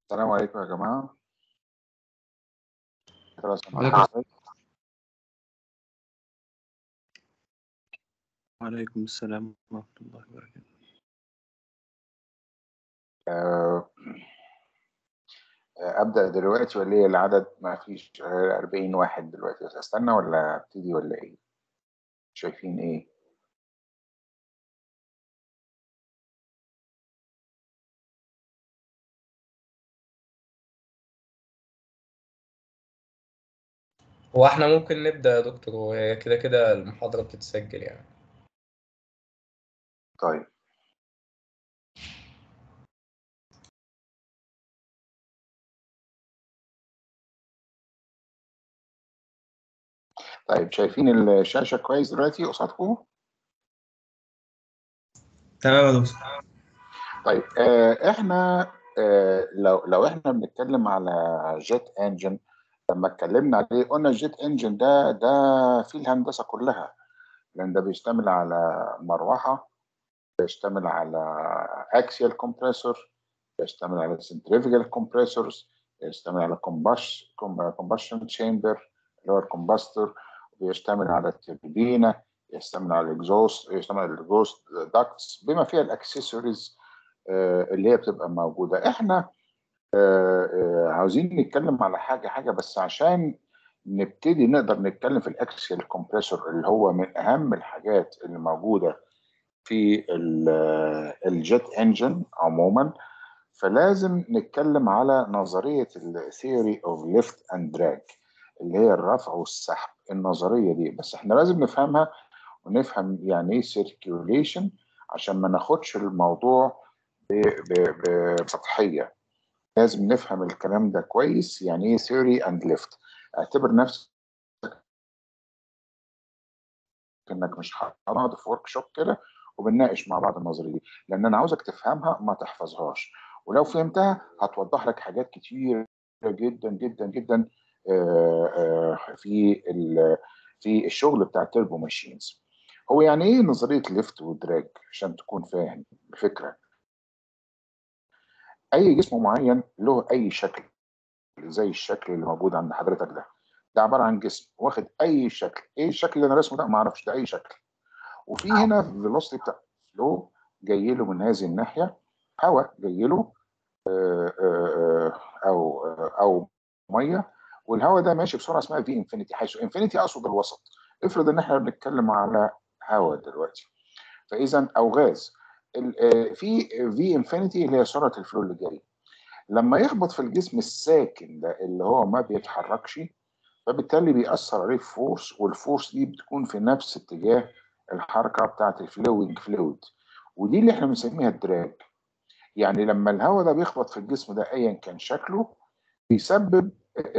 السلام عليكم يا جماعة ترى وعليكم سمعت ازاي؟ وعليكم السلام ورحمة الله وبركاته آه، آه، أبدأ دلوقتي ولا إيه العدد ما فيش غير 40 واحد دلوقتي بس أستنى ولا أبتدي ولا إيه؟ شايفين إيه؟ هو احنا ممكن نبدأ يا دكتور وهي كده كده المحاضرة بتتسجل يعني طيب طيب شايفين الشاشة كويس دلوقتي قصادكم؟ تمام يا دكتور طيب آه، احنا آه، لو لو احنا بنتكلم على جيت انجن لما اتكلمنا عليه قلنا الجيت انجن ده ده فيه الهندسه كلها لان ده بيشتمل على مروحه بيشتمل على اكسيال كومبريسور بيشتمل على سنتريفيجال كومبريسورز بيشتمل على كومبشن تشامبر اللي هو الكومباستور بيشتمل على التربينه يشتمل على الاكزوست يشتمل على الاكزوست داكتس بما فيها الاكسسوارز اللي هي بتبقى موجوده احنا آه، آه، عاوزين نتكلم على حاجه حاجه بس عشان نبتدي نقدر نتكلم في الاكسيال كومبريسور اللي هو من اهم الحاجات اللي موجوده في الجيت انجن عموما فلازم نتكلم على نظريه الثيوري اوف ليفت اند دراج اللي هي الرفع والسحب النظريه دي بس احنا لازم نفهمها ونفهم يعني ايه سيركيوليشن عشان ما ناخدش الموضوع ب- ب- بسطحيه لازم نفهم الكلام ده كويس يعني ايه ثيوري اند ليفت اعتبر نفسك انك مش هنقعد في ورك شوب كده وبنناقش مع بعض النظريه دي لان انا عاوزك تفهمها ما تحفظهاش ولو فهمتها هتوضح لك حاجات كتير جدا جدا جدا آه، آه، في ال- في الشغل بتاع التربو ماشينز هو يعني ايه نظريه ليفت ودراج عشان تكون فاهم الفكره اي جسم معين له اي شكل زي الشكل اللي موجود عند حضرتك ده ده عباره عن جسم واخد اي شكل ايه الشكل اللي انا رسمه ده ما اعرفش ده اي شكل وفي هنا فيلوسيتي بتاع فلو جاي له من هذه الناحيه هواء جاي له آه، آه، آه، او آه، او ميه والهواء ده ماشي بسرعه اسمها في انفينيتي حيث انفينيتي اقصد الوسط افرض ان احنا بنتكلم على هواء دلوقتي فاذا او غاز ال- آه، في في انفينيتي اللي هي سرعه الفلو اللي جاي لما يخبط في الجسم الساكن ده اللي هو ما بيتحركش فبالتالي بيأثر عليه فورس والفورس دي بتكون في نفس اتجاه الحركه بتاعه الفلوينج فلويد ودي اللي احنا بنسميها الدراج يعني لما الهواء ده بيخبط في الجسم ده ايا كان شكله بيسبب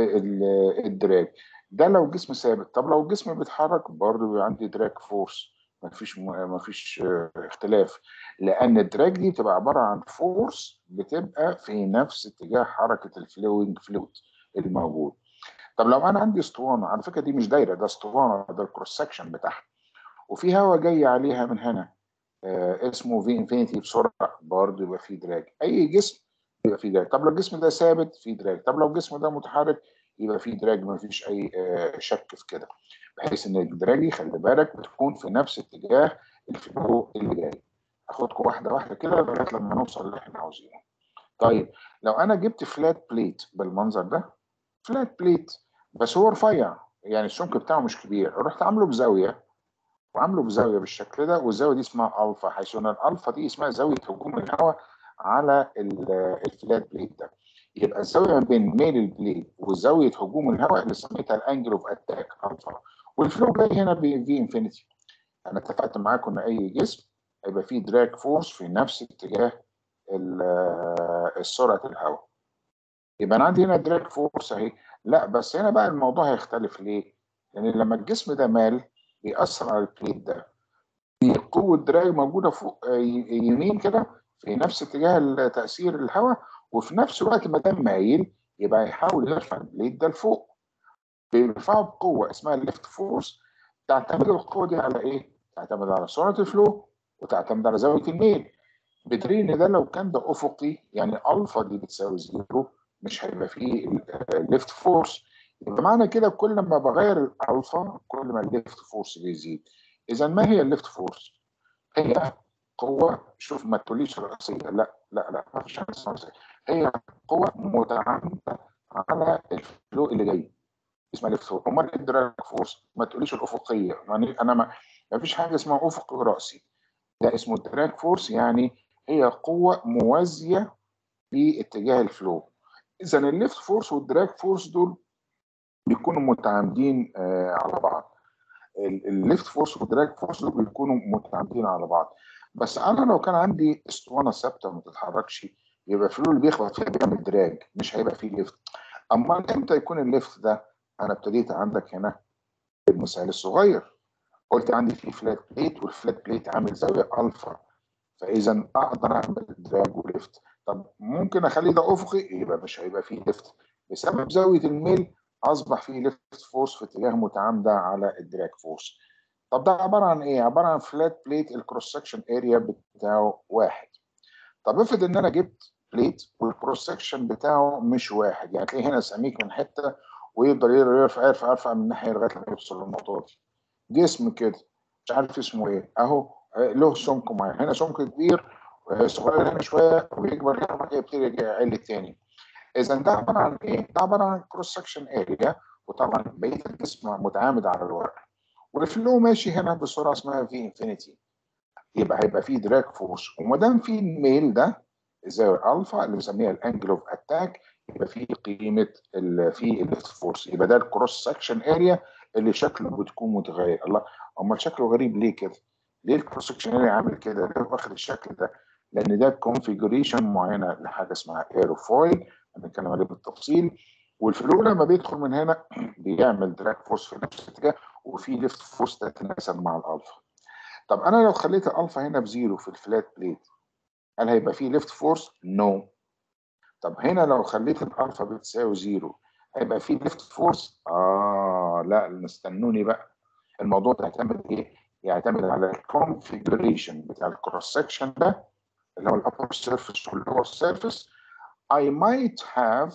ال- الدراج ده لو الجسم ثابت طب لو الجسم بيتحرك برضه بيبقى عندي دراج فورس مفيش م- مفيش آه، اختلاف لان الدراج دي بتبقى عباره عن فورس بتبقى في نفس اتجاه حركه الفلوينج فلويد الموجود طب لو انا عندي اسطوانه على فكره دي مش دايره ده اسطوانه ده الكروس سكشن بتاعها وفي هواء جاي عليها من هنا آه، اسمه في انفينيتي بسرعه برضه يبقى فيه دراج اي جسم يبقى فيه دراج طب لو الجسم ده ثابت فيه دراج طب لو الجسم ده متحرك يبقى فيه دراج ما فيش اي آه، شك في كده بحيث ان الدراج دي خلي بالك بتكون في نفس اتجاه الفلو اللي جاي هاخدكم واحده واحده كده لغايه لما نوصل اللي احنا عاوزينه طيب لو انا جبت فلات بليت بالمنظر ده فلات بليت بس هو رفيع يعني السمك بتاعه مش كبير رحت عامله بزاويه وعامله بزاويه بالشكل ده والزاويه دي اسمها الفا حيث ان الالفا دي اسمها زاويه هجوم الهواء على ال- الفلات بليت ده يبقى الزاويه ما بين ميل البليد وزاويه هجوم الهواء اللي سميتها الانجل اوف اتاك الفا والفلو جاي هنا في انفينيتي انا اتفقت معاكم ان اي جسم هيبقى فيه دراج فورس في نفس اتجاه ال- سرعه الهواء يبقى انا عندي هنا دراج فورس اهي لا بس هنا بقى الموضوع هيختلف ليه؟ لان لما الجسم ده مال بيأثر على البليت ده في قوة دراج موجودة فوق آه، ي- يمين كده في نفس اتجاه تأثير الهواء وفي نفس الوقت ما دام مايل يبقى يحاول يرفع البليت ده لفوق بيرفعه بقوة اسمها الليفت فورس تعتمد القوة دي على ايه؟ تعتمد على سرعة الفلو وتعتمد على زاوية الميل بدليل ان ده لو كان ده افقي يعني الفا دي بتساوي زيرو مش هيبقى فيه الليفت فورس يبقى معنى كده كل ما بغير الالفا كل ما الليفت فورس بيزيد اذا ما هي الليفت فورس هي قوه شوف ما تقوليش رئيسيه لا لا لا ما فيش حاجه اسمها رئيسيه هي قوه متعامده على الفلو اللي جاي اسمها ليفت فورس امال ايه الدراج فورس ما تقوليش الافقيه يعني انا ما, ما فيش حاجه اسمها افق راسي ده اسمه الدراج فورس يعني هي قوه موازيه في اتجاه الفلو اذا الليفت فورس والدراج فورس دول بيكونوا متعامدين آه على بعض الليفت فورس والدراج فورس دول بيكونوا متعامدين على بعض بس انا لو كان عندي اسطوانه ثابته ما تتحركش يبقى الفلو اللي بيخبط فيها بيعمل دراج مش هيبقى فيه ليفت اما امتى يكون الليفت ده انا ابتديت عندك هنا المثال الصغير قلت عندي في فلات بليت والفلات بليت عامل زاويه الفا فاذا اقدر اعمل دراج وليفت طب ممكن اخلي ده افقي يبقى مش هيبقى فيه ليفت بسبب زاويه الميل اصبح فيه ليفت فورس في اتجاه متعامده على الدراج فورس طب ده عباره عن ايه؟ عباره عن فلات بليت الكروس سكشن اريا بتاعه واحد طب افرض ان انا جبت بليت والكروس سكشن بتاعه مش واحد يعني تلاقيه هنا سميك من حته ويفضل يرفع يرفع يرفع من ناحيه لغايه لما يوصل للنقطه دي جسم كده مش عارف اسمه ايه اهو له سمك معين هنا سمك كبير صغير هنا شويه ويكبر هنا وبعد كده يبتدي يعل تاني اذا ده عباره عن ايه؟ ده عباره عن كروس سكشن اريا وطبعا بقيه الجسم متعامد على الورق والفلو ماشي هنا بسرعه اسمها في انفينيتي يبقى هيبقى فيه دراج فورس وما دام في الميل ده الزاويه الفا اللي بنسميها الانجل اوف اتاك يبقى فيه قيمه في الليفت فورس يبقى ده الكروس سكشن اريا اللي شكله بتكون متغير الله امال شكله غريب ليه كده؟ ليه الكروس سكشن اريا عامل كده؟ ليه واخد الشكل ده؟ لان ده كونفيجريشن معينه لحاجه اسمها ايروفويل هنتكلم عليه بالتفصيل والفلو لما بيدخل من هنا بيعمل دراج فورس في نفس الاتجاه وفي ليفت فورس تتناسب مع الالفا طب انا لو خليت الالفا هنا بزيرو في الفلات بليت هل هيبقى فيه ليفت فورس؟ نو no. طب هنا لو خليت الالفا بتساوي زيرو هيبقى فيه ليفت فورس؟ اه لا استنوني بقى الموضوع يعتمد ايه؟ يعتمد على الكونفيجريشن بتاع الكروس سكشن ده اللي هو الابر سيرفيس واللور سيرفيس I might have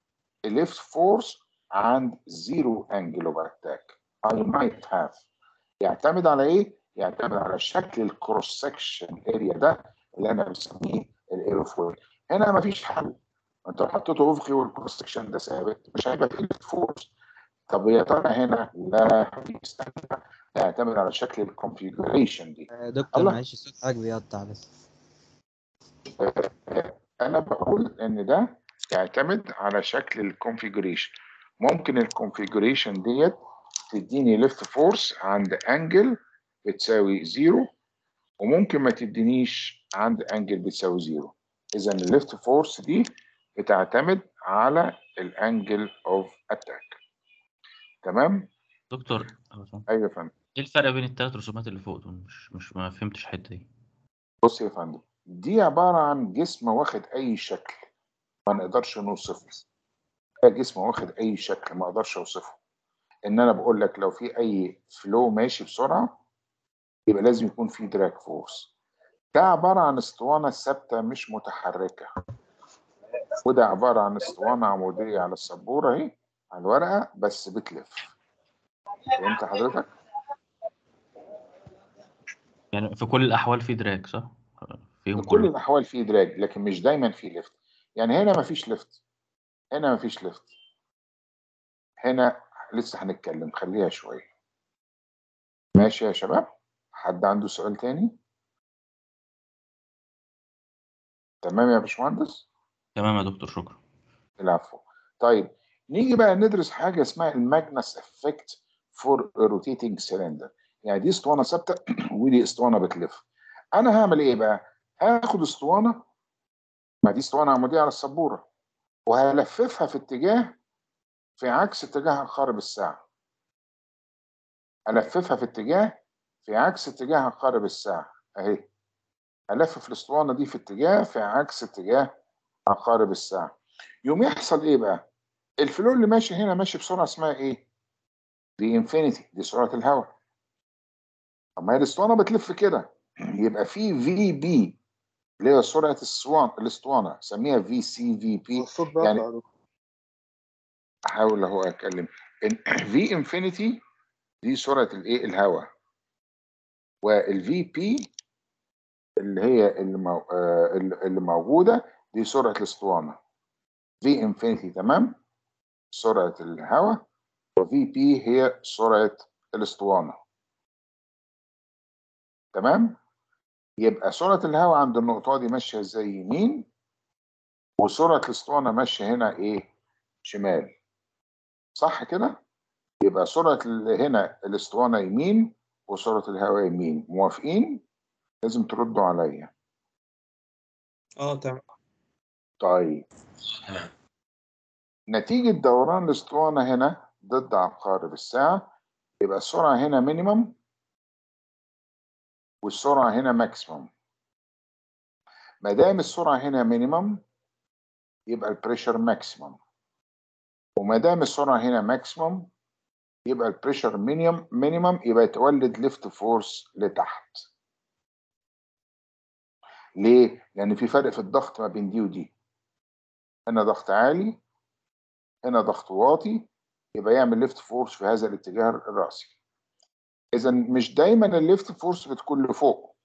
a lift force and zero angle of attack. I might have. يعتمد على ايه؟ يعتمد على شكل الكروس سكشن اريا ده اللي انا بسميه الايروفويل. هنا مفيش حل. انت لو حطيته افقي والكروس سكشن ده ثابت مش هيبقى فيه ليفت فورس. طب يا ترى هنا لا استنى يعتمد على شكل الكونفيجريشن دي. دكتور معلش الصوت حضرتك بيقطع بس. انا بقول ان ده يعتمد على شكل الكونفيجريشن ممكن الكونفيجريشن ديت تديني ليفت فورس عند انجل بتساوي زيرو وممكن ما تدينيش عند انجل بتساوي زيرو اذا الليفت فورس دي بتعتمد على الانجل اوف اتاك تمام دكتور ايوه يا فندم ايه الفرق بين الثلاث رسومات اللي فوق دول مش مش ما فهمتش الحته دي بص يا فندم دي عباره عن جسم واخد اي شكل ما نقدرش نوصفه ده جسم واخد اي شكل ما اقدرش اوصفه ان انا بقول لك لو في اي فلو ماشي بسرعه يبقى لازم يكون في دراج فورس ده عباره عن اسطوانه ثابته مش متحركه وده عباره عن اسطوانه عموديه على السبوره اهي على الورقه بس بتلف فهمت حضرتك؟ يعني في كل الاحوال في دراج صح؟ فيهم في كل الاحوال في دراج لكن مش دايما في ليفت يعني هنا مفيش ليفت هنا مفيش ليفت هنا لسه هنتكلم خليها شويه ماشي يا شباب حد عنده سؤال تاني تمام يا باشمهندس تمام يا دكتور شكرا العفو طيب نيجي بقى ندرس حاجه اسمها الماجنس افكت فور روتيتنج سيلندر يعني دي اسطوانه ثابته ودي اسطوانه بتلف انا هعمل ايه بقى هاخد اسطوانه ما دي اسطوانه عموديه على السبوره وهلففها في اتجاه في عكس اتجاه عقارب الساعه الففها في اتجاه في عكس اتجاه عقارب الساعه اهي الفف الاسطوانه دي في اتجاه في عكس اتجاه عقارب الساعه يوم يحصل ايه بقى الفلو اللي ماشي هنا ماشي بسرعه اسمها ايه دي انفينيتي دي سرعه الهواء طب ما هي الاسطوانه بتلف كده يبقى في في بي اللي هي سرعه السوان الاسطوانه سميها في سي في بي الصوت يعني بيقطع يا دكتور احاول اهو اتكلم في انفينيتي دي سرعه الايه الهواء والفي بي اللي هي اللي, مو... آه، اللي موجوده دي سرعه الاسطوانه في انفينيتي تمام سرعه الهواء وفي بي هي سرعه الاسطوانه تمام يبقى سرعه الهواء عند النقطه دي ماشيه ازاي يمين وسرعه الاسطوانه ماشيه هنا ايه شمال صح كده يبقى سرعه ال- هنا الاسطوانه يمين وسرعه الهواء يمين موافقين لازم تردوا عليا اه تمام طيب نتيجة دوران الاسطوانة هنا ضد عقارب الساعة يبقى السرعة هنا مينيمم والسرعة هنا ماكسيمم ما دام السرعة هنا مينيمم يبقى البريشر ماكسيمم وما دام السرعة هنا ماكسيمم يبقى البريشر مينيمم مينيمم يبقى يتولد ليفت فورس لتحت ليه؟ لأن في فرق في الضغط ما بين دي ودي هنا ضغط عالي هنا ضغط واطي يبقى يعمل ليفت فورس في هذا الاتجاه الرأسي إذا مش دايما الليفت فورس بتكون لفوق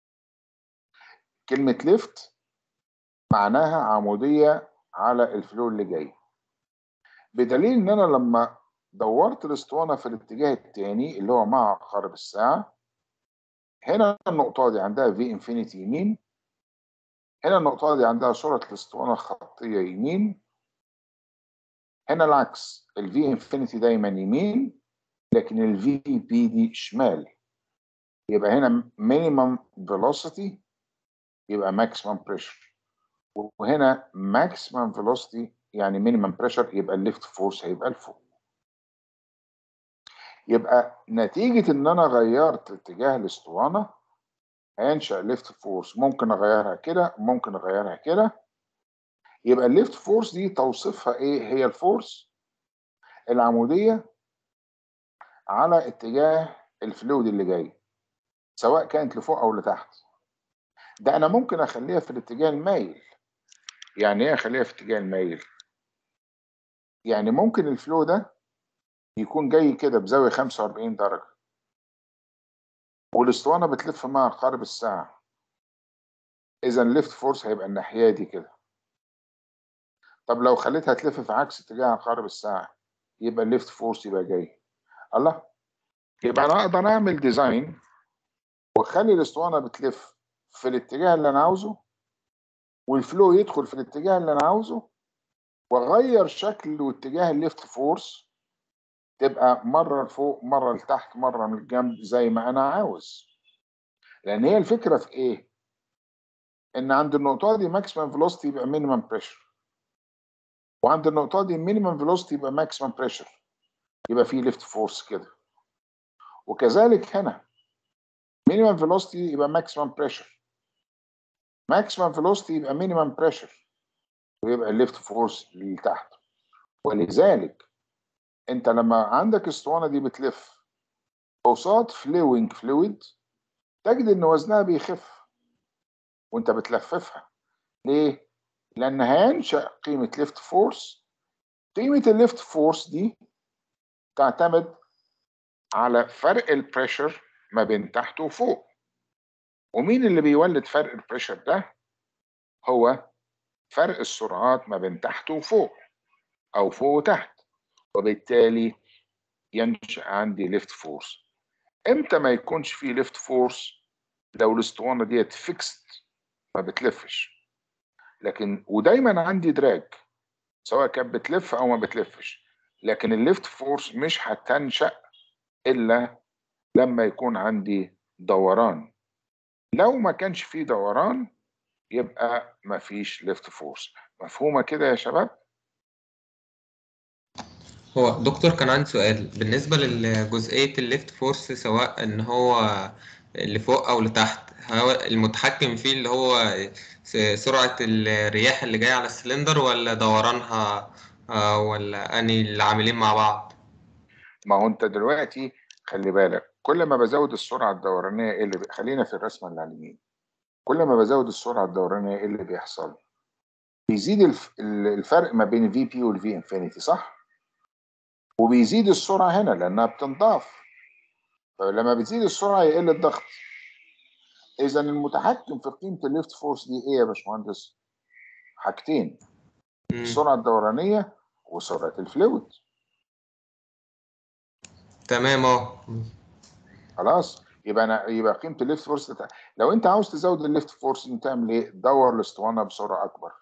كلمة ليفت معناها عمودية على الفلو اللي جاي بدليل ان انا لما دورت الاسطوانة في الاتجاه التاني اللي هو مع عقارب الساعة هنا النقطة دي عندها في انفينيتي يمين هنا النقطة دي عندها سرعة الاسطوانة الخطية يمين هنا العكس الفي انفينيتي دايما يمين لكن الفي بي دي شمال يبقى هنا مينيمم فيلوسيتي يبقى ماكسيمم بريشر وهنا ماكسيمم فيلوسيتي يعني مينيمم بريشر يبقى الليفت فورس هيبقى لفوق يبقى نتيجة ان انا غيرت اتجاه الاسطوانة هينشأ ليفت فورس ممكن اغيرها كده ممكن اغيرها كده يبقى الليفت فورس دي توصيفها ايه هي الفورس العمودية على اتجاه الفلويد اللي جاي سواء كانت لفوق او لتحت ده انا ممكن اخليها في الاتجاه المايل يعني ايه اخليها في اتجاه المايل يعني ممكن الفلو ده يكون جاي كده بزاوية 45 درجة والاسطوانة بتلف مع عقارب الساعة إذا الليفت فورس هيبقى الناحية دي كده طب لو خليتها تلف في عكس اتجاه عقارب الساعة يبقى الليفت فورس يبقى جاي الله يبقى أنا أقدر أعمل ديزاين وأخلي الاسطوانة بتلف في الاتجاه اللي أنا عاوزه والفلو يدخل في الاتجاه اللي أنا عاوزه وأغير شكل واتجاه الليفت فورس تبقى مرة لفوق مرة لتحت مرة من الجنب زي ما أنا عاوز لأن هي الفكرة في إيه؟ إن عند النقطة دي ماكسيمم فيلوسيتي يبقى مينيمم بريشر وعند النقطة دي مينيمم فيلوسيتي يبقى ماكسيمم بريشر يبقى فيه ليفت فورس كده وكذلك هنا مينيمم فيلوسيتي يبقى ماكسيمم بريشر ماكسيمم فيلوسيتي يبقى مينيمم بريشر ويبقى الليفت فورس لتحت ولذلك انت لما عندك اسطوانه دي بتلف قصاد فلوينج فلويد تجد ان وزنها بيخف وانت بتلففها ليه؟ لان هينشا قيمه ليفت فورس قيمه الليفت فورس دي تعتمد على فرق البريشر ما بين تحت وفوق ومين اللي بيولد فرق البريشر ده هو فرق السرعات ما بين تحت وفوق او فوق وتحت وبالتالي ينشأ عندي ليفت فورس امتى ما يكونش فيه ليفت فورس لو الاسطوانه ديت فيكست ما بتلفش لكن ودايما عندي دراج سواء كانت بتلف او ما بتلفش لكن الليفت فورس مش هتنشأ الا لما يكون عندي دوران لو ما كانش فيه دوران يبقى ما فيش ليفت فورس مفهومه كده يا شباب هو دكتور كان عندي سؤال بالنسبة لجزئية الليفت فورس سواء ان هو لفوق او لتحت هو المتحكم فيه اللي هو س- سرعة الرياح اللي جاية على السلندر ولا دورانها آه، ولا اني اللي عاملين مع بعض ما هو انت دلوقتي خلي بالك كل ما بزود السرعه الدورانيه ايه اللي بي... خلينا في الرسمه اللي على اليمين كل ما بزود السرعه الدورانيه ايه اللي بيحصل بيزيد الف... ال- الفرق ما بين الفي بي والفي انفينيتي صح وبيزيد السرعه هنا لانها بتنضاف فلما بتزيد السرعه يقل الضغط اذا المتحكم في قيمه الليفت فورس دي ايه يا باشمهندس حاجتين مم. السرعه الدورانيه وسرعه الفلويد تمام اه خلاص يبقى انا يبقى قيمه الليفت فورس تت... لو انت عاوز تزود الليفت فورس انت تعمل ايه؟ دور الاسطوانه بسرعه اكبر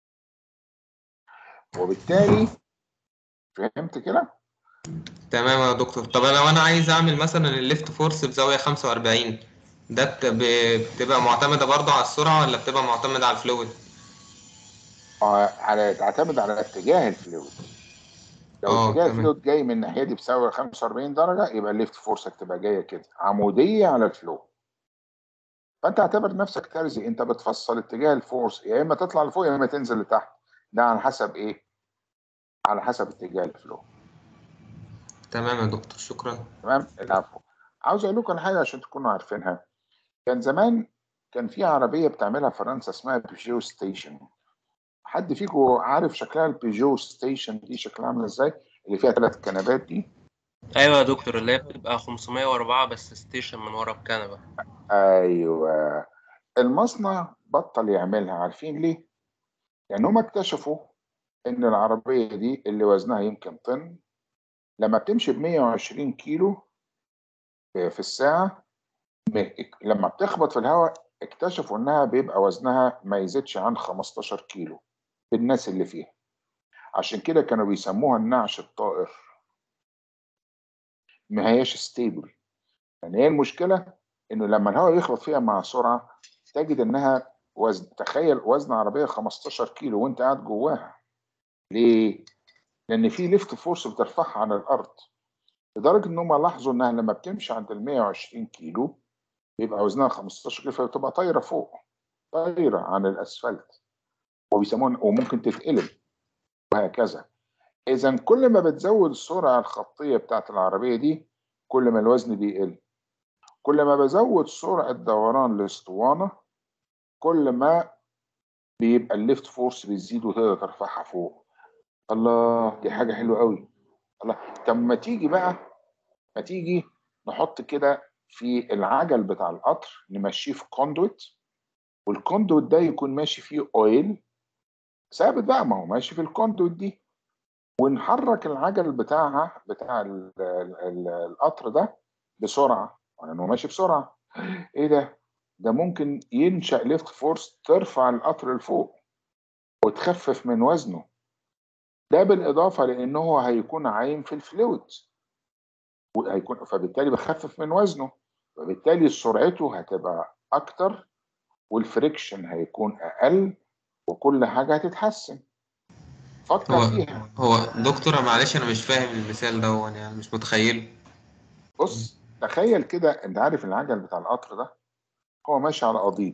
وبالتالي فهمت كده؟ تمام يا دكتور طب انا لو انا عايز اعمل مثلا الليفت فورس بزاويه 45 ده بت- ب- بتبقى معتمده برضه على السرعه ولا بتبقى معتمده على الفلويد آه، على تعتمد على اتجاه الفلويد لو آه، اتجاه تمام. الفلويد جاي من الناحيه دي بسبب 45 درجه يبقى الليفت فورس هتبقى جايه كده عموديه على الفلو فانت اعتبر نفسك ترزي انت بتفصل اتجاه الفورس يا اما تطلع لفوق يا اما تنزل لتحت ده على حسب ايه؟ على حسب اتجاه الفلو تمام يا دكتور شكرا تمام العفو عاوز اقول لكم على حاجه عشان تكونوا عارفينها كان زمان كان في عربيه بتعملها فرنسا اسمها بيجو ستيشن حد فيكم عارف شكلها البيجو ستيشن دي شكلها عامله ازاي اللي فيها ثلاث كنبات دي ايوه يا دكتور اللي هي بتبقى 504 بس ستيشن من ورا بكنبه ايوه المصنع بطل يعملها عارفين ليه؟ لان هم اكتشفوا ان العربيه دي اللي وزنها يمكن طن لما بتمشي ب 120 كيلو في الساعه م- لما بتخبط في الهواء اكتشفوا انها بيبقى وزنها ما يزيدش عن 15 كيلو بالناس اللي فيها عشان كده كانوا بيسموها النعش الطائر ما هياش ستيبل يعني هي المشكله انه لما الهواء يخبط فيها مع سرعه تجد انها وزن تخيل وزن عربيه 15 كيلو وانت قاعد جواها ليه؟ لان في ليفت فورس بترفعها عن الارض لدرجه ان هم لاحظوا انها لما بتمشي عند ال 120 كيلو بيبقى وزنها 15 كيلو فبتبقى طايره فوق طايره عن الاسفلت وبيسموها وممكن تتقلب وهكذا اذا كل ما بتزود السرعه الخطيه بتاعت العربيه دي كل ما الوزن بيقل كل ما بزود سرعه دوران الاسطوانه كل ما بيبقى الليفت فورس بيزيد وتقدر ترفعها فوق الله دي حاجه حلوه قوي الله طب ما تيجي بقى ما تيجي نحط كده في العجل بتاع القطر نمشيه في كوندويت والكوندويت ده يكون ماشي فيه اويل ثابت بقى ما هو ماشي في الكوندويت دي ونحرك العجل بتاعها بتاع ال ال ال القطر ده بسرعه لانه ماشي بسرعه ايه ده ده ممكن ينشأ ليفت فورس ترفع القطر لفوق وتخفف من وزنه ده بالإضافة لأنه هو هيكون عايم في الفلويد وهيكون فبالتالي بخفف من وزنه وبالتالي سرعته هتبقى أكتر والفريكشن هيكون أقل وكل حاجة هتتحسن فكر هو فيها هو دكتور معلش انا مش فاهم المثال ده يعني مش متخيله بص تخيل كده انت عارف العجل بتاع القطر ده هو ماشي على قضيب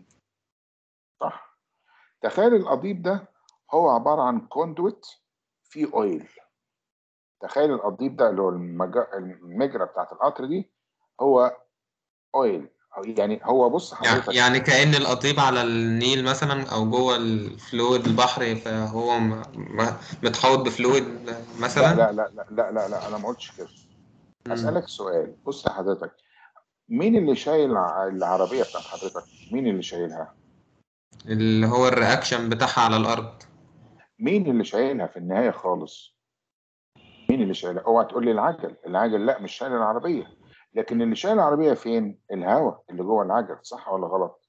صح تخيل القضيب ده هو عبارة عن كوندويت فيه اويل تخيل القضيب ده اللي هو المج... المجرى بتاعت القطر دي هو اويل أو يعني هو بص يعني حضرتك يعني كأن القضيب على النيل مثلا او جوه الفلويد البحر فهو م- م- متحوط بفلويد لا مثلا لا لا لا لا لا, لا انا ما قلتش كده مم. اسالك سؤال بص حضرتك مين اللي شايل ع- العربيه بتاعت حضرتك مين اللي شايلها اللي هو الرياكشن بتاعها على الارض مين اللي شايلها في النهايه خالص مين اللي شايلها اوعى تقول لي العجل العجل لا مش شايل العربيه لكن اللي شايل العربيه فين الهواء اللي جوه العجل صح ولا غلط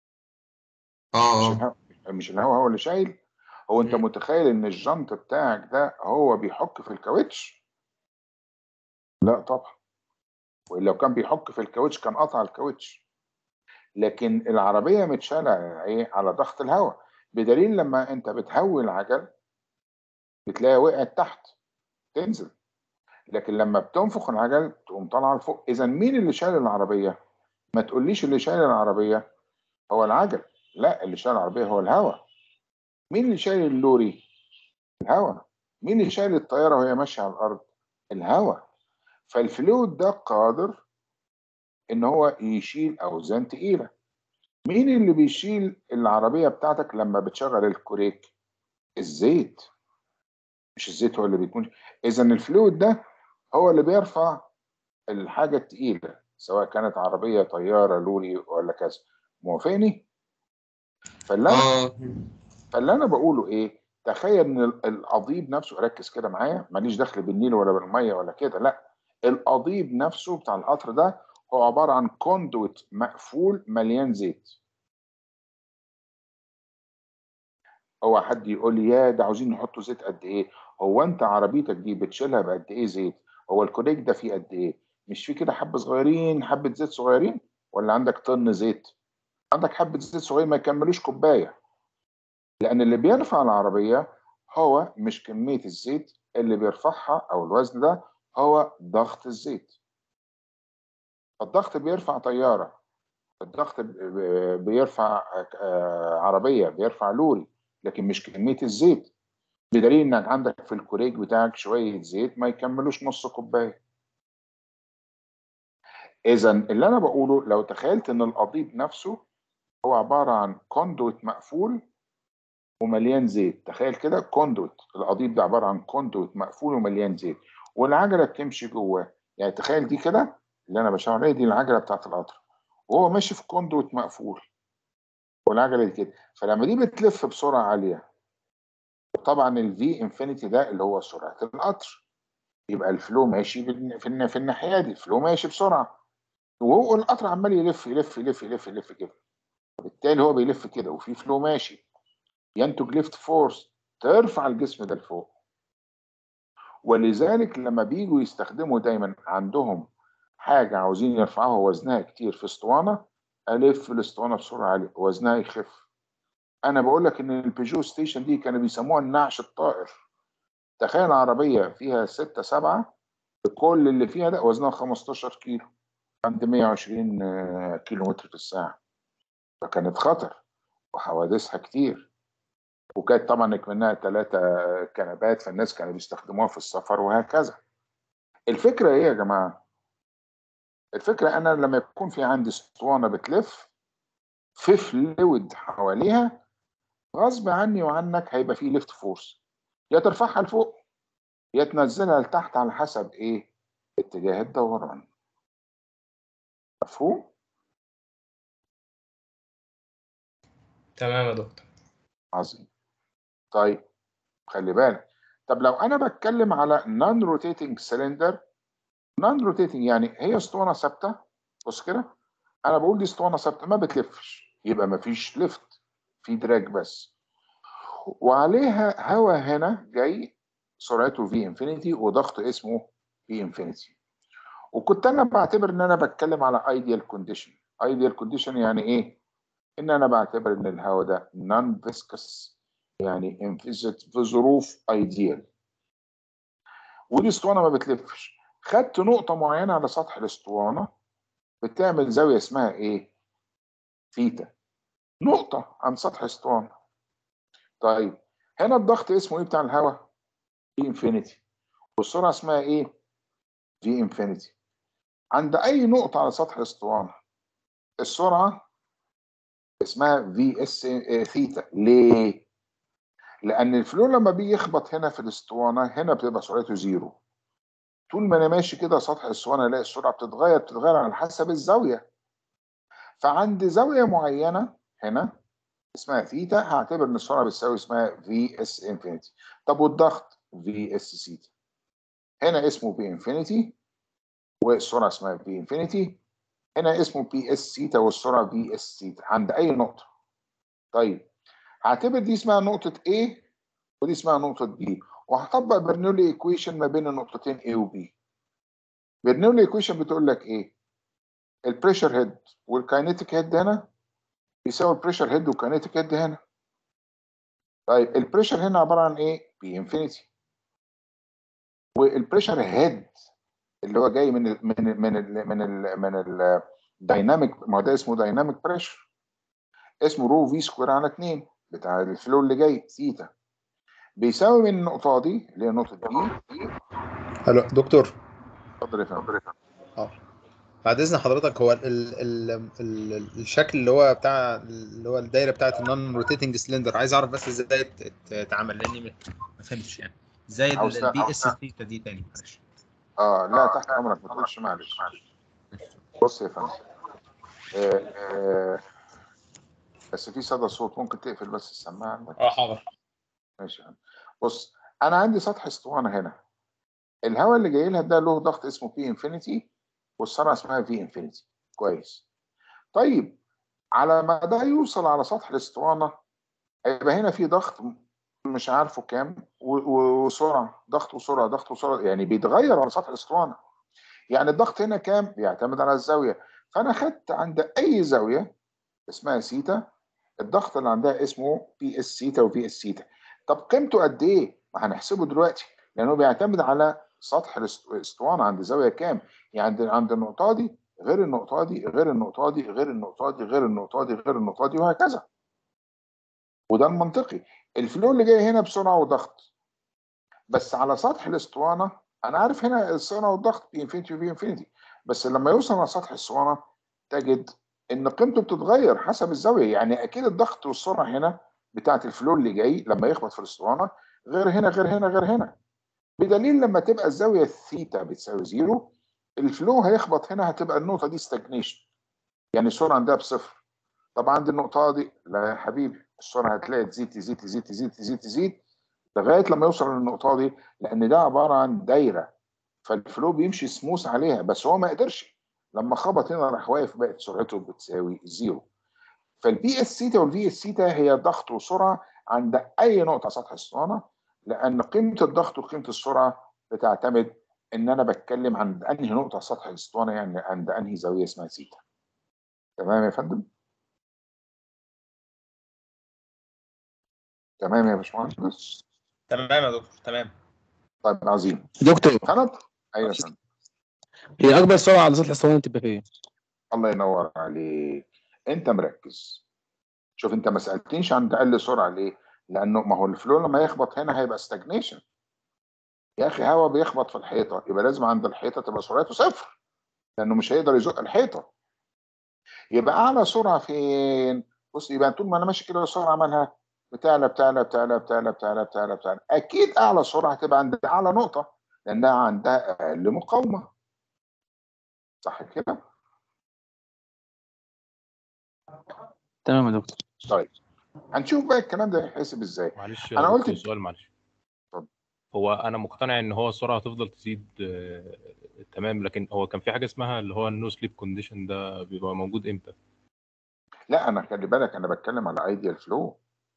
مش اه اه الهواء مش الهواء هو اللي شايل هو انت مم. متخيل ان الجنط بتاعك ده هو بيحك في الكاوتش لا طبعا ولو كان بيحك في الكاوتش كان قطع الكاوتش لكن العربيه متشاله ايه على ضغط الهواء بدليل لما انت بتهوي العجل بتلاقي وقعت تحت تنزل لكن لما بتنفخ العجل تقوم طالعه لفوق اذا مين اللي شايل العربيه ما تقوليش اللي شايل العربيه هو العجل لا اللي شايل العربيه هو الهواء مين اللي شايل اللوري الهواء مين اللي شايل الطياره وهي ماشيه على الارض الهواء فالفلويد ده قادر ان هو يشيل اوزان تقيله مين اللي بيشيل العربيه بتاعتك لما بتشغل الكوريك الزيت مش الزيت هو اللي بيكون اذا الفلويد ده هو اللي بيرفع الحاجه التقيله سواء كانت عربيه طياره لوري ولا كذا موافقني فاللي انا اه فاللي انا بقوله ايه تخيل ان ال- القضيب نفسه ركز كده معايا ماليش دخل بالنيل ولا بالميه ولا كده لا القضيب نفسه بتاع القطر ده هو عباره عن كوندويت مقفول مليان زيت هو حد يقول لي يا ده عاوزين نحطوا زيت قد ايه هو انت عربيتك دي بتشيلها بقد ايه زيت هو الكوريك ده فيه قد ايه مش فيه كده حبه صغيرين حبه زيت صغيرين ولا عندك طن زيت عندك حبه زيت صغير ما يكملوش كوبايه لان اللي بيرفع العربيه هو مش كميه الزيت اللي بيرفعها او الوزن ده هو ضغط الزيت الضغط بيرفع طياره الضغط ب- ب- بيرفع آه، عربيه بيرفع لوري لكن مش كميه الزيت بدليل انك عندك في الكوريك بتاعك شويه زيت ما يكملوش نص كوبايه اذا اللي انا بقوله لو تخيلت ان القضيب نفسه هو عباره عن كوندويت مقفول ومليان زيت تخيل كده كوندويت القضيب ده عباره عن كوندويت مقفول ومليان زيت والعجله بتمشي جواه يعني تخيل دي كده اللي انا بشاور عليها دي العجله بتاعت القطر وهو ماشي في كوندويت مقفول والعجله دي كده فلما دي بتلف بسرعه عاليه طبعا الفي انفينيتي ده اللي هو سرعه القطر يبقى الفلو ماشي بالن- في الن- في الناحيه دي الفلو ماشي بسرعه وهو القطر عمال يلف يلف يلف يلف يلف كده بالتالي هو بيلف كده وفي فلو ماشي ينتج ليفت فورس ترفع الجسم ده لفوق ولذلك لما بيجوا يستخدموا دايما عندهم حاجه عاوزين يرفعوها وزنها كتير في اسطوانه الف الاسطوانه بسرعه عاليه وزنها يخف انا بقول لك ان البيجو ستيشن دي كانوا بيسموها النعش الطائر تخيل عربيه فيها 6 7 كل اللي فيها ده وزنها 15 كيلو عند 120 آه، كيلو متر في الساعه فكانت خطر وحوادثها كتير وكانت طبعا منها ثلاثة كنبات فالناس كانوا بيستخدموها في السفر وهكذا الفكرة ايه يا جماعة الفكرة انا لما يكون في عندي اسطوانة بتلف في فلويد حواليها غصب عني وعنك هيبقى فيه ليفت فورس يا ترفعها لفوق يا تنزلها لتحت على حسب ايه اتجاه الدوران مفهوم تمام يا دكتور عظيم طيب خلي بالك طب لو انا بتكلم على نون روتيتنج سلندر نون روتيتنج يعني هي اسطوانه ثابته بص كده انا بقول دي اسطوانه ثابته ما بتلفش يبقى ما فيش ليفت في دراج بس وعليها هواء هنا جاي سرعته في انفينيتي وضغطه اسمه في انفينيتي وكنت انا بعتبر ان انا بتكلم على ايديال كونديشن ايديال كونديشن يعني ايه ان انا بعتبر ان الهواء ده نون فيسكس يعني انفيزت في ظروف ايديال ودي اسطوانه ما بتلفش خدت نقطه معينه على سطح الاسطوانه بتعمل زاويه اسمها ايه ثيتا نقطه عن سطح الاسطوانه طيب هنا الضغط اسمه ايه بتاع الهواء في انفينيتي والسرعه اسمها ايه في انفينيتي عند اي نقطه على سطح الاسطوانه السرعه اسمها في اس ثيتا ليه لان الفلو لما بيجي يخبط هنا في الاسطوانه هنا بتبقى سرعته زيرو طول ما انا ماشي كده سطح الاسطوانه الاقي السرعه بتتغير بتتغير على حسب الزاويه فعند زاويه معينه هنا اسمها ثيتا هعتبر ان السرعه بتساوي اسمها في اس انفينيتي طب والضغط في اس ثيتا هنا اسمه بي انفينيتي والسرعه اسمها بي انفينيتي هنا اسمه بي اس ثيتا والسرعه بي اس ثيتا عند اي نقطه طيب هعتبر دي اسمها نقطه A ودي اسمها نقطه B وهطبق برنولي ايكويشن ما بين النقطتين A و B برنولي ايكويشن بتقول لك ايه البريشر هيد والكاينيتيك هيد هنا بيساوي البريشر هيد والكاينيتيك هيد هنا طيب البريشر هنا عباره عن ايه بي انفينيتي والبريشر هيد اللي هو جاي من ال من ال من ال من ال من الدايناميك ما هو ده اسمه دايناميك بريشر اسمه رو في سكوير على 2 بتاع الفلو اللي جاي ثيتا بيساوي من النقطه دي اللي هي نقطه بي الو دكتور اتفضل يا فندم اه بعد اذن حضرتك هو ال ال ال الشكل اللي هو بتاع اللي هو الدايره بتاعت النون روتيتنج سلندر عايز اعرف بس ازاي تت- تتعمل لاني ما ما فهمتش يعني ازاي عاوز- البي عاوز- اس ثيتا دي تاني معلش اه لا تحت امرك ما تقولش معلش بص يا فندم آه آه بس في صدى صوت ممكن تقفل بس السماعه عندك اه حاضر ماشي يا فندم. بص انا عندي سطح اسطوانه هنا الهواء اللي جاي لها ده له ضغط اسمه بي انفينيتي والسرعه اسمها في انفينيتي كويس طيب على ما ده يوصل على سطح الاسطوانه هيبقى هنا في ضغط مش عارفه كام و- و- وسرعه ضغط وسرعه ضغط وسرعه يعني بيتغير على سطح الاسطوانه يعني الضغط هنا كام بيعتمد على الزاويه فانا خدت عند اي زاويه اسمها سيتا الضغط اللي عندها اسمه بي اس سيتا وبي اس سيتا طب قيمته قد ايه ما هنحسبه دلوقتي لانه بيعتمد على سطح الاست- الاسطوانه عند زاويه كام يعني عند عند النقطه دي غير النقطه دي غير النقطه دي غير النقطه دي غير النقطه دي غير النقطه دي وهكذا وده المنطقي الفلو اللي جاي هنا بسرعه وضغط بس على سطح الاسطوانه انا عارف هنا السرعه والضغط بي انفينيتي وبي انفينيتي بس لما يوصل على سطح الاسطوانه تجد ان قيمته بتتغير حسب الزاويه يعني اكيد الضغط والسرعه هنا بتاعه الفلو اللي جاي لما يخبط في الاسطوانه غير هنا غير هنا غير هنا بدليل لما تبقى الزاويه الثيتا بتساوي زيرو الفلو هيخبط هنا هتبقى النقطه دي ستاجنيشن يعني السرعه عندها بصفر طب عند النقطه دي لا يا حبيبي السرعه هتلاقي تزيد تزيد تزيد تزيد تزيد تزيد لغايه لما يوصل للنقطه دي لان ده عباره عن دايره فالفلو بيمشي سموث عليها بس هو ما قدرش لما خبط هنا راح واقف بقت سرعته بتساوي زيرو فالبي اس سيتا والفي اس سيتا هي ضغط وسرعه عند اي نقطه على سطح الاسطوانه لان قيمه الضغط وقيمه السرعه بتعتمد ان انا بتكلم عند انهي نقطه على سطح الاسطوانه يعني عند انهي زاويه اسمها سيتا تمام يا فندم تمام يا باشمهندس تمام يا دكتور تمام طيب عظيم دكتور خلط ايوه يا فندم هي اكبر سرعه على سطح الاسطوانه تبقى فين؟ الله ينور عليك انت مركز شوف انت ما سالتنيش عن اقل سرعه ليه لانه ما هو الفلو لما يخبط هنا هيبقى ستاجنيشن يا اخي هوا بيخبط في الحيطه يبقى لازم عند الحيطه تبقى سرعته صفر لانه مش هيقدر يزق الحيطه يبقى اعلى سرعه فين بص يبقى طول ما انا ماشي كده السرعه عملها بتعلى بتعلى بتعلى بتعلى بتعلى بتعلى بتعلى اكيد اعلى سرعه هتبقى عند اعلى نقطه لانها عندها اقل مقاومه صح كده تمام يا دكتور طيب هنشوف بقى الكلام ده هيتحسب ازاي معلش أنا يا قلت- دكتور سؤال معلش اتفضل. هو انا مقتنع ان هو السرعه هتفضل تزيد آه، تمام لكن هو كان في حاجه اسمها اللي هو النو سليب كونديشن ده بيبقى موجود امتى لا انا خلي بالك انا بتكلم على ايديال فلو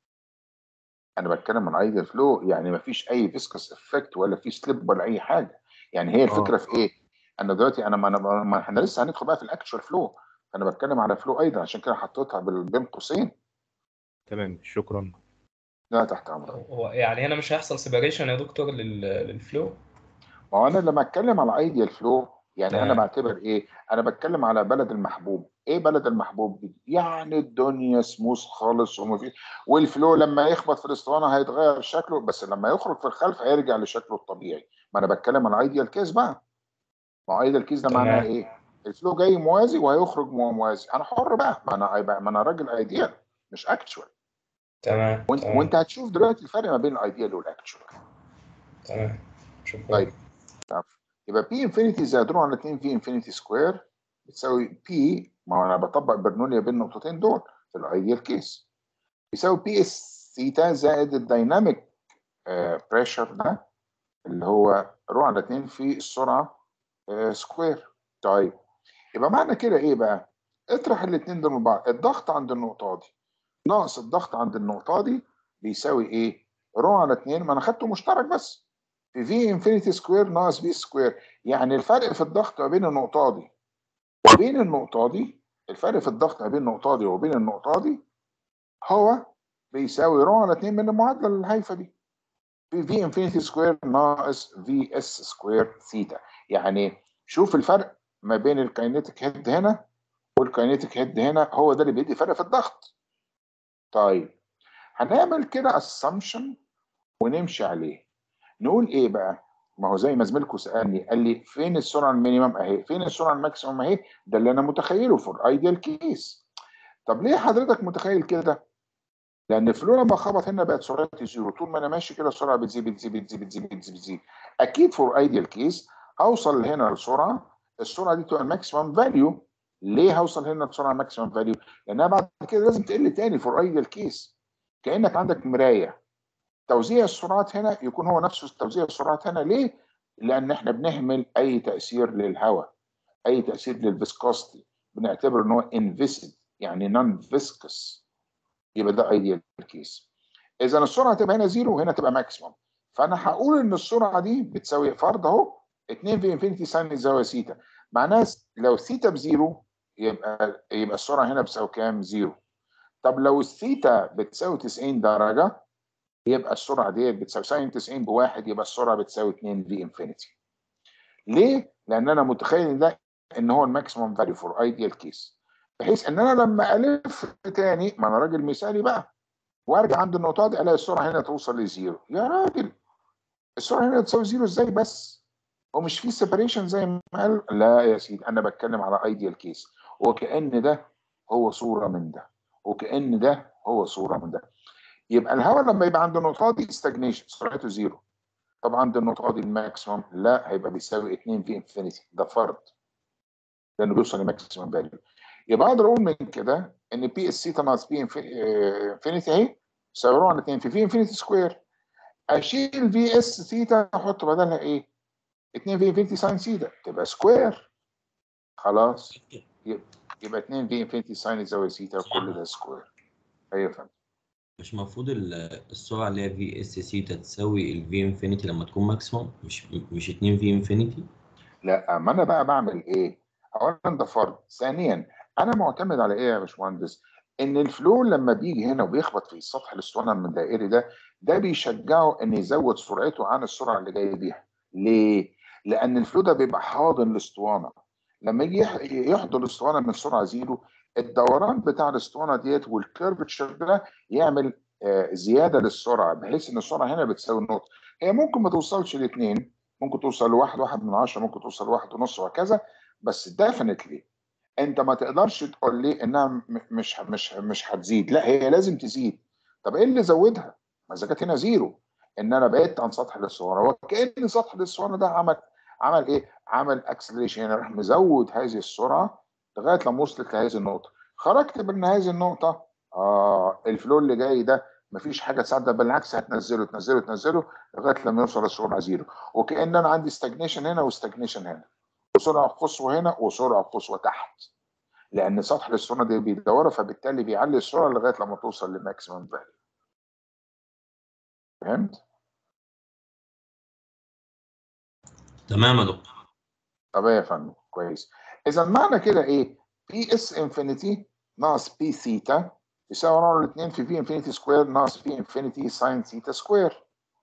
انا بتكلم على ايديال فلو يعني ما فيش اي فيسكس افكت ولا في سليب ولا اي حاجه يعني هي الفكره في ايه انا دلوقتي انا ما انا ما احنا لسه هندخل بقى في الاكشوال فلو انا بتكلم على فلو ايضا عشان كده حطيتها بال- بين قوسين تمام شكرا لا تحت امرك هو يعني هنا مش هيحصل سيبريشن يا دكتور لل... للفلو ما هو انا لما اتكلم على ايديال فلو يعني انا تمام. بعتبر ايه انا بتكلم على بلد المحبوب ايه بلد المحبوب دي يعني الدنيا سموث خالص وما في والفلو لما يخبط في الاسطوانه هيتغير شكله بس لما يخرج في الخلف هيرجع لشكله الطبيعي ما انا بتكلم على ايديال كيس بقى ما هو ايديال كيس ده معناه تمام. ايه الفلو جاي موازي وهيخرج مو- موازي انا حر بقى ما انا هيبقى- ما انا راجل ايديال مش اكتشوال تمام وانت, تمام وانت هتشوف دلوقتي الفرق ما بين الايديال والاكتشوال تمام شكرا طيب عفوا. يبقى بي انفينيتي زائد رو على 2 في انفينيتي سكوير بتساوي بي ما هو انا بطبق برنوليا بين النقطتين دول في الايديال كيس بيساوي بي اس ثيتا زائد الدايناميك بريشر ده اللي هو رو على 2 في السرعه آه، سكوير طيب يبقى معنى كده ايه بقى؟ اطرح الاثنين دول من بعض الضغط عند النقطه دي ناقص الضغط عند النقطه دي بيساوي ايه؟ رو على 2 ما انا خدته مشترك بس في في انفينيتي سكوير ناقص في سكوير يعني الفرق في الضغط ما بين النقطه دي وبين النقطه دي الفرق في الضغط ما بين النقطه دي وبين النقطه دي هو بيساوي رو على 2 من المعادله الهايفه دي في في انفينيتي سكوير ناقص في اس سكوير ثيتا يعني شوف الفرق ما بين الكاينيتيك هيد هنا والكاينيتيك هيد هنا هو ده اللي بيدي فرق في الضغط طيب هنعمل كده اسامبشن ونمشي عليه نقول ايه بقى ما هو زي ما زميلكم سالني قال لي فين السرعه المينيمم اهي فين السرعه الماكسيمم اهي ده اللي انا متخيله فور ايديال كيس طب ليه حضرتك متخيل كده لان الفلو لما خبط هنا بقت سرعتي زيرو طول ما انا ماشي كده السرعه بتزيد بتزيد بتزيد بتزيد بتزيد, بتزيد. اكيد فور ايديال كيس اوصل هنا لسرعه السرعه دي تبقى الماكسيمم فاليو ليه هوصل هنا لسرعه ماكسيمم فاليو؟ لانها بعد كده لازم تقل تاني فور ايديال كيس كانك عندك مرايه توزيع السرعات هنا يكون هو نفسه توزيع السرعات هنا ليه؟ لان احنا بنهمل اي تاثير للهواء اي تاثير للفيسكوستي بنعتبر ان هو انفيسد يعني نون فيسكس يبقى ده ايديال كيس اذا السرعه تبقى هنا زيرو وهنا تبقى ماكسيمم فانا هقول ان السرعه دي بتساوي فرض اهو 2 في انفينيتي ساين الزاويه سيتا معناها لو ثيتا بزيرو يبقى يبقى السرعه هنا بتساوي كام؟ زيرو طب لو الثيتا بتساوي 90 درجه يبقى السرعه ديت بتساوي ساين 90 بواحد يبقى السرعه بتساوي 2 في انفينيتي ليه؟ لان انا متخيل ان ده ان هو الماكسيمم فاليو فور ايديال كيس بحيث ان انا لما الف تاني ما انا راجل مثالي بقى وارجع عند النقطه دي الاقي السرعه هنا توصل لزيرو يا راجل السرعه هنا تساوي زيرو ازاي بس؟ هو مش في سيبريشن زي ما قال لا يا سيدي انا بتكلم على ايديال كيس وكأن ده هو صوره من ده وكأن ده هو صوره من ده يبقى الهواء لما يبقى عند النقطه دي استجنيشن سرعته زيرو طبعا عند النقطه دي الماكسيمم لا هيبقى بيساوي 2 في انفينيتي ده فرض لانه بيوصل لماكسيمم فاليو يبقى اقدر اقول من كده ان بي اس سيتا ناقص بي انفينيتي اهي يساوي على 2 في في انفينيتي سكوير اشيل في اس ثيتا احط بدلها ايه؟ 2 في انفينيتي ساين ثيتا تبقى سكوير خلاص يبقى يبقى 2 في انفينيتي ساين الزاويه ثيتا وكل ده سكوير ايوه فهمت مش المفروض ال- السرعة اللي هي في اس سيتا تساوي ال في انفينيتي لما تكون ماكسيموم مش مش 2 في انفينيتي لا ما انا بقى بعمل ايه؟ اولا ده فرض ثانيا انا معتمد على ايه يا باشمهندس؟ ان الفلو لما بيجي هنا وبيخبط في السطح الاسطوانه من الدائري ده ده بيشجعه ان يزود سرعته عن السرعه اللي جاي بيها ليه؟ لان الفلو ده بيبقى حاضن الاسطوانه لما يجي يح- يحضن الاسطوانه من سرعه زيرو الدوران بتاع الاسطوانه ديت والكيرفتشر ده يعمل آه، زياده للسرعه بحيث ان السرعه هنا بتساوي النقطه هي ممكن ما توصلش لاثنين ممكن توصل لواحد واحد من عشرة ممكن توصل لواحد ونص وهكذا بس ديفنتلي انت ما تقدرش تقول لي انها م- مش مش مش هتزيد لا هي لازم تزيد طب ايه اللي زودها؟ ما اذا كانت هنا زيرو ان انا بعدت عن سطح الاسطوانه وكان سطح الاسطوانه ده عمل عمل ايه؟ عمل اكسلريشن يعني راح مزود هذه السرعه لغايه لما وصلت لهذه النقطه خرجت من هذه النقطه اه الفلو اللي جاي ده مفيش حاجه تساعده بالعكس هتنزله تنزله تنزله لغايه لما يوصل للسرعه زيرو وكان انا عندي استجنيشن هنا واستجنيشن هنا وسرعه قصوى هنا وسرعه قصوى تحت لان سطح الاسطوانه دي بيدور فبالتالي بيعلي السرعه لغايه لما توصل لماكسيمم فاليو فهمت؟ تمام يا دكتور طب إيه يا فندم كويس اذا معنى كده ايه؟ بي اس انفينيتي ناقص بي ثيتا يساوي نوع الاثنين في في انفينيتي سكوير ناقص في انفينيتي ساين ثيتا سكوير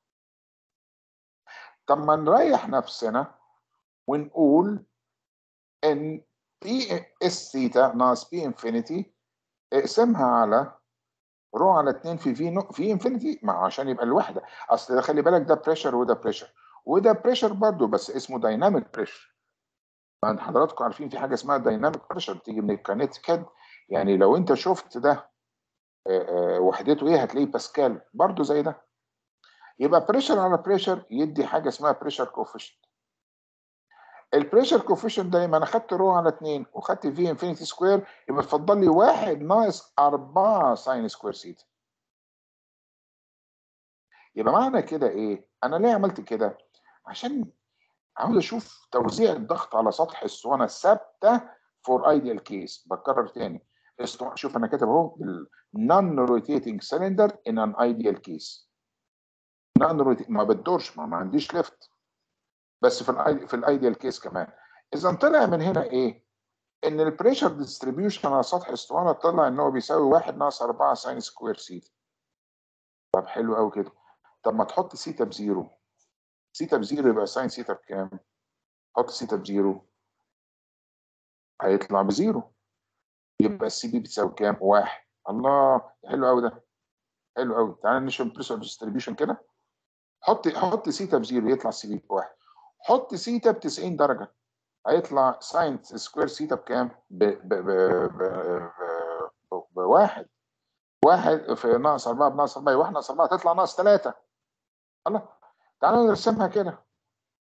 طب ما نريح نفسنا ونقول ان بي اس ثيتا ناقص بي انفينيتي اقسمها على رو على 2 في في نق في انفينيتي ما عشان يبقى الوحده اصل ده خلي بالك ده بريشر وده بريشر وده بريشر برضه بس اسمه دايناميك بريشر طبعا حضراتكم عارفين في حاجه اسمها دايناميك بريشر بتيجي من الكونكتيكت يعني لو انت شفت ده آه، آه، وحدته ايه هتلاقيه باسكال برضه زي ده يبقى بريشر على بريشر يدي حاجه اسمها بريشر كوفيشنت البريشر كوفيشنت ده ما انا خدت رو على 2 وخدت في انفينيتي سكوير يبقى اتفضل لي 1 ناقص 4 ساين سكوير سيتا يبقى معنى كده ايه؟ انا ليه عملت كده؟ عشان عاوز اشوف توزيع الضغط على سطح الاسطوانه الثابته فور ايديال كيس بكرر تاني اسطو- شوف انا كاتب اهو نون روتيتنج سلندر ان ان ايديال كيس نون ما بتدورش ما, ما عنديش ليفت بس في الاي في الايديال كيس كمان اذا طلع من هنا ايه؟ ان البريشر ديستريبيوشن على سطح الاسطوانه طلع ان هو بيساوي 1 ناقص 4 ساين سكوير سيتا طب حلو قوي كده طب ما تحط سيتا بزيرو سيتا بزيرو يبقى ساين سيتا بكام؟ حط سيتا بزيرو هيطلع بزيرو يبقى السي بي بتساوي كام؟ واحد الله حلو قوي ده حلو قوي تعالى نشوف بريشر ديستريبيوشن كده حط حط سيتا بزيرو يطلع السي بي بواحد حط سيتا ب 90 درجه هيطلع ساين سكوير سيتا بكام؟ ب ب ب ب ب بواحد واحد في ناقص 4 بناقص 4 واحد ناقص 4 تطلع ناقص 3 الله تعالى نرسمها كده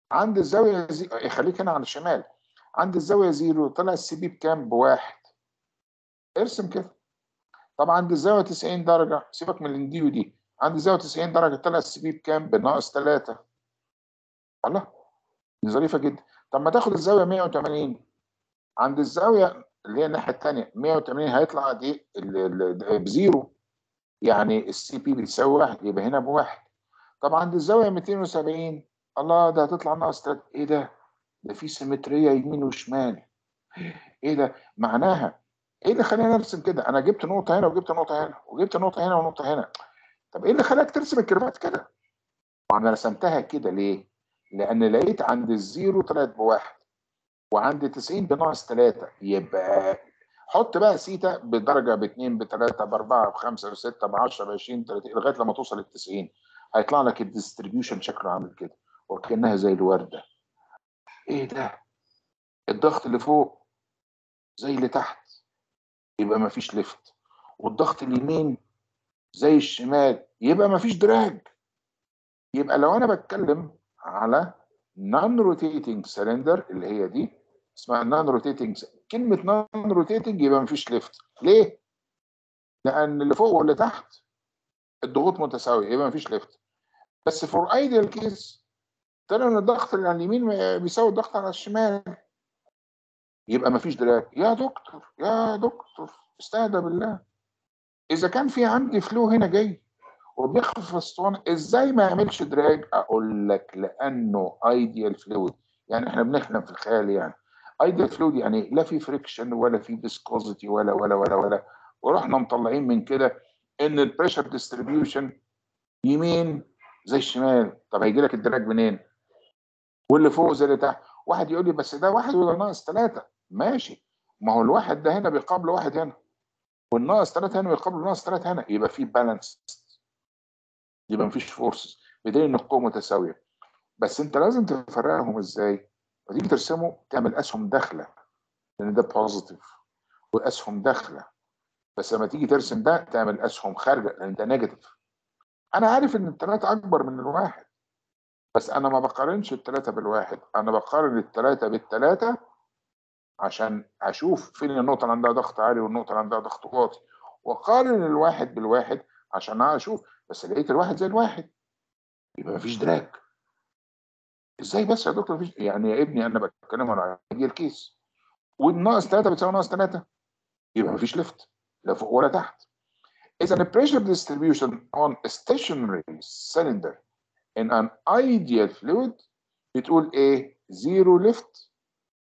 عند الزاويه زي... خليك هنا على الشمال عند الزاويه زيرو طلع السي بي بكام؟ بواحد ارسم كده طبعا عند الزاويه 90 درجه سيبك من الاندي ودي عند الزاويه 90 درجه طلع السي بي بكام؟ بناقص 3 الله دي ظريفه جدا طب ما تاخد الزاويه 180 عند الزاويه اللي هي الناحيه الثانيه 180 هيطلع قد ايه؟ ال- ال- بزيرو يعني السي بي بتساوي واحد يبقى هنا بواحد طب عند الزاويه 270 الله ده هتطلع ناقص 3 ايه ده؟ ده في سيمتريه يمين وشمال ايه ده؟ معناها ايه اللي خلاني ارسم كده؟ انا جبت نقطه هنا وجبت نقطه هنا وجبت نقطه هنا ونقطه هنا طب ايه اللي خلاك ترسم الكيرفات كده؟ وانا رسمتها كده ليه؟ لان لقيت عند الزيرو طلعت بواحد وعند 90 بناقص 3 يبقى حط بقى سيتا بدرجه باثنين بثلاثه باربعه بخمسه بسته ب 10 ب 20 30 لغايه لما توصل لل 90 هيطلع لك الديستريبيوشن شكله عامل كده وكانها زي الورده ايه ده؟ الضغط اللي فوق زي اللي تحت يبقى مفيش ليفت والضغط اليمين زي الشمال يبقى مفيش دراج يبقى لو انا بتكلم على نون روتيتنج سلندر اللي هي دي اسمها نون روتيتنج كلمه نون روتيتنج يبقى مفيش ليفت ليه؟ لان اللي فوق واللي تحت الضغوط متساويه يبقى مفيش ليفت بس فور ايديال كيس طلع ان الضغط اللي على اليمين بيساوي الضغط على الشمال يبقى مفيش دراج يا دكتور يا دكتور استهدى بالله اذا كان في عندي فلو هنا جاي وبيخفف الاسطوانه ازاي ما يعملش دراج اقول لك لانه ايديال فلويد يعني احنا بنحلم في الخيال يعني ايديال فلويد يعني لا في فريكشن ولا في فيسكوزيتي ولا ولا ولا ولا ورحنا مطلعين من كده ان البريشر ديستريبيوشن يمين زي الشمال طب هيجي لك الدراج منين؟ واللي فوق زي اللي تحت واحد يقول لي بس ده واحد وده ناقص ثلاثه ماشي ما هو الواحد ده هنا بيقابل واحد هنا والناقص ثلاثه هنا بيقابل ناقص ثلاثه هنا يبقى في بالانس يبقى مفيش فورس بدليل ان القوه متساويه بس انت لازم تفرقهم ازاي؟ وتيجي ترسمه تعمل اسهم داخله لان ده بوزيتيف واسهم داخله بس لما تيجي ترسم ده تعمل اسهم خارجه لان ده نيجاتيف انا عارف ان الثلاثه اكبر من الواحد بس انا ما بقارنش الثلاثه بالواحد انا بقارن الثلاثه بالثلاثه عشان اشوف فين النقطه اللي عندها ضغط عالي والنقطه اللي عندها ضغط واطي واقارن الواحد بالواحد عشان اشوف بس لقيت الواحد زي الواحد يبقى مفيش دراج ازاي بس يا دكتور مفيش يعني يا ابني انا بتكلم على هي الكيس والناقص 3 بتساوي ناقص 3 يبقى مفيش ليفت لا فوق ولا تحت اذا البريشر distribution on a stationary cylinder in an ideal fluid بتقول ايه زيرو ليفت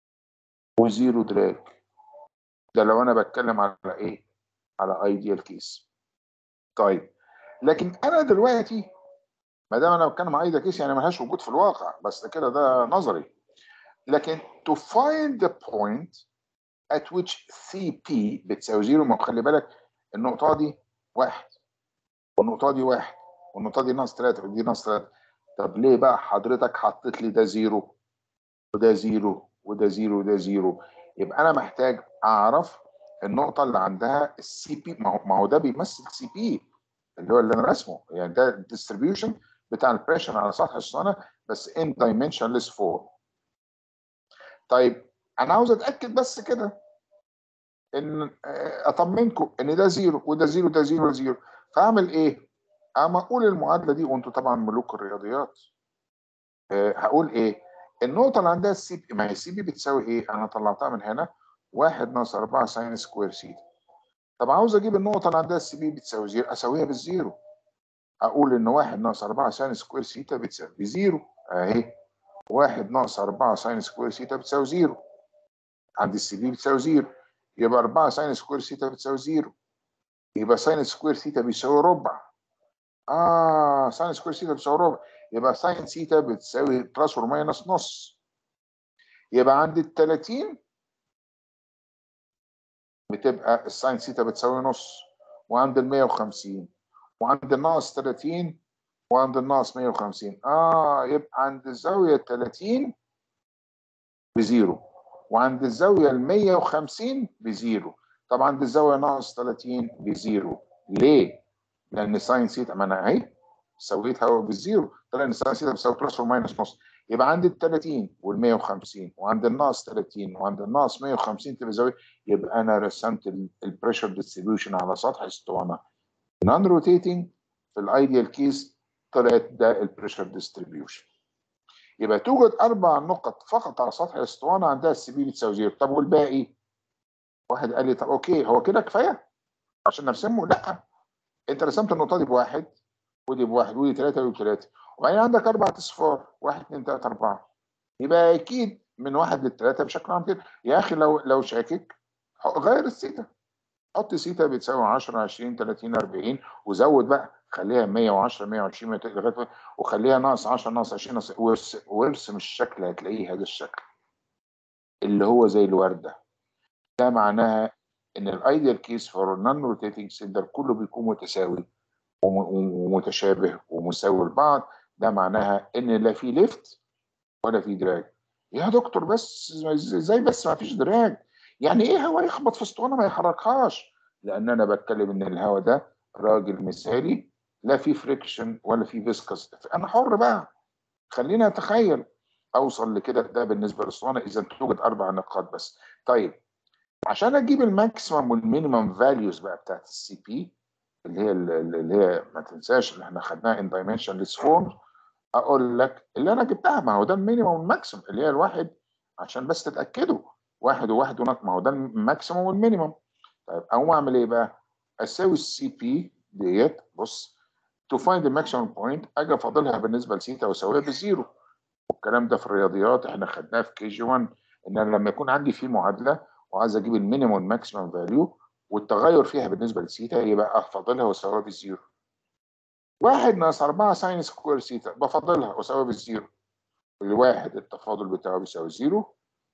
وزيرو دراج ده لو انا بتكلم على ايه على ايديال كيس طيب لكن انا دلوقتي ما دام انا بتكلم على ايديال كيس يعني ملهاش وجود في الواقع بس ده كده ده نظري لكن to find the point at which CP بتساوي زيرو ما هو خلي بالك النقطة دي واحد والنقطة دي واحد والنقطة دي ناقص ثلاثة ودي ناقص ثلاثة طب ليه بقى حضرتك حطيت لي ده زيرو وده زيرو وده زيرو وده زيرو يبقى انا محتاج اعرف النقطة اللي عندها السي بي ما هو ما هو ده بيمثل سي بي اللي هو اللي انا رسمه يعني ده الديستريبيوشن بتاع البريشر على سطح الصانع بس ان دايمنشنلس فور طيب انا عاوز اتاكد بس كده ان آه، اطمنكم ان ده زيرو وده زيرو ده زيرو زيرو فاعمل ايه؟ اما اقول المعادله دي وانتوا طبعا ملوك الرياضيات آه، هقول ايه؟ النقطه اللي عندها السي بي ما هي السي بي بتساوي ايه؟ انا طلعتها من هنا 1 ناقص 4 ساين سكوير سيتا طب عاوز اجيب النقطه اللي عندها السي بي بتساوي زيرو اساويها بالزيرو اقول ان 1 ناقص 4 ساين سكوير سيتا بتساوي زيرو اهي 1 ناقص 4 ساين سكوير سيتا بتساوي زيرو عند السي بي بتساوي زيرو يبقى 4 ساين سكوير سيتا بتساوي زيرو يبقى ساين سكوير سيتا بيساوي ربع اه ساين سكوير سيتا بتساوي ربع يبقى ساين سيتا بتساوي بلس اور ماينس نص يبقى عند ال 30 بتبقى الساين سيتا بتساوي نص وعند ال 150 وعند الناقص 30 وعند الناقص 150 اه يبقى عند الزاويه 30 بزيرو وعند الزاويه ال 150 بزيرو طبعا عند الزاويه ناقص 30 بزيرو ليه؟ لان ساين سيتا ما انا اهي سويتها بالزيرو طلع ان ساين سيتا بتساوي بلس اور ماينس نص يبقى عند ال 30 وال 150 وعند الناقص 30 وعند الناقص 150 تبقى زاويه يبقى انا رسمت البريشر ديستريبيوشن على سطح اسطوانه نون روتيتنج في الايديال كيس طلعت ده البريشر ديستريبيوشن يبقى توجد اربع نقط فقط على سطح الاسطوانه عندها السي بي بتساوي زيرو طب والباقي؟ واحد قال لي طب اوكي هو كده كفايه عشان نرسمه؟ لا انت رسمت النقطه دي بواحد ودي بواحد ودي ثلاثه ودي بثلاثه وبعدين عندك اربع اصفار واحد اثنين ثلاثه اربعه يبقى اكيد من واحد للثلاثه بشكل عام كده يا اخي لو لو شاكك غير السيتا حط سيتا بتساوي 10 20 30 40 وزود بقى خليها 110 120 100 لغايه وخليها ناقص 10 ناقص 20 ناقص وارس- وارسم الشكل هتلاقيه هذا الشكل اللي هو زي الورده ده معناها ان الايديال كيس فور نون روتيتنج سيلندر كله بيكون متساوي وم- ومتشابه ومساوي لبعض ده معناها ان لا في ليفت ولا في دراج يا دكتور بس ازاي بس ما فيش دراج يعني ايه هوا يخبط في اسطوانه ما يحركهاش لان انا بتكلم ان الهوا ده راجل مثالي لا في فريكشن ولا في فيسكس انا حر بقى خلينا اتخيل اوصل لكده ده بالنسبه للاسطوانه اذا توجد اربع نقاط بس طيب عشان اجيب الماكسيمم والمينيمم فاليوز بقى بتاعت السي بي اللي هي اللي هي ما تنساش اللي احنا خدناها ان دايمنشنلس فورم اقول لك اللي انا جبتها ما هو ده المينيمم والماكسيمم اللي هي الواحد عشان بس تتاكدوا واحد وواحد ونق ما هو ده الماكسيمم والمينيمم طيب اقوم اعمل ايه بقى؟ اساوي السي بي ديت بص تو فايند الماكسيمم بوينت اجي افاضلها بالنسبه لسيتا واساويها بالزيرو والكلام ده في الرياضيات احنا خدناه في كي جي 1 ان انا لما يكون عندي في معادله وعايز اجيب المينيمم والماكسيمم فاليو والتغير فيها بالنسبه لسيتا يبقى افاضلها واساويها بالزيرو واحد ناقص 4 ساين سكوير سيتا بفضلها واساويها بالزيرو الواحد التفاضل بتاعه بيساوي زيرو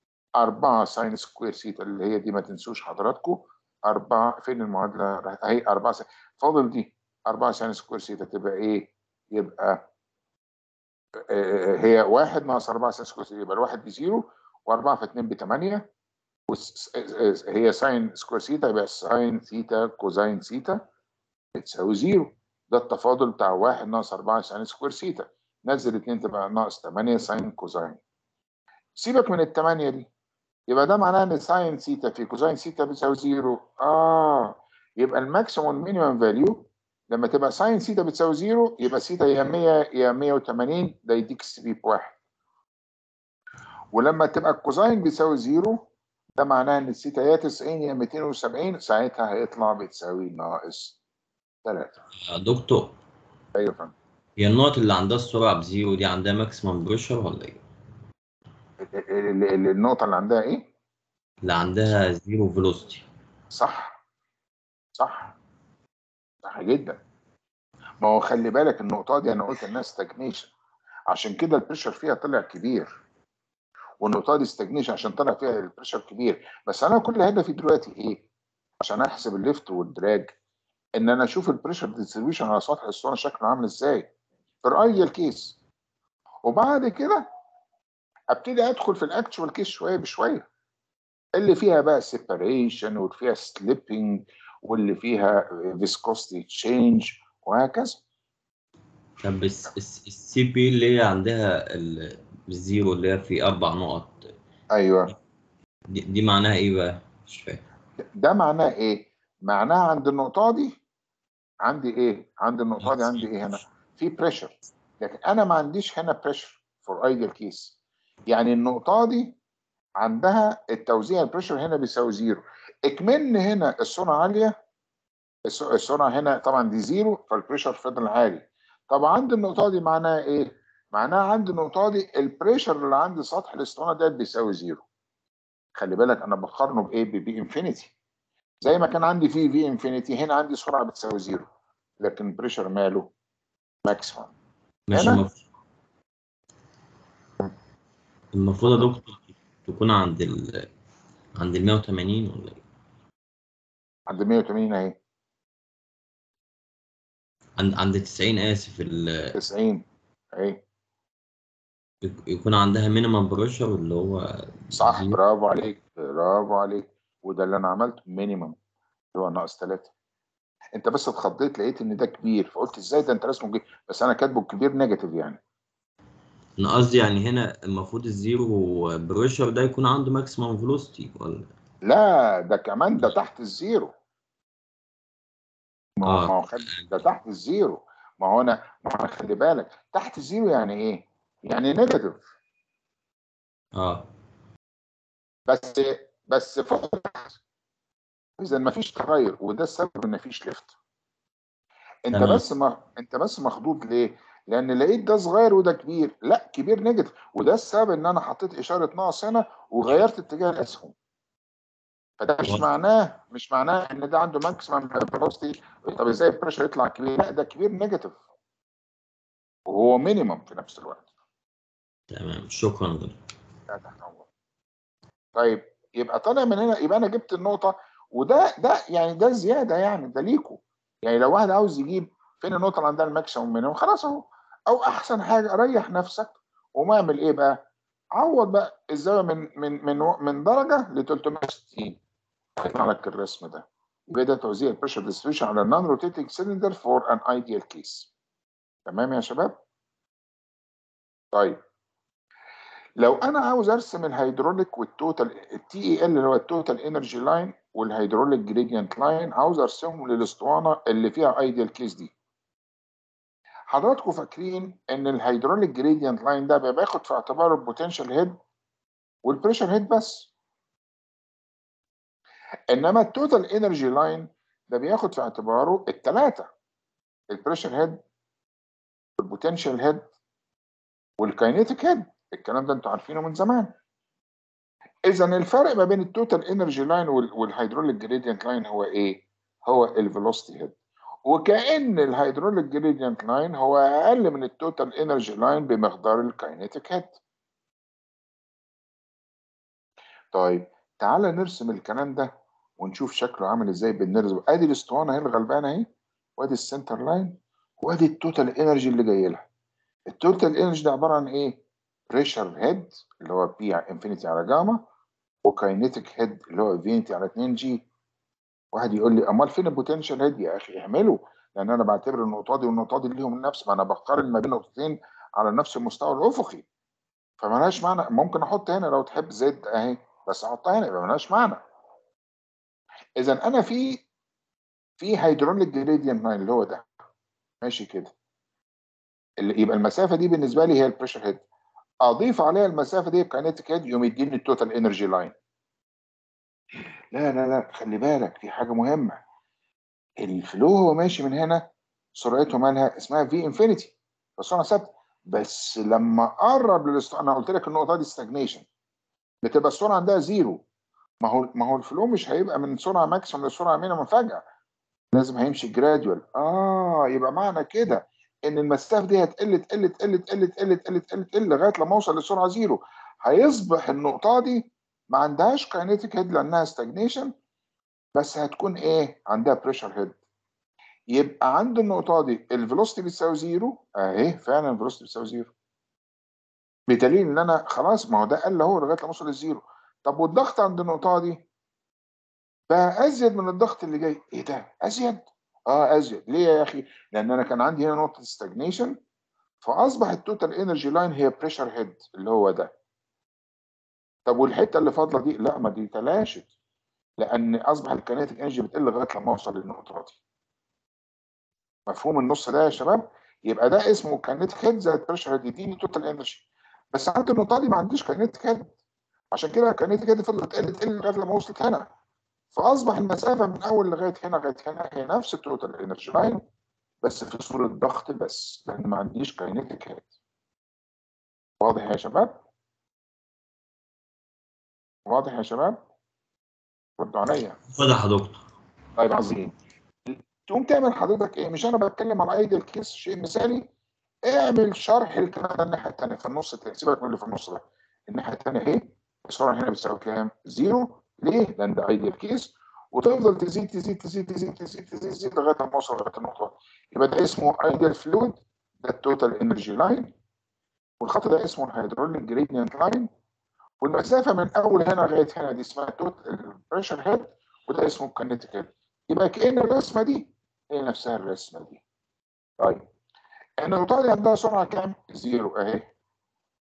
4 ساين سكوير سيتا اللي هي دي ما تنسوش حضراتكم 4 فين المعادله راحت اهي 4 ساين فاضل دي 4 ساين سكوير سيتا تبقى ايه؟ يبقى آه، هي 1 ناقص 4 ساين سكوير سيتا يبقى الواحد بزيرو و4 في 2 ب 8 هي ساين سكوير سيتا يبقى ساين ثيتا كوزاين ثيتا بتساوي زيرو ده التفاضل بتاع 1 ناقص 4 ساين سكوير سيتا نزل 2 تبقى ناقص 8 ساين كوزاين سيبك من الثمانية دي يبقى ده معناه ان ساين سيتا في كوزاين سيتا بتساوي زيرو اه يبقى الماكسيموم والمينيمم فاليو لما تبقى ساين سيتا بتساوي زيرو يبقى سيتا يا 100 يا 180 ده يديك السي بي بواحد ولما تبقى الكوزاين بيساوي زيرو ده معناه ان السيتا يا 90 يا 270 ساعتها هيطلع بتساوي ناقص 3 دكتور ايوه فهمت هي النقط اللي عندها السرعة بزيرو دي عندها ماكسيمم بريشر ولا ايه؟ ال- ال- النقطة اللي عندها ايه؟ اللي عندها زيرو فيلوسيتي صح صح صح جدا ما هو خلي بالك النقطة دي أنا قلت إنها ستاجنيشن عشان كده البريشر فيها طلع كبير والنقطة دي ستاجنيشن عشان طلع فيها البريشر كبير بس أنا كل هدفي دلوقتي إيه؟ عشان أحسب الليفت والدراج إن أنا أشوف البريشر ديستريبيوشن على سطح الاسطوانة شكله عامل إزاي في الأيديال كيس وبعد كده ابتدي ادخل في الاكتشوال كيس شويه بشويه اللي فيها بقى سيباريشن واللي فيها سليبنج واللي فيها فيسكوستي تشينج وهكذا طب السي بي اللي هي عندها ال- الزيرو اللي هي في أربع نقط ايوه دي, دي معناها إيه بقى؟ مش فاهم ده معناه ايه؟ معناه عند النقطه دي عندي ايه؟ عند النقطه دي عندي ايه هنا؟ في بريشر لكن انا ما عنديش هنا بريشر فور ايديال كيس يعني النقطه دي عندها التوزيع البريشر هنا بيساوي زيرو اكمن هنا السرعه عاليه الس- السرعه هنا طبعا دي زيرو فالبريشر فضل عالي طب عند النقطه دي معناها ايه؟ معناها عند النقطه دي البريشر اللي عند سطح الاسطوانه ده بيساوي زيرو خلي بالك انا بقارنه بايه؟ ببي انفينيتي زي ما كان عندي في في انفينيتي هنا عندي سرعه بتساوي زيرو لكن بريشر ماله ماكسيمم ماشي هنا؟ المفروض المفروض يا دكتور تكون عند ال عند ال 180 ولا ايه؟ عند 180 اهي عند عند 90 آسف ال 90 اهي يكون عندها مينيمم بريشر اللي هو صح زيرو. برافو عليك برافو عليك وده اللي انا عملته مينيمم اللي هو ناقص 3 انت بس اتخضيت لقيت ان ده كبير فقلت ازاي ده انت رسمه كبير بس انا كاتبه كبير نيجاتيف يعني انا قصدي يعني هنا المفروض الزيرو بريشر ده يكون عنده ماكسيمم فيلوسيتي ولا لا ده كمان ده تحت الزيرو ما هو آه. ما هو خلي ده تحت الزيرو ما هو انا ما هو خلي بالك تحت الزيرو يعني ايه؟ يعني نيجاتيف اه بس بس فوق تحت اذا ما فيش تغير وده السبب ان ما فيش ليفت انت تمام. بس ما انت بس مخضوض ليه؟ لان لقيت ده صغير وده كبير لا كبير نيجاتيف وده السبب ان انا حطيت اشاره ناقص هنا وغيرت اتجاه الاسهم فده مش واضح. معناه مش معناه ان ده عنده ماكسيمم فيلوسيتي طب ازاي البريشر يطلع كبير؟ لا ده كبير نيجاتيف وهو مينيمم في نفس الوقت تمام شكرا دكتور لا تحت أمرك. طيب يبقى طالع من هنا يبقى انا جبت النقطه وده ده يعني ده زياده يعني ده ليكوا يعني لو واحد عاوز يجيب فين النقطه اللي عندها الماكسيموم مينيموم خلاص اهو او احسن حاجه ريح نفسك وما اعمل ايه بقى؟ عوض بقى الزاويه من من من من درجه ل 360 هيطلع لك الرسم ده يبقى ده توزيع البريشر ديستريبيوشن على النون روتيتنج سيلندر فور ان ايديال كيس تمام يا شباب؟ طيب لو انا عاوز ارسم الهيدروليك والتوتال التي اي ال اللي هو التوتال انرجي لاين والهيدروليك جريدينت لاين عاوز ارسمهم للاسطوانه اللي فيها ايديال كيس دي حضراتكم فاكرين ان الهيدروليك جريدينت لاين ده بياخد في اعتباره البوتنشال هيد والبريشر هيد بس انما التوتال انرجي لاين ده بياخد في اعتباره الثلاثه البريشر هيد والبوتنشال هيد والكاينيتيك هيد الكلام ده انتوا عارفينه من زمان اذا الفرق ما بين التوتال انرجي لاين والهيدروليك جريدينت لاين هو ايه هو الفيلوسيتي هيد وكأن الهيدروليك جريدينت لاين هو اقل من التوتال انرجي لاين بمقدار الكاينيتيك هيد طيب تعالى نرسم الكلام ده ونشوف شكله عامل ازاي بالنرسم ادي الاسطوانه اهي الغلبانه اهي وادي السنتر لاين وادي التوتال انرجي اللي جاي لها التوتال انرجي ده عباره عن ايه بريشر هيد اللي هو بي انفينيتي على جاما وكاينيتيك هيد اللي هو انفينيتي على 2 جي واحد يقول لي امال فين البوتنشال هيد يا اخي اعمله لان انا بعتبر النقطه دي والنقطه دي ليهم نفس ما انا بقارن ما بين نقطتين على نفس المستوى الافقي فمالهاش معنى ممكن احط هنا لو تحب زد اهي بس احطها هنا يبقى مالهاش معنى اذا انا في في هيدروليك جريدينت لاين اللي هو ده ماشي كده اللي يبقى المسافه دي بالنسبه لي هي البريشر هيد اضيف عليها المسافه دي كاينيتيك هيد يقوم يديني التوتال انرجي لاين لا لا لا خلي بالك في حاجه مهمه الفلو هو ماشي من هنا سرعته مالها اسمها في انفينيتي السرعه ثابته بس لما قرب للست... انا قلت لك النقطه دي ستاجنيشن بتبقى السرعه عندها زيرو ما هو ما هو الفلو مش هيبقى من سرعه ماكسيمم لسرعه مينيمم فجاه لازم هيمشي جراديوال اه يبقى معنى كده ان المسافه دي هتقل تقل تقل تقل تقل تقل تقل تقل لغايه لما اوصل لسرعه زيرو هيصبح النقطه دي ما عندهاش كاينيتيك هيد لانها ستاجنيشن بس هتكون ايه عندها بريشر هيد يبقى عند النقطه دي الفيلوسيتي بتساوي زيرو اهي فعلا الفيلوسيتي بتساوي زيرو بدليل ان انا خلاص ما هو ده قل اهو لغايه لما اوصل للزيرو طب والضغط عند النقطه دي بقى ازيد من الضغط اللي جاي ايه ده ازيد اه ازيد ليه يا اخي لان انا كان عندي هنا نقطه ستاجنيشن فاصبح التوتال انرجي لاين هي بريشر هيد اللي هو ده طب والحته اللي فاضله دي لا ما دي تلاشت لان اصبح الكينيتيك انرجي بتقل لغايه لما اوصل للنقطه دي مفهوم النص ده يا شباب يبقى ده اسمه كينيتيك هيد زائد بريشر هيد يديني توتال انرجي بس عند النقطه دي ما عنديش كينيتيك هيد عشان كده الكينيتيك هيد فضلت تقل تقل لغايه لما وصلت هنا فاصبح المسافه من اول لغايه هنا لغايه هنا هي نفس التوتال انرجي لاين بس في صوره ضغط بس لان ما عنديش كاينيتيك هيد واضح يا شباب واضح يا شباب ردوا عليا واضح يا دكتور طيب عظيم تقوم تعمل حضرتك ايه مش انا بتكلم على ايدي الكيس شيء مثالي اعمل شرح الكلام ده الناحيه الثانيه في النص التاني سيبك من اللي في النص ده الناحيه الثانيه اهي السرعه هنا بتساوي كام؟ زيرو ليه؟ لان ده ايديال كيس وتفضل تزيد تزيد تزيد تزيد تزيد تزيد, تزيد لغايه ما اوصل لغايه النقطه يبقى ده اسمه ايديال فلويد ده التوتال انرجي لاين والخط ده اسمه الهيدروليك جريدينت لاين والمسافه من اول هنا لغايه هنا دي اسمها توتال بريشر هيد وده اسمه الكينيتيك هيد يبقى كأن الرسمه دي هي نفسها الرسمه دي طيب النقطه دي عندها سرعه كام؟ زيرو اهي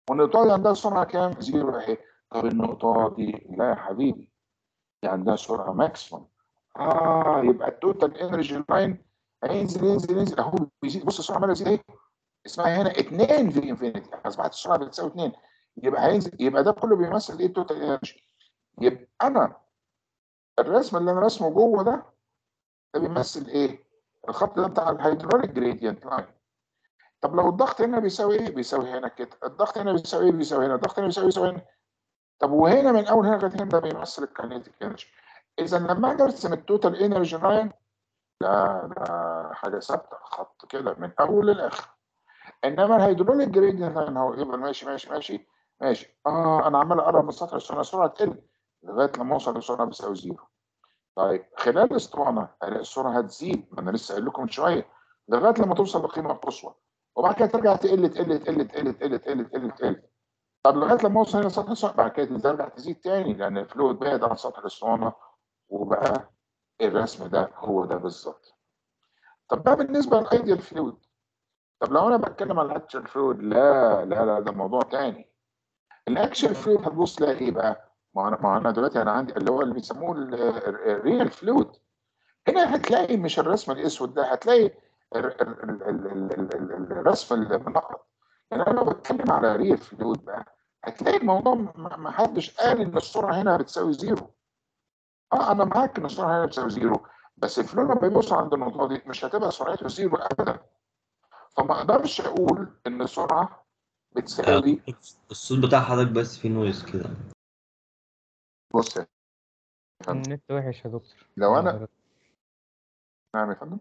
والنقطه دي عندها سرعه كام؟ زيرو اهي طب النقطه دي لا يا حبيبي دي عندها سرعه ماكسيموم اه يبقى التوتال انرجي لاين هينزل ينزل ينزل اهو بيزيد بص السرعه عماله تزيد اهي اسمها هنا 2 في انفينيتي اصبحت السرعه بتساوي 2 يبقى هينزل يبقى ده كله بيمثل ايه التوتال انرجي يبقى انا الرسم اللي انا رسمه جوه ده ده بيمثل ايه؟ الخط ده بتاع الهيدروليك جريدينت لاين طب لو الضغط هنا بيساوي ايه؟ بيساوي هنا كده الضغط هنا بيساوي ايه؟ بيساوي هنا الضغط هنا بيساوي بيساوي هنا طب وهنا من اول هنا لغايه هنا ده بيمثل الكاينيتيك انرجي اذا لما اجي ارسم التوتال انرجي لاين لا ده حاجه ثابته خط كده من اول للاخر انما الهيدروليك جريدينت لاين هو يفضل ماشي ماشي ماشي ماشي اه انا عمال اقرب من السطح السرعه السرعه تقل لغايه لما اوصل لسرعه بتساوي زيرو طيب خلال اسطوانه الاقي السرعه هتزيد ما انا لسه قايل لكم من شويه لغايه لما توصل للقيمه القصوى وبعد كده ترجع تقل تقل تقل تقل تقل تقل تقل تقل طب لغايه لما اوصل هنا سطح السطح بعد كده ترجع تزيد تاني لان الفلويد بعد عن سطح الاسطوانه وبقى الرسم ده هو ده بالظبط طب ده بالنسبه للايديال فلويد طب لو انا بتكلم على الاكشن فلويد لا لا لا ده موضوع تاني الاكشن فلويد هتبص تلاقي ايه بقى؟ ما انا ما انا دلوقتي انا عندي اللي هو اللي بيسموه الريال فلويد هنا هتلاقي مش الرسم الاسود ده هتلاقي ال- ال- ال- ال- ال- ال- الرسم المنقط يعني انا لو بتكلم على ريال فلويد بقى هتلاقي الموضوع ما ما حدش قال ان السرعه هنا بتساوي زيرو اه انا معاك ان السرعه هنا بتساوي زيرو بس الفلويد لما بيبص عند النقطه دي مش هتبقى سرعته زيرو ابدا فما اقدرش اقول ان السرعه بتساوي الصوت بتاع حضرتك بس فيه نويز كده بص يا فندم النت وحش يا دكتور لو انا نعم يا فندم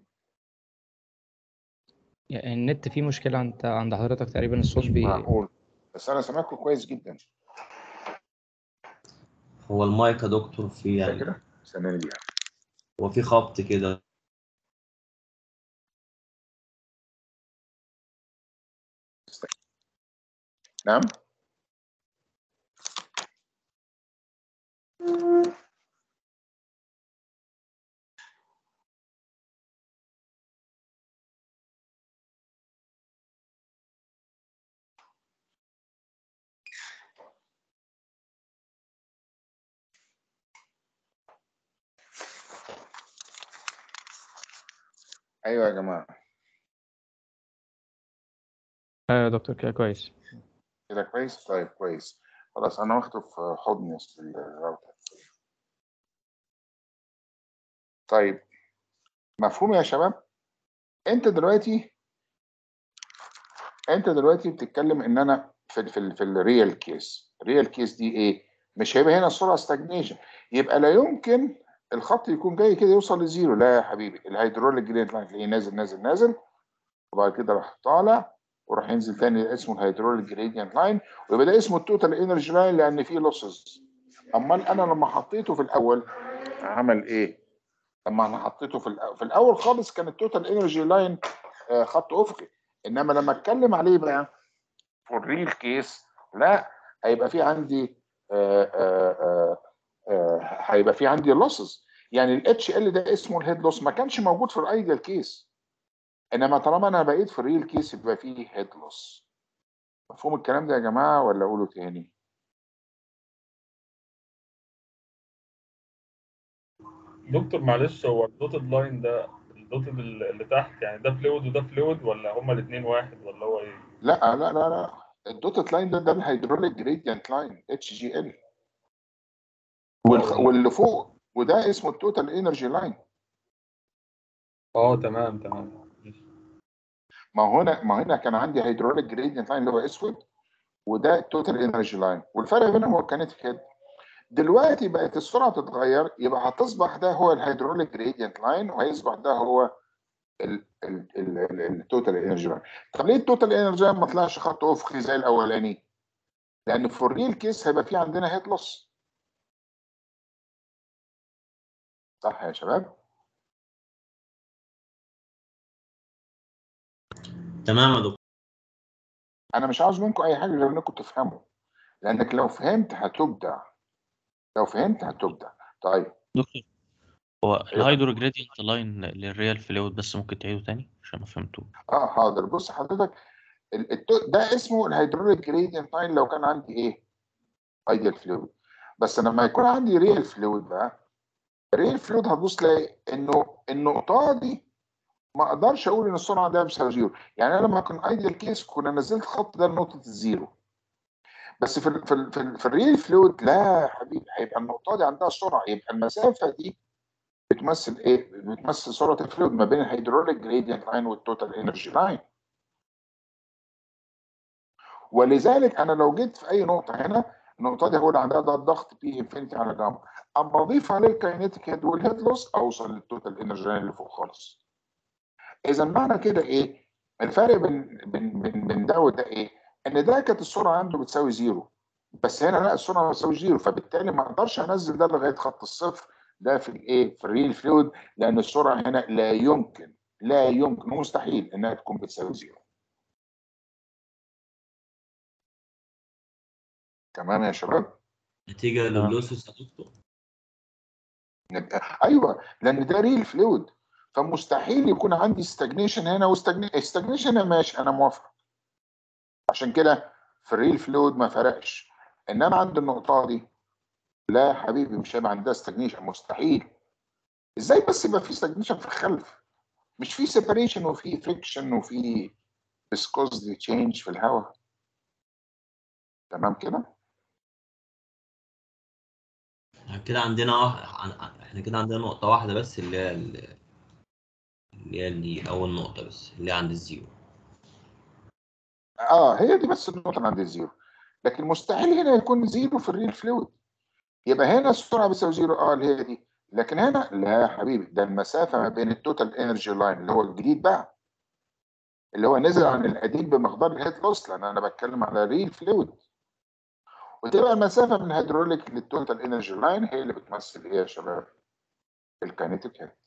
يعني النت فيه مشكلة عند عند حضرتك تقريبا الصوت بي معقول بس انا سامعكم كويس جدا هو المايك يا دكتور فيه يعني كده استناني دي هو في خبط كده نعم ايوه يا جماعه ايوه يا دكتور كده كويس كده كويس طيب كويس خلاص انا واخده في حضني في الراوتر طيب مفهوم يا شباب انت دلوقتي انت دلوقتي بتتكلم ان انا في ال في ال في الريال كيس الريال كيس دي ايه مش هيبقى هنا السرعه ستاجنيشن يبقى لا يمكن الخط يكون جاي كده يوصل لزيرو لا يا حبيبي الهيدروليك جريد لاين تلاقيه نازل نازل نازل وبعد كده راح طالع وراح ينزل تاني اسمه الهيدروليك جريدينت لاين ويبقى ده اسمه التوتال انرجي لاين لان فيه لوسز امال انا لما حطيته في الاول عمل ايه؟ لما انا حطيته في الأول, في الاول خالص كان التوتال انرجي لاين خط افقي انما لما اتكلم عليه بقى في الريل كيس لا هيبقى في عندي آه، آه، آه، آه، هيبقى في عندي لوسز يعني الاتش ال ده اسمه الهيد لوس ما كانش موجود في الايديال كيس انما طالما انا بقيت في الريل كيس يبقى فيه هيد لوس مفهوم الكلام ده يا جماعه ولا اقوله تاني دكتور معلش هو الدوتد لاين ده الدوتد اللي تحت يعني ده فلويد وده فلويد ولا هما الاثنين واحد ولا هو ايه؟ لا لا لا لا الدوتد لاين ده ده الهيدروليك جريدينت لاين اتش جي ال واللي فوق وده اسمه التوتال انرجي لاين اه تمام تمام ما هو هنا ما هنا كان عندي هيدروليك جريدينت لاين اللي هو اسود وده التوتال انرجي لاين والفرق بينهم هو الكينيتيك هيد دلوقتي بقت السرعه تتغير يبقى هتصبح ده هو الهيدروليك جريدينت لاين وهيصبح ده هو التوتال انرجي لاين طب ليه التوتال انرجي لاين ما طلعش خط افقي زي الاولاني؟ لان في الريل كيس هيبقى في عندنا هيد لوس صح يا شباب؟ تمام يا دكتور انا مش عاوز منكم اي حاجه غير انكم تفهموا لانك لو فهمت هتبدع لو فهمت هتبدع طيب دكتور هو الهايدرو جريدينت لاين للريال فلويد بس ممكن تعيده تاني عشان ما فهمتوه اه حاضر بص حضرتك ال- التو- ده اسمه الهيدروليك جريدينت لاين لو كان عندي ايه ايديال فلويد بس لما يكون عندي ريال فلويد بقى الريال فلويد هتبص تلاقي انه النقطه دي ما اقدرش اقول ان السرعه ده بيساوي زيرو يعني انا لما كان ايديال كيس كنا نزلت الخط ده لنقطه الزيرو بس في ال في ال في, ال في الريل فلويد لا يا حبيبي هيبقى النقطه دي عندها سرعه يبقى المسافه دي بتمثل ايه؟ بتمثل سرعه الفلويد ما بين الهيدروليك جريدينت لاين والتوتال انرجي لاين ولذلك انا لو جيت في اي نقطه هنا النقطه دي هقول عندها ده الضغط بي انفينيتي على جنب اما اضيف عليه الكاينيتيك هيد والهيد لوس اوصل للتوتال انرجي لاين اللي فوق خالص اذا معنى كده ايه؟ الفرق بين بين بين, بين ده وده ايه؟ ان ده كانت السرعه عنده بتساوي زيرو بس هنا لا السرعه بتساوي زيرو فبالتالي ما اقدرش انزل ده لغايه خط الصفر ده في الايه؟ في الريل فلويد لان السرعه هنا لا يمكن لا يمكن مستحيل انها تكون بتساوي زيرو. تمام يا شباب؟ نتيجة للوسوس يا دكتور نبقى ايوه لان ده ريل فلويد فمستحيل يكون عندي استجنيشن هنا واستجنيشن هنا ماشي انا موافق عشان كده في الريل فلويد ما فرقش انما عند النقطه دي لا يا حبيبي مش هيبقى عندها استجنيشن مستحيل ازاي بس يبقى في استجنيشن في الخلف مش في سيبريشن وفي فريكشن وفي viscosity تشينج في الهواء تمام كده احنا كده عندنا واحد- عن- احنا كده عندنا نقطة واحدة بس اللي هي ال- اللي هي اللي أول نقطة بس اللي هي عند الزيرو اه هي دي بس النقطه اللي عند الزيرو لكن مستحيل هنا يكون زيرو في الريل فلويد يبقى هنا السرعه بتساوي زيرو اه اللي هي دي لكن هنا لا يا حبيبي ده المسافه ما بين التوتال انرجي لاين اللي هو الجديد بقى اللي هو نزل عن القديم بمقدار الهيد لوس لان انا بتكلم على ريل فلويد وتبقى المسافه من الهيدروليك للتوتال انرجي لاين هي اللي بتمثل ايه يا شباب؟ الكاينيتيك هيد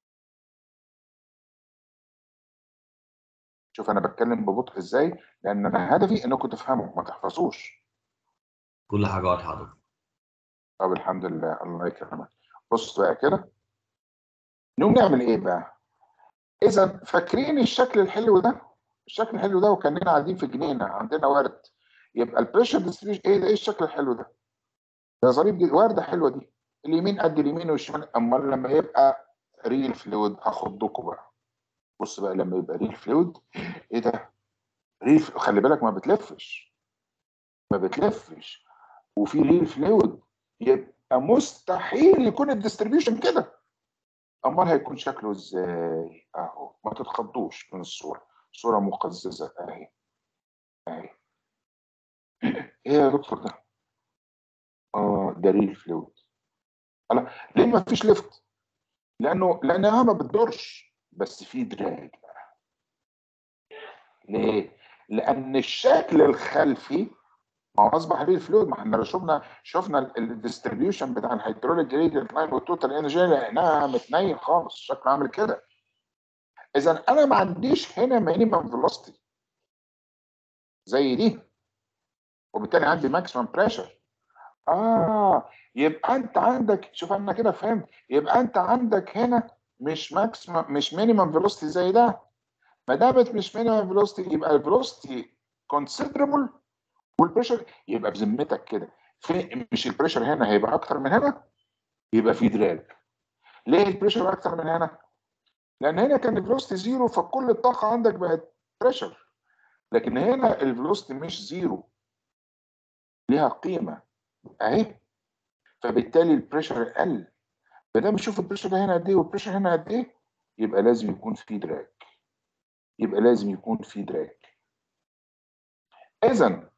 شوف انا بتكلم ببطء ازاي لان انا هدفي انكم تفهموا ما تحفظوش كل حاجة واضحة يا دكتور طب الحمد لله الله يكرمك بص بقى كده نقوم نعمل ايه بقى اذا فاكرين الشكل الحلو ده الشكل الحلو ده وكاننا قاعدين في جنينه عندنا ورد يبقى البريشر ديستريبيوشن ايه ده ايه الشكل الحلو ده ده ظريف جدا ورده حلوه دي اليمين قد اليمين والشمال امال لما يبقى ريل فلويد هاخدكم بقى بص بقى لما يبقى ريل فلويد ايه ده ريل خلي بالك ما بتلفش ما بتلفش وفي ريل فلويد يبقى مستحيل يكون الديستريبيوشن كده امال هيكون شكله ازاي اهو ما تتخضوش من الصوره صوره مقززه اهي اهي ايه يا دكتور ده اه ده ريل فلويد لا ليه ما فيش ليفت لانه لانها ما بتدورش بس في دراج بقى ليه لان الشكل الخلفي ما هو اصبح ريل فلويد ما احنا لو شفنا شفنا الديستريبيوشن بتاع الهيدروليك جريدينت لاين والتوتال انرجي لقيناها متنيل خالص شكله عامل كده اذا انا ما عنديش هنا مينيمم فيلوسيتي زي دي وبالتالي عندي ماكسيمم بريشر اه يبقى انت عندك شوف انا كده فهمت يبقى انت عندك هنا مش ماكسيمم مش مينيمم فيلوسيتي زي ده ما دامت مش مينيمم فيلوسيتي يبقى الفيلوسيتي كونسيدربل والبريشر يبقى بذمتك كده في مش البريشر هنا هيبقى اكتر من هنا يبقى في دراج ليه البريشر اكتر من هنا لان هنا كان الفيلوسيتي زيرو فكل الطاقه عندك بقت بريشر لكن هنا الفيلوسيتي مش زيرو ليها قيمه اهي فبالتالي البريشر قل ما دام شوف البريشر ده هنا قد ايه والبريشر هنا قد ايه يبقى لازم يكون في دراج يبقى لازم يكون في دراج اذا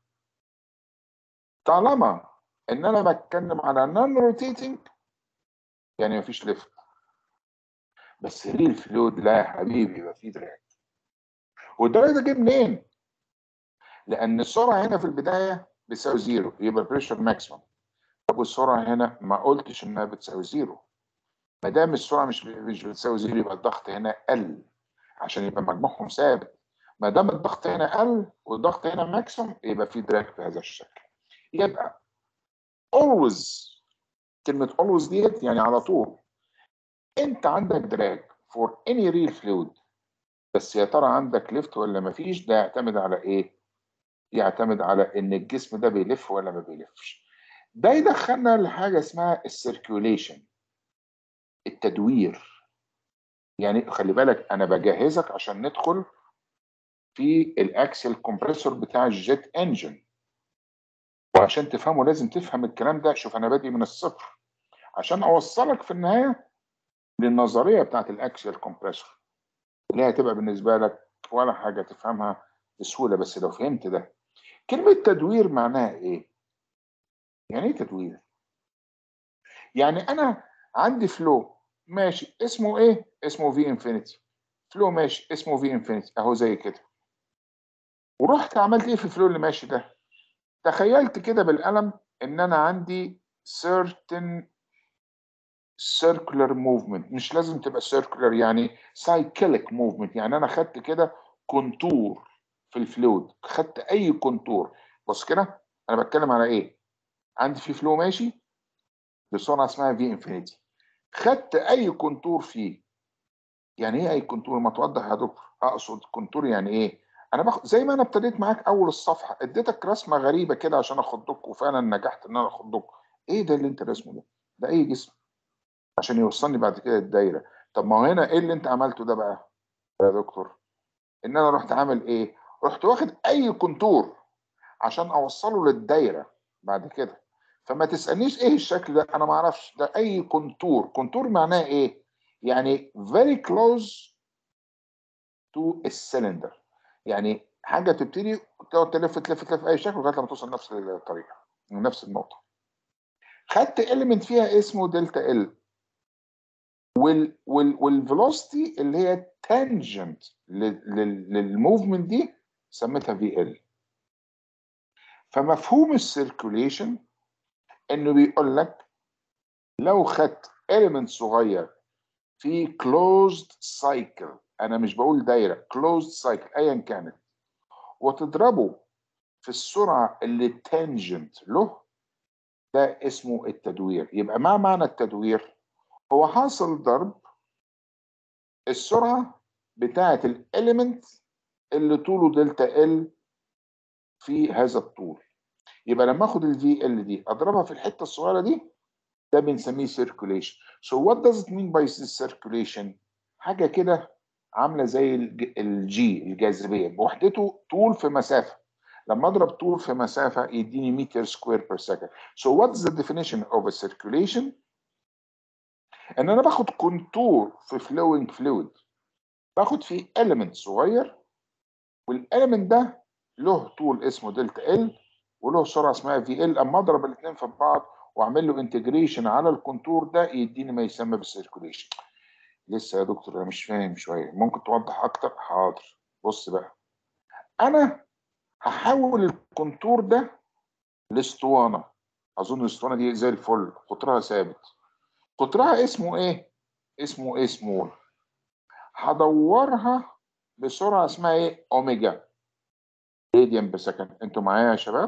طالما ان انا بتكلم على نون روتيتنج يعني مفيش ليفت بس ريل فلويد لا يا حبيبي يبقى في دراج والدراج ده جه منين؟ لان السرعه هنا في البدايه بتساوي زيرو يبقى البريشر ماكسيمم طب والسرعه هنا ما قلتش انها بتساوي زيرو ما دام السرعه مش مش بتساوي زيرو يبقى الضغط هنا قل عشان يبقى مجموعهم ثابت ما دام الضغط هنا قل والضغط هنا ماكسيمم يبقى في دراج بهذا الشكل يبقى always كلمة always ديت يعني على طول انت عندك دراج for any real fluid بس يا ترى عندك ليفت ولا مفيش ده يعتمد على ايه يعتمد على ان الجسم ده بيلف ولا ما بيلفش ده يدخلنا لحاجه اسمها السيركيوليشن التدوير يعني خلي بالك انا بجهزك عشان ندخل في الاكسل كومبريسور بتاع الجيت انجن وعشان تفهمه لازم تفهم الكلام ده شوف انا بادئ من الصفر عشان اوصلك في النهايه للنظريه بتاعت الاكسل كومبريسور اللي هي هتبقى بالنسبه لك ولا حاجه تفهمها بسهوله بس لو فهمت ده كلمه تدوير معناها ايه يعني ايه تدوير يعني انا عندي فلو ماشي اسمه ايه اسمه في انفينيتي فلو ماشي اسمه في انفينيتي اهو زي كده ورحت عملت ايه في الفلو اللي ماشي ده تخيلت كده بالقلم ان انا عندي certain circular movement مش لازم تبقى circular يعني cyclic movement يعني انا خدت كده كونتور في الفلويد خدت اي كونتور بص كده انا بتكلم على ايه عندي في فلو ماشي بسرعه اسمها في انفينيتي خدت اي كونتور فيه يعني ايه اي كونتور ما توضح يا دكتور اقصد كونتور يعني ايه انا باخد زي ما انا ابتديت معاك اول الصفحه اديتك رسمه غريبه كده عشان اخضك وفعلا نجحت ان انا اخضك ايه ده اللي انت رسمه ده ده اي جسم عشان يوصلني بعد كده الدايره طب ما هو هنا ايه اللي انت عملته ده بقى يا دكتور ان انا رحت عامل ايه رحت واخد اي كونتور عشان اوصله للدايره بعد كده فما تسالنيش ايه الشكل ده انا ما اعرفش ده اي كونتور كونتور معناه ايه يعني very close to السلندر يعني حاجه تبتدي تقعد تلف تلف تلف اي شكل لغايه لما توصل نفس الطريقه نفس النقطه خدت اليمنت فيها اسمه دلتا ال وال وال والفيلوسيتي اللي هي تانجنت للموفمنت دي سميتها في ال فمفهوم السيركوليشن انه بيقول لك لو خدت element صغير في closed cycle انا مش بقول دايره closed cycle ايا كانت وتضربه في السرعه اللي تانجنت له ده اسمه التدوير يبقى ما معنى التدوير هو حاصل ضرب السرعه بتاعه الاليمنت اللي طوله دلتا ال في هذا الطول يبقى لما اخد الفي ال دي اضربها في الحته الصغيره دي ده بنسميه circulation so what does it mean by this circulation حاجه كده عامله زي الجي الجاذبيه بوحدته طول في مسافه لما اضرب طول في مسافه يديني متر سكوير بير سكند so what's the definition of a circulation ان انا باخد كونتور في flowing fluid باخد فيه element صغير والelement ده له طول اسمه دلتا ال وله سرعه اسمها في ال اما اضرب الاثنين في بعض واعمل له انتجريشن على الكونتور ده يديني ما يسمى بالسيركوليشن لسه يا دكتور انا مش فاهم شويه ممكن توضح اكتر حاضر بص بقى انا هحول الكونتور ده لاسطوانه اظن الاسطوانه دي زي الفل قطرها ثابت قطرها اسمه ايه اسمه ايه سمول هدورها بسرعه اسمها ايه اوميجا راديان بير سكند انتوا معايا يا شباب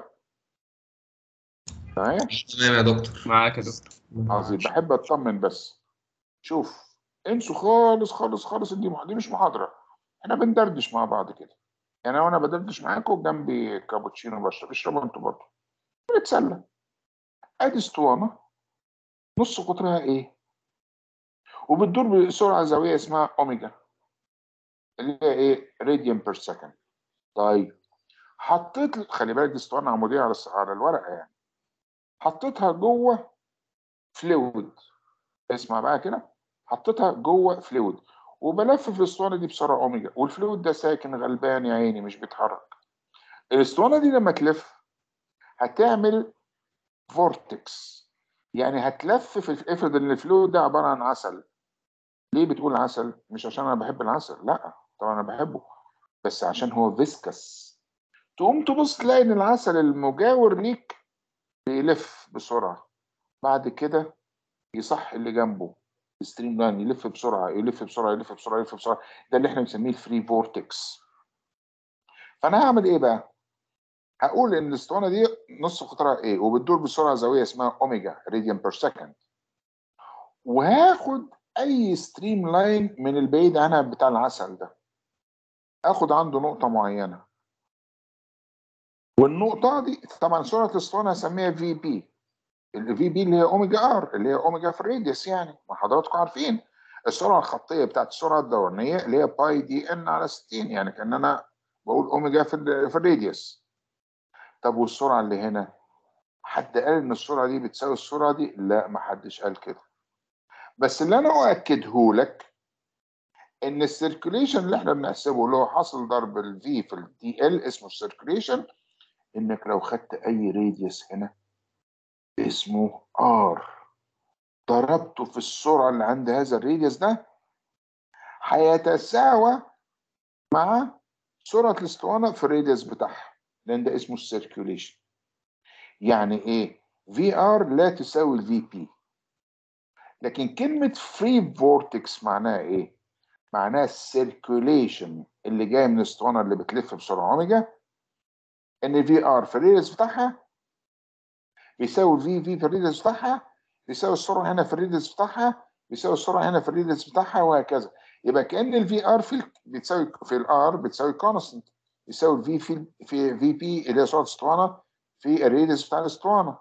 معايا تمام يا دكتور معاك يا دكتور عظيم بحب اطمن بس شوف انسوا خالص خالص خالص دي مح- دي مش محاضره احنا بندردش مع بعض كده يعني وانا بدردش معاكم جنبي كابوتشينو بشرب اشربوا انتوا برضه بنتسلى ادي اسطوانه نص قطرها ايه وبتدور بسرعه زاويه اسمها اوميجا اللي هي ايه راديان بير سكند طيب حطيت خلي بالك دي اسطوانه عموديه على الس- على الورقه يعني حطيتها جوه فلويد اسمع بقى كده حطيتها جوه فلويد وبلف في الاسطوانه دي بسرعه اوميجا والفلويد ده ساكن غلبان يا عيني مش بيتحرك الاسطوانه دي لما تلف هتعمل فورتكس يعني هتلف في افرض ان الفلويد ده عباره عن عسل ليه بتقول عسل مش عشان انا بحب العسل لا طبعا انا بحبه بس عشان هو فيسكس تقوم تبص تلاقي ان العسل المجاور ليك بيلف بسرعه بعد كده يصح اللي جنبه ستريم لاين يلف بسرعه يلف بسرعه يلف بسرعه يلف بسرعه ده اللي احنا بنسميه الفري فورتكس فانا هعمل ايه بقى؟ هقول ان الاسطوانه دي نص قطرها ايه وبتدور بسرعه زاويه اسمها اوميجا راديان بير سكند وهاخد اي ستريم لاين من البعيد عنها بتاع العسل ده اخد عنده نقطه معينه والنقطه دي طبعا سرعه الاسطوانه هسميها في بي الفي بي اللي هي اوميجا ار اللي هي اوميجا في الراديوس يعني ما حضراتكم عارفين السرعه الخطيه بتاعت السرعه الدورانيه اللي هي باي دي ان على 60 يعني كان انا بقول اوميجا في ال- في الراديوس طب والسرعه اللي هنا حد قال ان السرعه دي بتساوي السرعه دي لا ما حدش قال كده بس اللي انا اؤكده لك ان السيركوليشن اللي احنا بنحسبه اللي هو حاصل ضرب الفي في الدي ال اسمه السيركوليشن انك لو خدت اي راديوس هنا اسمه ار ضربته في السرعه اللي عند هذا الراديوس ده هيتساوى مع سرعه الاسطوانه في الراديوس بتاعها لان ده اسمه السيركوليشن يعني ايه في ار لا تساوي الفي بي لكن كلمه فري فورتكس معناها ايه معناها السيركوليشن اللي جاي من الاسطوانه اللي بتلف بسرعه اوميجا ان في ار في الراديوس بتاعها بيساوي في في في الراديوس بتاعها بيساوي السرعه هنا في الراديوس بتاعها بيساوي السرعه هنا في الراديوس بتاعها وهكذا يبقى كان الفي ار في ال- بتساوي في الار بتساوي كونستنت يساوي الفي في في في بي اللي هي سرعه الاسطوانه في الراديوس بتاع الاسطوانه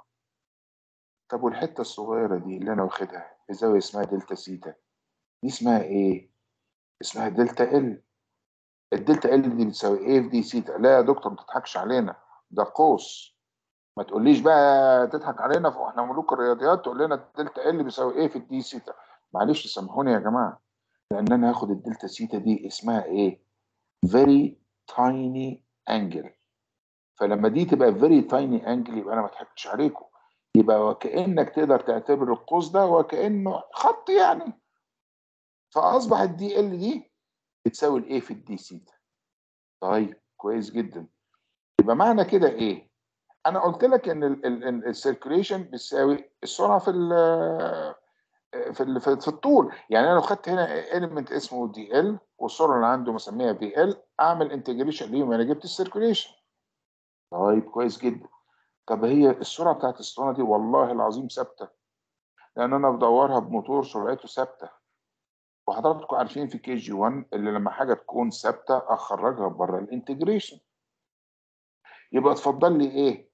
طب والحته الصغيره دي اللي انا واخدها بزاويه اسمها دلتا سيتا دي اسمها ايه؟ اسمها دلتا ال الدلتا ال دي بتساوي ايه في دي سيتا لا يا دكتور ما تضحكش علينا ده قوس ما تقوليش بقى تضحك علينا واحنا ملوك الرياضيات تقول لنا الدلتا ال بيساوي ايه في الدي سيتا معلش سامحوني يا جماعه لان انا هاخد الدلتا سيتا دي اسمها ايه very tiny angle فلما دي تبقى very tiny angle يبقى انا ما ضحكتش عليكم يبقى وكانك تقدر تعتبر القوس ده وكانه خط يعني فاصبح الدي ال دي بتساوي الايه في الدي سيتا طيب كويس جدا يبقى معنى كده ايه انا قلت لك ان السيركوليشن بتساوي السرعه في ال في ال في في الطول يعني انا لو خدت هنا element اسمه دي ال والسرعه اللي عنده مسميها في ال اعمل انتجريشن ليهم انا جبت السيركوليشن طيب كويس جدا طب هي السرعه بتاعت الاسطوانه دي والله العظيم ثابته لان انا بدورها بموتور سرعته ثابته وحضراتكم عارفين في كي جي 1 اللي لما حاجه تكون ثابته اخرجها بره الانتجريشن يبقى اتفضل لي ايه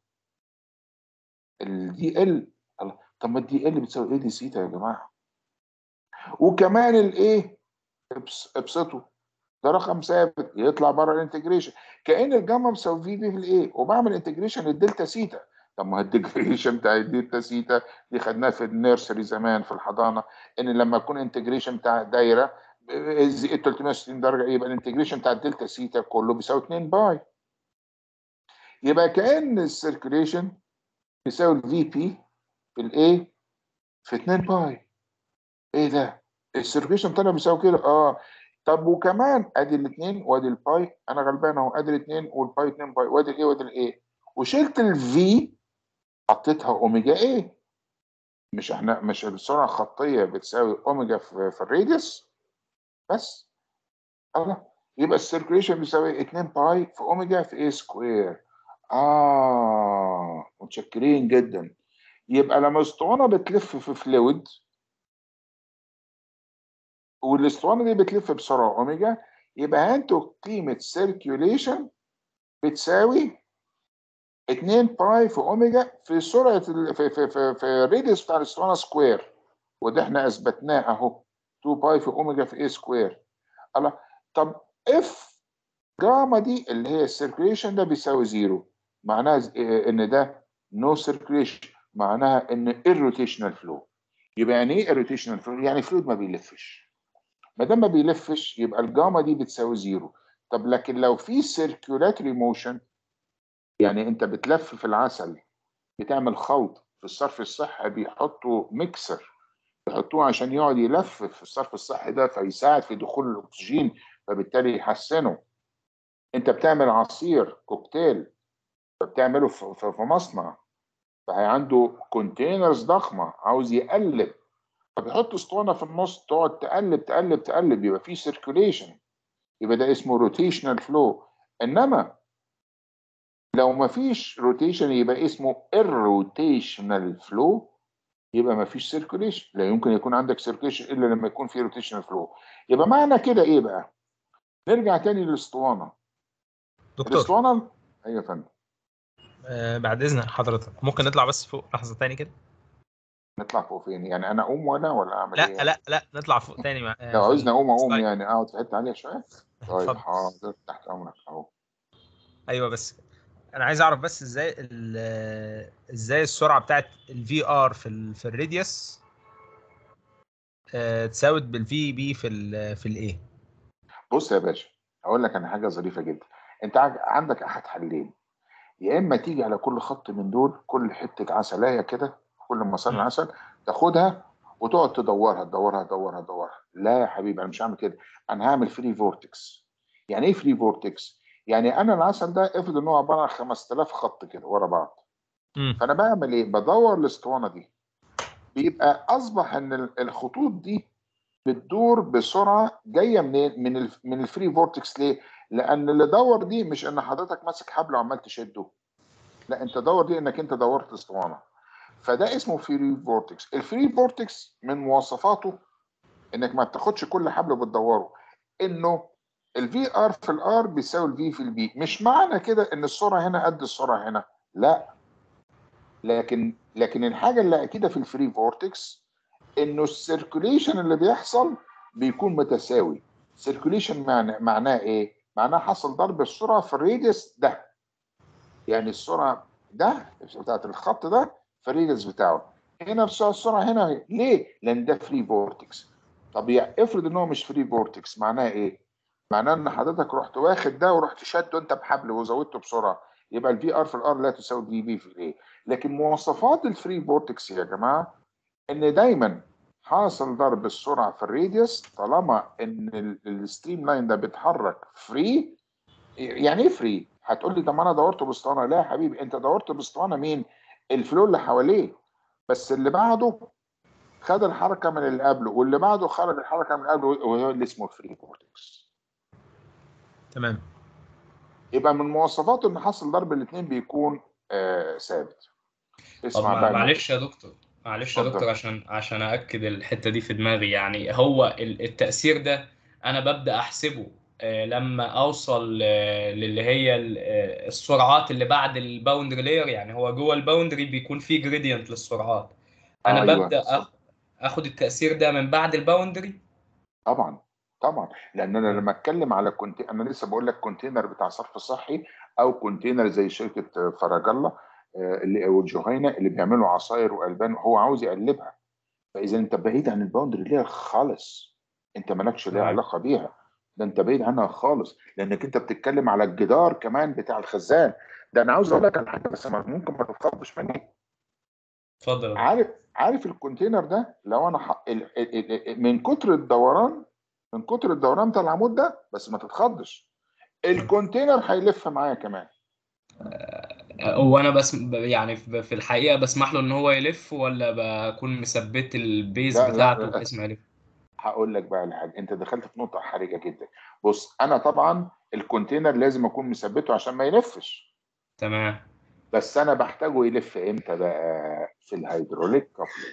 الدي ال طب ما الدي ال بتساوي ايه دي سيتا يا جماعه وكمان الايه ابس- ابسطه ده رقم ثابت يطلع بره الانتجريشن كان الجاما مساوي في في الايه وبعمل انتجريشن للدلتا سيتا طب ما الانتجريشن بتاع الدلتا سيتا دي خدناها في النيرسري زمان في الحضانه ان لما يكون انتجريشن بتاع دايره زي 360 درجه يبقى الانتجريشن بتاع الدلتا سيتا كله بيساوي 2 باي يبقى كان السيركوليشن بيساوي الفي بي في الايه في 2 باي ايه ده السيركوليشن طلع بيساوي كده اه طب وكمان ادي الاثنين وادي الباي انا غلبان اهو ادي الاثنين والباي 2 باي وادي الايه وادي الايه وشلت الفي حطيتها اوميجا ايه مش احنا مش السرعه الخطيه بتساوي اوميجا في, في الراديوس بس الله يبقى السيركوليشن بيساوي 2 باي في اوميجا في ايه سكوير اه متشكرين جدا يبقى لما اسطوانه بتلف في فلويد والاسطوانه دي بتلف بسرعه اوميجا يبقى انتوا قيمه سيركيوليشن بتساوي 2 باي في اوميجا في سرعه ال... في في في, في الراديوس بتاع الاسطوانه سكوير وده احنا اثبتناه اهو 2 باي في اوميجا في ايه سكوير الله طب اف جاما دي اللي هي السيركيوليشن ده بيساوي زيرو معناها ز- إيه ان ده نو سيركيوليشن معناها ان الروتيشنال فلو يبقى يعني ايه الروتيشنال فلو يعني فلويد ما بيلفش ما دام ما بيلفش يبقى الجاما دي بتساوي زيرو طب لكن لو في سيركيولاتري موشن يعني انت بتلف في العسل بتعمل خلط في الصرف الصحي بيحطوا ميكسر يحطوه عشان يقعد يلف في الصرف الصحي ده فيساعد في دخول الاكسجين فبالتالي يحسنه انت بتعمل عصير كوكتيل فبتعمله في في- في مصنع فهي عنده كونتينرز ضخمه عاوز يقلب فبيحط اسطوانه في النص تقعد تقلب تقلب تقلب يبقى في سيركوليشن يبقى ده اسمه روتيشنال فلو انما لو ما فيش روتيشن يبقى اسمه irrotational فلو يبقى ما فيش سيركوليشن لا يمكن يكون عندك سيركوليشن الا لما يكون في روتيشنال فلو يبقى معنى كده ايه بقى نرجع تاني للاسطوانه دكتور الاسطوانه ايوه يا فندم آه بعد اذن حضرتك ممكن نطلع بس فوق لحظه تاني كده نطلع فوق فين يعني انا اقوم وانا ولا اعمل لا ايه لا لا نطلع فوق تاني مع... آه لو في عاوزني اقوم اقوم السلايد. يعني اقعد في حته عاليه شويه طيب اتفضل. حاضر تحت امرك اهو ايوه بس انا عايز اعرف بس ازاي ال- ازاي السرعه بتاعت الفي ار في ال في الراديوس آه، تساوت بالفي بي في ال في الايه بص يا باشا هقول لك انا حاجه ظريفه جدا انت عج- عندك احد حلين يا اما تيجي على كل خط من دول كل حته عسلايه كده كل مسار العسل تاخدها وتقعد تدورها تدورها تدورها تدورها لا يا حبيبي انا مش هعمل كده انا هعمل فري فورتكس يعني ايه فري فورتكس يعني انا العسل ده افرض ان هو عباره عن 5000 خط كده ورا بعض فانا بعمل ايه بدور الاسطوانه دي بيبقى اصبح ان ال- الخطوط دي بتدور بسرعه جايه منين من ال من الفري فورتكس ليه لان اللي دور دي مش ان حضرتك ماسك حبل وعمال تشده لا انت دور دي انك انت دورت اسطوانه فده اسمه فري فورتكس الفري فورتكس من مواصفاته انك ما بتاخدش كل حبل وبتدوره انه الفي ار في الار بيساوي الفي في البي مش معنى كده ان السرعه هنا قد السرعه هنا لا لكن لكن الحاجه اللي اكيده في الفري فورتكس انه السيركوليشن اللي بيحصل بيكون متساوي سيركوليشن معنى معناه ايه معناه حصل ضرب السرعه في الريديوس ده يعني السرعه ده بتاعت الخط ده في الريديوس بتاعه هنا بسرعه السرعه هنا ليه لان ده فري فورتكس طب يا- افرض ان هو مش فري فورتكس معناه ايه معناه ان حضرتك رحت واخد ده ورحت شده انت بحبل وزودته بسرعه يبقى الفي ار في الار لا تساوي الفي بي في الايه لكن مواصفات الفري فورتكس يا جماعه ان دايما حاصل ضرب السرعه في الراديوس طالما ان الستريم لاين ده بيتحرك فري يعني ايه فري؟ هتقول لي طب ما انا دورت باسطوانه لا يا حبيبي انت دورت باسطوانه مين؟ الفلو اللي حواليه بس اللي بعده خد الحركه من اللي قبله واللي بعده خرج الحركه من اللي قبله وهو اللي اسمه فري فورتكس تمام يبقى من مواصفاته ان حاصل ضرب الاثنين بيكون آه ثابت طب اسمع ما- بقى معلش يا دكتور معلش يا اتفضل. دكتور عشان عشان أأكد الحتة دي في دماغي يعني هو ال- التأثير ده أنا ببدأ أحسبه آه، لما أوصل آه، للي هي ال- آه، السرعات اللي بعد الباوندري لاير يعني هو جوه الباوندري بيكون فيه جريدينت للسرعات أنا أيوة، ببدأ أخ- آخد التأثير ده من بعد الباوندري طبعا طبعا لان انا لما اتكلم على كنت انا لسه بقول لك كونتينر بتاع صرف صحي او كونتينر زي شركه فرج الله آه، اللي او الجهينه اللي بيعملوا عصاير والبان هو عاوز يقلبها فاذا انت بعيد عن الباوندري ليها خالص انت مالكش ليها تمام. علاقه بيها ده انت بعيد عنها خالص لانك انت بتتكلم على الجدار كمان بتاع الخزان ده انا عاوز اقول لك على حاجه بس ما- ممكن ما تتخضش مني اتفضل عارف عارف الكونتينر ده لو انا ح... ال... ال... ال... من كتر الدوران من كتر الدوران بتاع العمود ده بس ما تتخضش الكونتينر هيلف معايا كمان وانا بس يعني في في الحقيقه بسمح له ان هو يلف ولا بكون مثبت البيز لا، لا، بتاعته لا. بحيث ما يلف هقول لك بقى على حاجه انت دخلت في نقطه حرجه جدا بص انا طبعا الكونتينر لازم اكون مثبته عشان ما يلفش تمام بس انا بحتاجه يلف امتى بقى في الهيدروليك كابلنج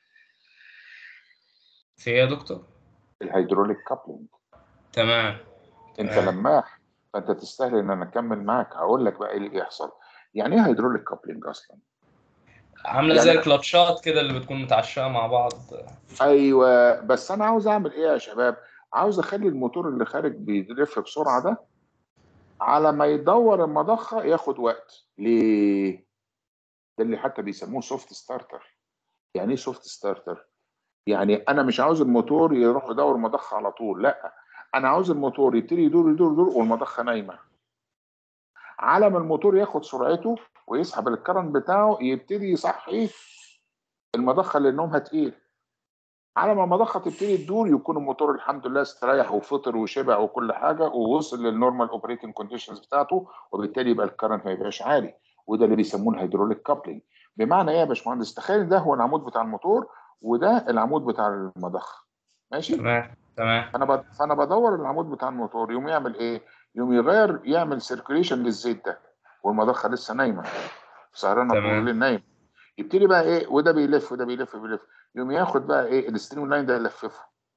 في ايه يا دكتور الهيدروليك كابلنج تمام انت تمام. لماح فانت تستاهل ان انا اكمل معاك هقول لك بقى ايه اللي بيحصل يعني ايه هيدروليك كابلنج اصلا عامله يعني- زي الكلاتشات كده اللي بتكون متعشقه مع بعض ايوه بس انا عاوز اعمل ايه يا شباب عاوز اخلي الموتور اللي خارج بيلف بسرعه ده على ما يدور المضخه ياخد وقت ليه ده اللي حتى بيسموه سوفت ستارتر يعني ايه سوفت ستارتر يعني انا مش عاوز الموتور يروح يدور المضخه على طول لا انا عاوز الموتور يبتدي يدور يدور يدور والمضخه نايمه على ما الموتور ياخد سرعته ويسحب الكرنت بتاعه يبتدي يصحي المضخه اللي نومها تقيل على ما المضخه تبتدي تدور يكون الموتور الحمد لله استريح وفطر وشبع وكل حاجه ووصل للنورمال اوبريتنج كونديشنز بتاعته وبالتالي يبقى الكرنت ما يبقاش عالي وده اللي بيسموه الهيدروليك كابلنج بمعنى ايه يا باشمهندس تخيل ده هو العمود بتاع الموتور وده العمود بتاع المضخه ماشي تمام تمام انا بد... فانا بدور العمود بتاع الموتور يقوم يعمل ايه يقوم يغير يعمل سيركوليشن للزيت ده والمضخه لسه نايمه سهرانه طول تمام. الليل نايم يبتدي بقى ايه وده بيلف وده بيلف بيلف يقوم ياخد بقى ايه الستريم لاين ده يلففه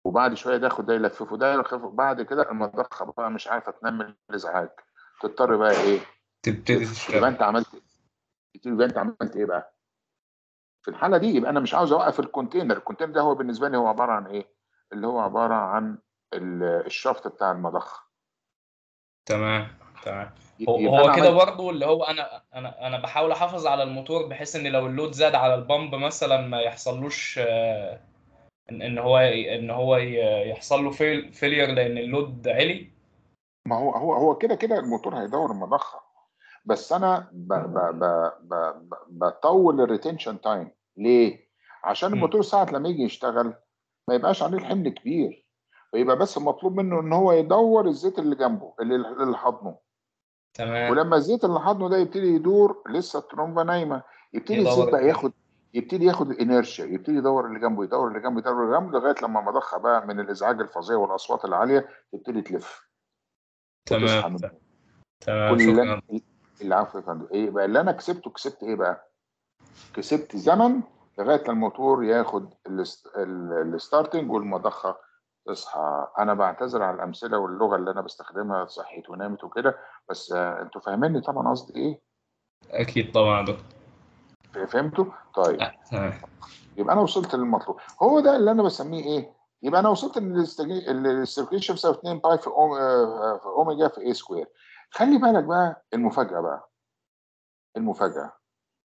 وبعد شويه ده ياخد ده يلففه ده يلففه بعد كده المضخه بقى مش عارفه تنمي الازعاج تضطر بقى ايه تبتدي يبقى تشتغل انت عملت يبقى انت عملت ايه بقى في الحاله دي يبقى انا مش عاوز اوقف الكونتينر الكونتينر ده هو بالنسبه لي هو عباره عن ايه اللي هو عباره عن ال- الشفط بتاع المضخه تمام تمام ي- هو يبقى هو انا كده عملت برضه اللي هو انا انا انا بحاول احافظ على الموتور بحيث ان لو اللود زاد على البامب مثلا ما يحصلوش آه، ان إن هو ان هو ي- يحصل له فيل فيلير لان اللود عالي ما هو هو هو كده كده الموتور هيدور المضخه بس انا ب ب ب ب ب بطول الريتنشن تايم ليه؟ عشان مم. الموتور ساعه لما يجي يشتغل ما يبقاش عليه الحمل كبير ويبقى بس مطلوب منه ان هو يدور الزيت اللي جنبه اللي اللي حاضنه تمام ولما الزيت اللي حاضنه ده يبتدي يدور لسه الترومبه نايمه يبتدي يدور الزيت بقى الحمل. ياخد يبتدي ياخد الانيرشيا يبتدي يدور اللي جنبه يدور اللي جنبه يدور اللي جنبه لغايه لما المضخه بقى من الازعاج الفظيع والاصوات العاليه تبتدي تلف وتصحى تمام من تمام كل شكرا العفو يا فندم ايه بقى اللي انا كسبته كسبت ايه بقى؟ كسبت زمن لغايه لما الموتور ياخد الاست- ال- الستارتنج والمضخه تصحى انا بعتذر على الامثله واللغه اللي انا بستخدمها صحيت ونامت وكده بس آه، انتوا فاهميني طبعا قصدي ايه؟ اكيد طبعا يا دكتور فهمتوا؟ طيب تمام يبقى انا وصلت للمطلوب هو ده اللي انا بسميه ايه؟ يبقى انا وصلت ان السيركيشن بيساوي 2 باي في أوم- آه، في اوميجا في اي سكوير خلي بالك بقى المفاجاه بقى المفاجاه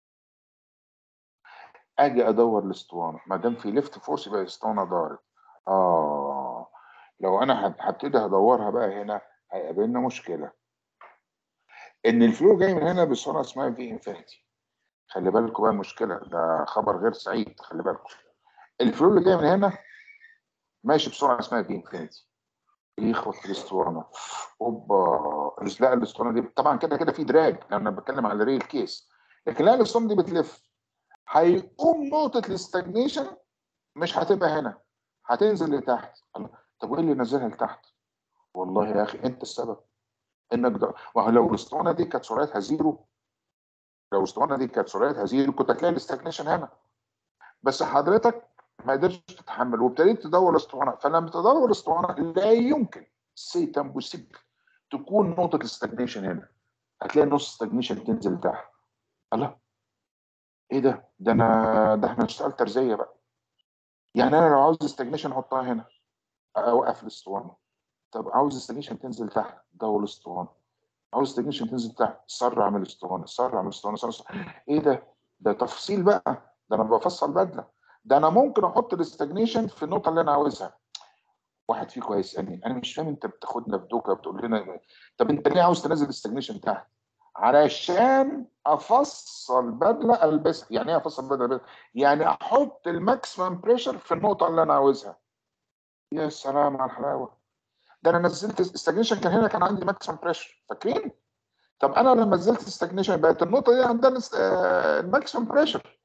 اجي ادور الاسطوانه ما دام في ليفت فورس يبقى الاسطوانه دارت اه لو انا هب- هبتدي ادورها بقى هنا هيقابلنا مشكله ان الفلو جاي من هنا بسرعه اسمها في انفينيتي خلي بالكم بقى المشكله ده خبر غير سعيد خلي بالكم الفلو اللي جاي من هنا ماشي بسرعه اسمها في انفينيتي يخبط في الاسطوانه اوبا لا الاسطوانه دي طبعا كده كده في دراج لان انا بتكلم على ريل كيس لكن لا الاسطوانه دي بتلف هيقوم نقطه الاستجنيشن مش هتبقى هنا هتنزل لتحت الله، طب وايه اللي نزلها لتحت؟ والله يا اخي انت السبب انك ده ما هو لو الاسطوانه دي كانت سرعتها زيرو لو الاسطوانه دي كانت سرعتها زيرو كنت هتلاقي الاستجنيشن هنا بس حضرتك ما قدرتش تتحمل وابتديت تدور الاسطوانه فلما تدور الاسطوانه لا يمكن سي امبوسيبل تكون نقطه الاستجنيشن هنا هتلاقي نص استجنيشن تنزل تحت الله ايه ده ده انا ده احنا نشتغل ترزيه بقى يعني انا لو عاوز استجنيشن احطها هنا اوقف الاسطوانه طب عاوز استجنيشن تنزل تحت دور الاسطوانه عاوز استجنيشن تنزل تحت سرع من الاسطوانه سرع من الاسطوانه سرع سرع. ايه ده ده تفصيل بقى ده انا بفصل بدله ده انا ممكن احط الاستجنيشن في النقطه اللي انا عاوزها واحد فيكم هيسالني انا مش فاهم انت بتاخدنا في دوكا بتقول لنا طب انت ليه عاوز تنزل الاستجنيشن تحت علشان افصل بدله البسها يعني ايه افصل بدله البسها يعني احط الماكسيمم بريشر في النقطه اللي انا عاوزها يا سلام على الحلاوه ده انا نزلت استجنيشن كان هنا كان عندي ماكسيمم بريشر فاكرين طب انا لما نزلت استجنيشن بقت النقطه دي عندها الماكسيمم بريشر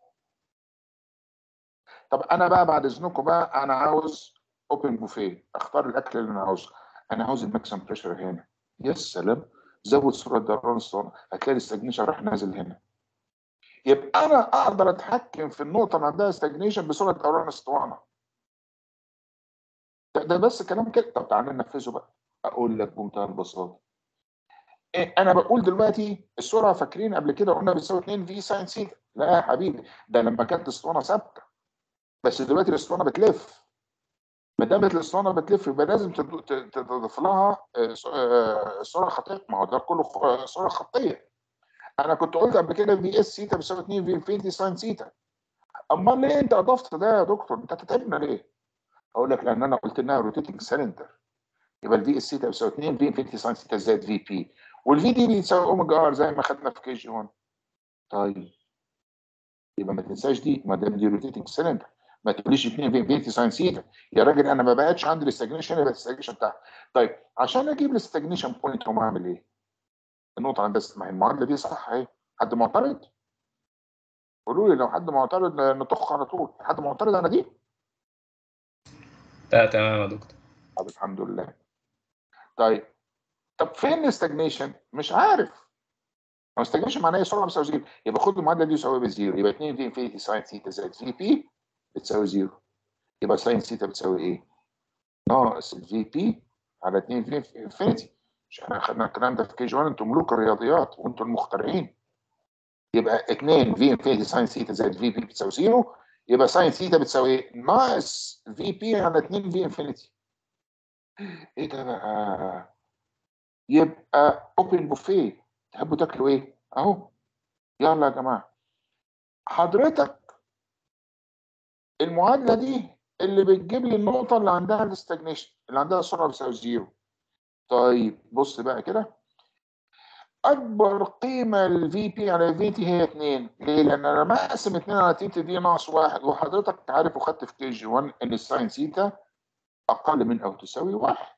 طب انا بقى بعد اذنكم بقى انا عاوز اوبن بوفيه اختار الاكل اللي انا عاوزه انا عاوز الماكسيمم بريشر هنا يا سلام زود سرعه دوران الاسطوانه هتلاقي الاستجنيشن راح نازل هنا يبقى انا اقدر اتحكم في النقطه اللي عندها استجنيشن بسرعه دوران الاسطوانه ده, ده بس كلام كده طب تعالى ننفذه بقى اقول لك بمنتهى البساطه إيه انا بقول دلوقتي السرعه فاكرين قبل كده قلنا بتساوي 2 في ساين سيتا لا يا حبيبي ده لما كانت الاسطوانه ثابته بس دلوقتي الاسطوانه بتلف ما دام الاسطوانه بتلف يبقى لازم تض- ت- تضيف لها آه، س- آه، سرعه خطيه ما هو ده كله خ- آه، سرعه خطيه انا كنت قلت قبل كده في اس سيتا بيساوي 2 في انفينيتي ساين سيتا امال ليه انت اضفت ده يا دكتور انت هتتعبنا ليه؟ اقول لك لان انا قلت انها روتيتنج سلندر يبقى الفي اس سيتا بيساوي 2 في انفينيتي ساين سيتا زائد في بي والفي دي بيساوي اوميجا ار زي ما خدنا في كي جي 1 طيب يبقى ما تنساش دي ما دام دي روتيتنج سلندر ما تقوليش 2 في انفينيتي ساين سيتا يا راجل انا ما بقتش عندي الاستجنيشن يبقى الاستجنيشن بتاعها طيب عشان اجيب الاستجنيشن بوينت هم اعمل ايه؟ النقطه عندها ما هي المعادله دي صح اهي حد معترض؟ قولوا لي لو حد معترض نطخ على طول حد معترض على دي؟ لا تمام يا دكتور طب الحمد لله طيب طب فين الاستجنيشن؟ مش عارف هو استجنيشن معناه ايه سرعه بتساوي زيرو يبقى خد المعادله دي يساوي بزيرو يبقى 2 في انفينيتي ساين ثيتا زائد في بي بتساوي زيرو يبقى ساين ثيتا بتساوي ايه؟ ناقص الفي بي على 2 في انفينيتي مش احنا خدنا الكلام ده في كي جي 1 انتم ملوك الرياضيات وانتم المخترعين يبقى 2 في انفينيتي ساين ثيتا زائد في بي بتساوي زيرو يبقى ساين ثيتا بتساوي ايه؟ ناقص في بي على 2 في انفينيتي ايه ده بقى؟ يبقى اوبن بوفيه تحبوا تاكلوا ايه؟ اهو يلا يا جماعه حضرتك المعادله دي اللي بتجيب لي النقطه اللي عندها الاستجنيشن اللي عندها السرعه بتساوي زيرو طيب بص بقى كده اكبر قيمه للفي بي على في تي هي 2 ليه؟ لان انا مقسم 2 على تيتا دي ناقص واحد وحضرتك عارف وخدت في كي جي 1 ان الساين سيتا اقل من او تساوي واحد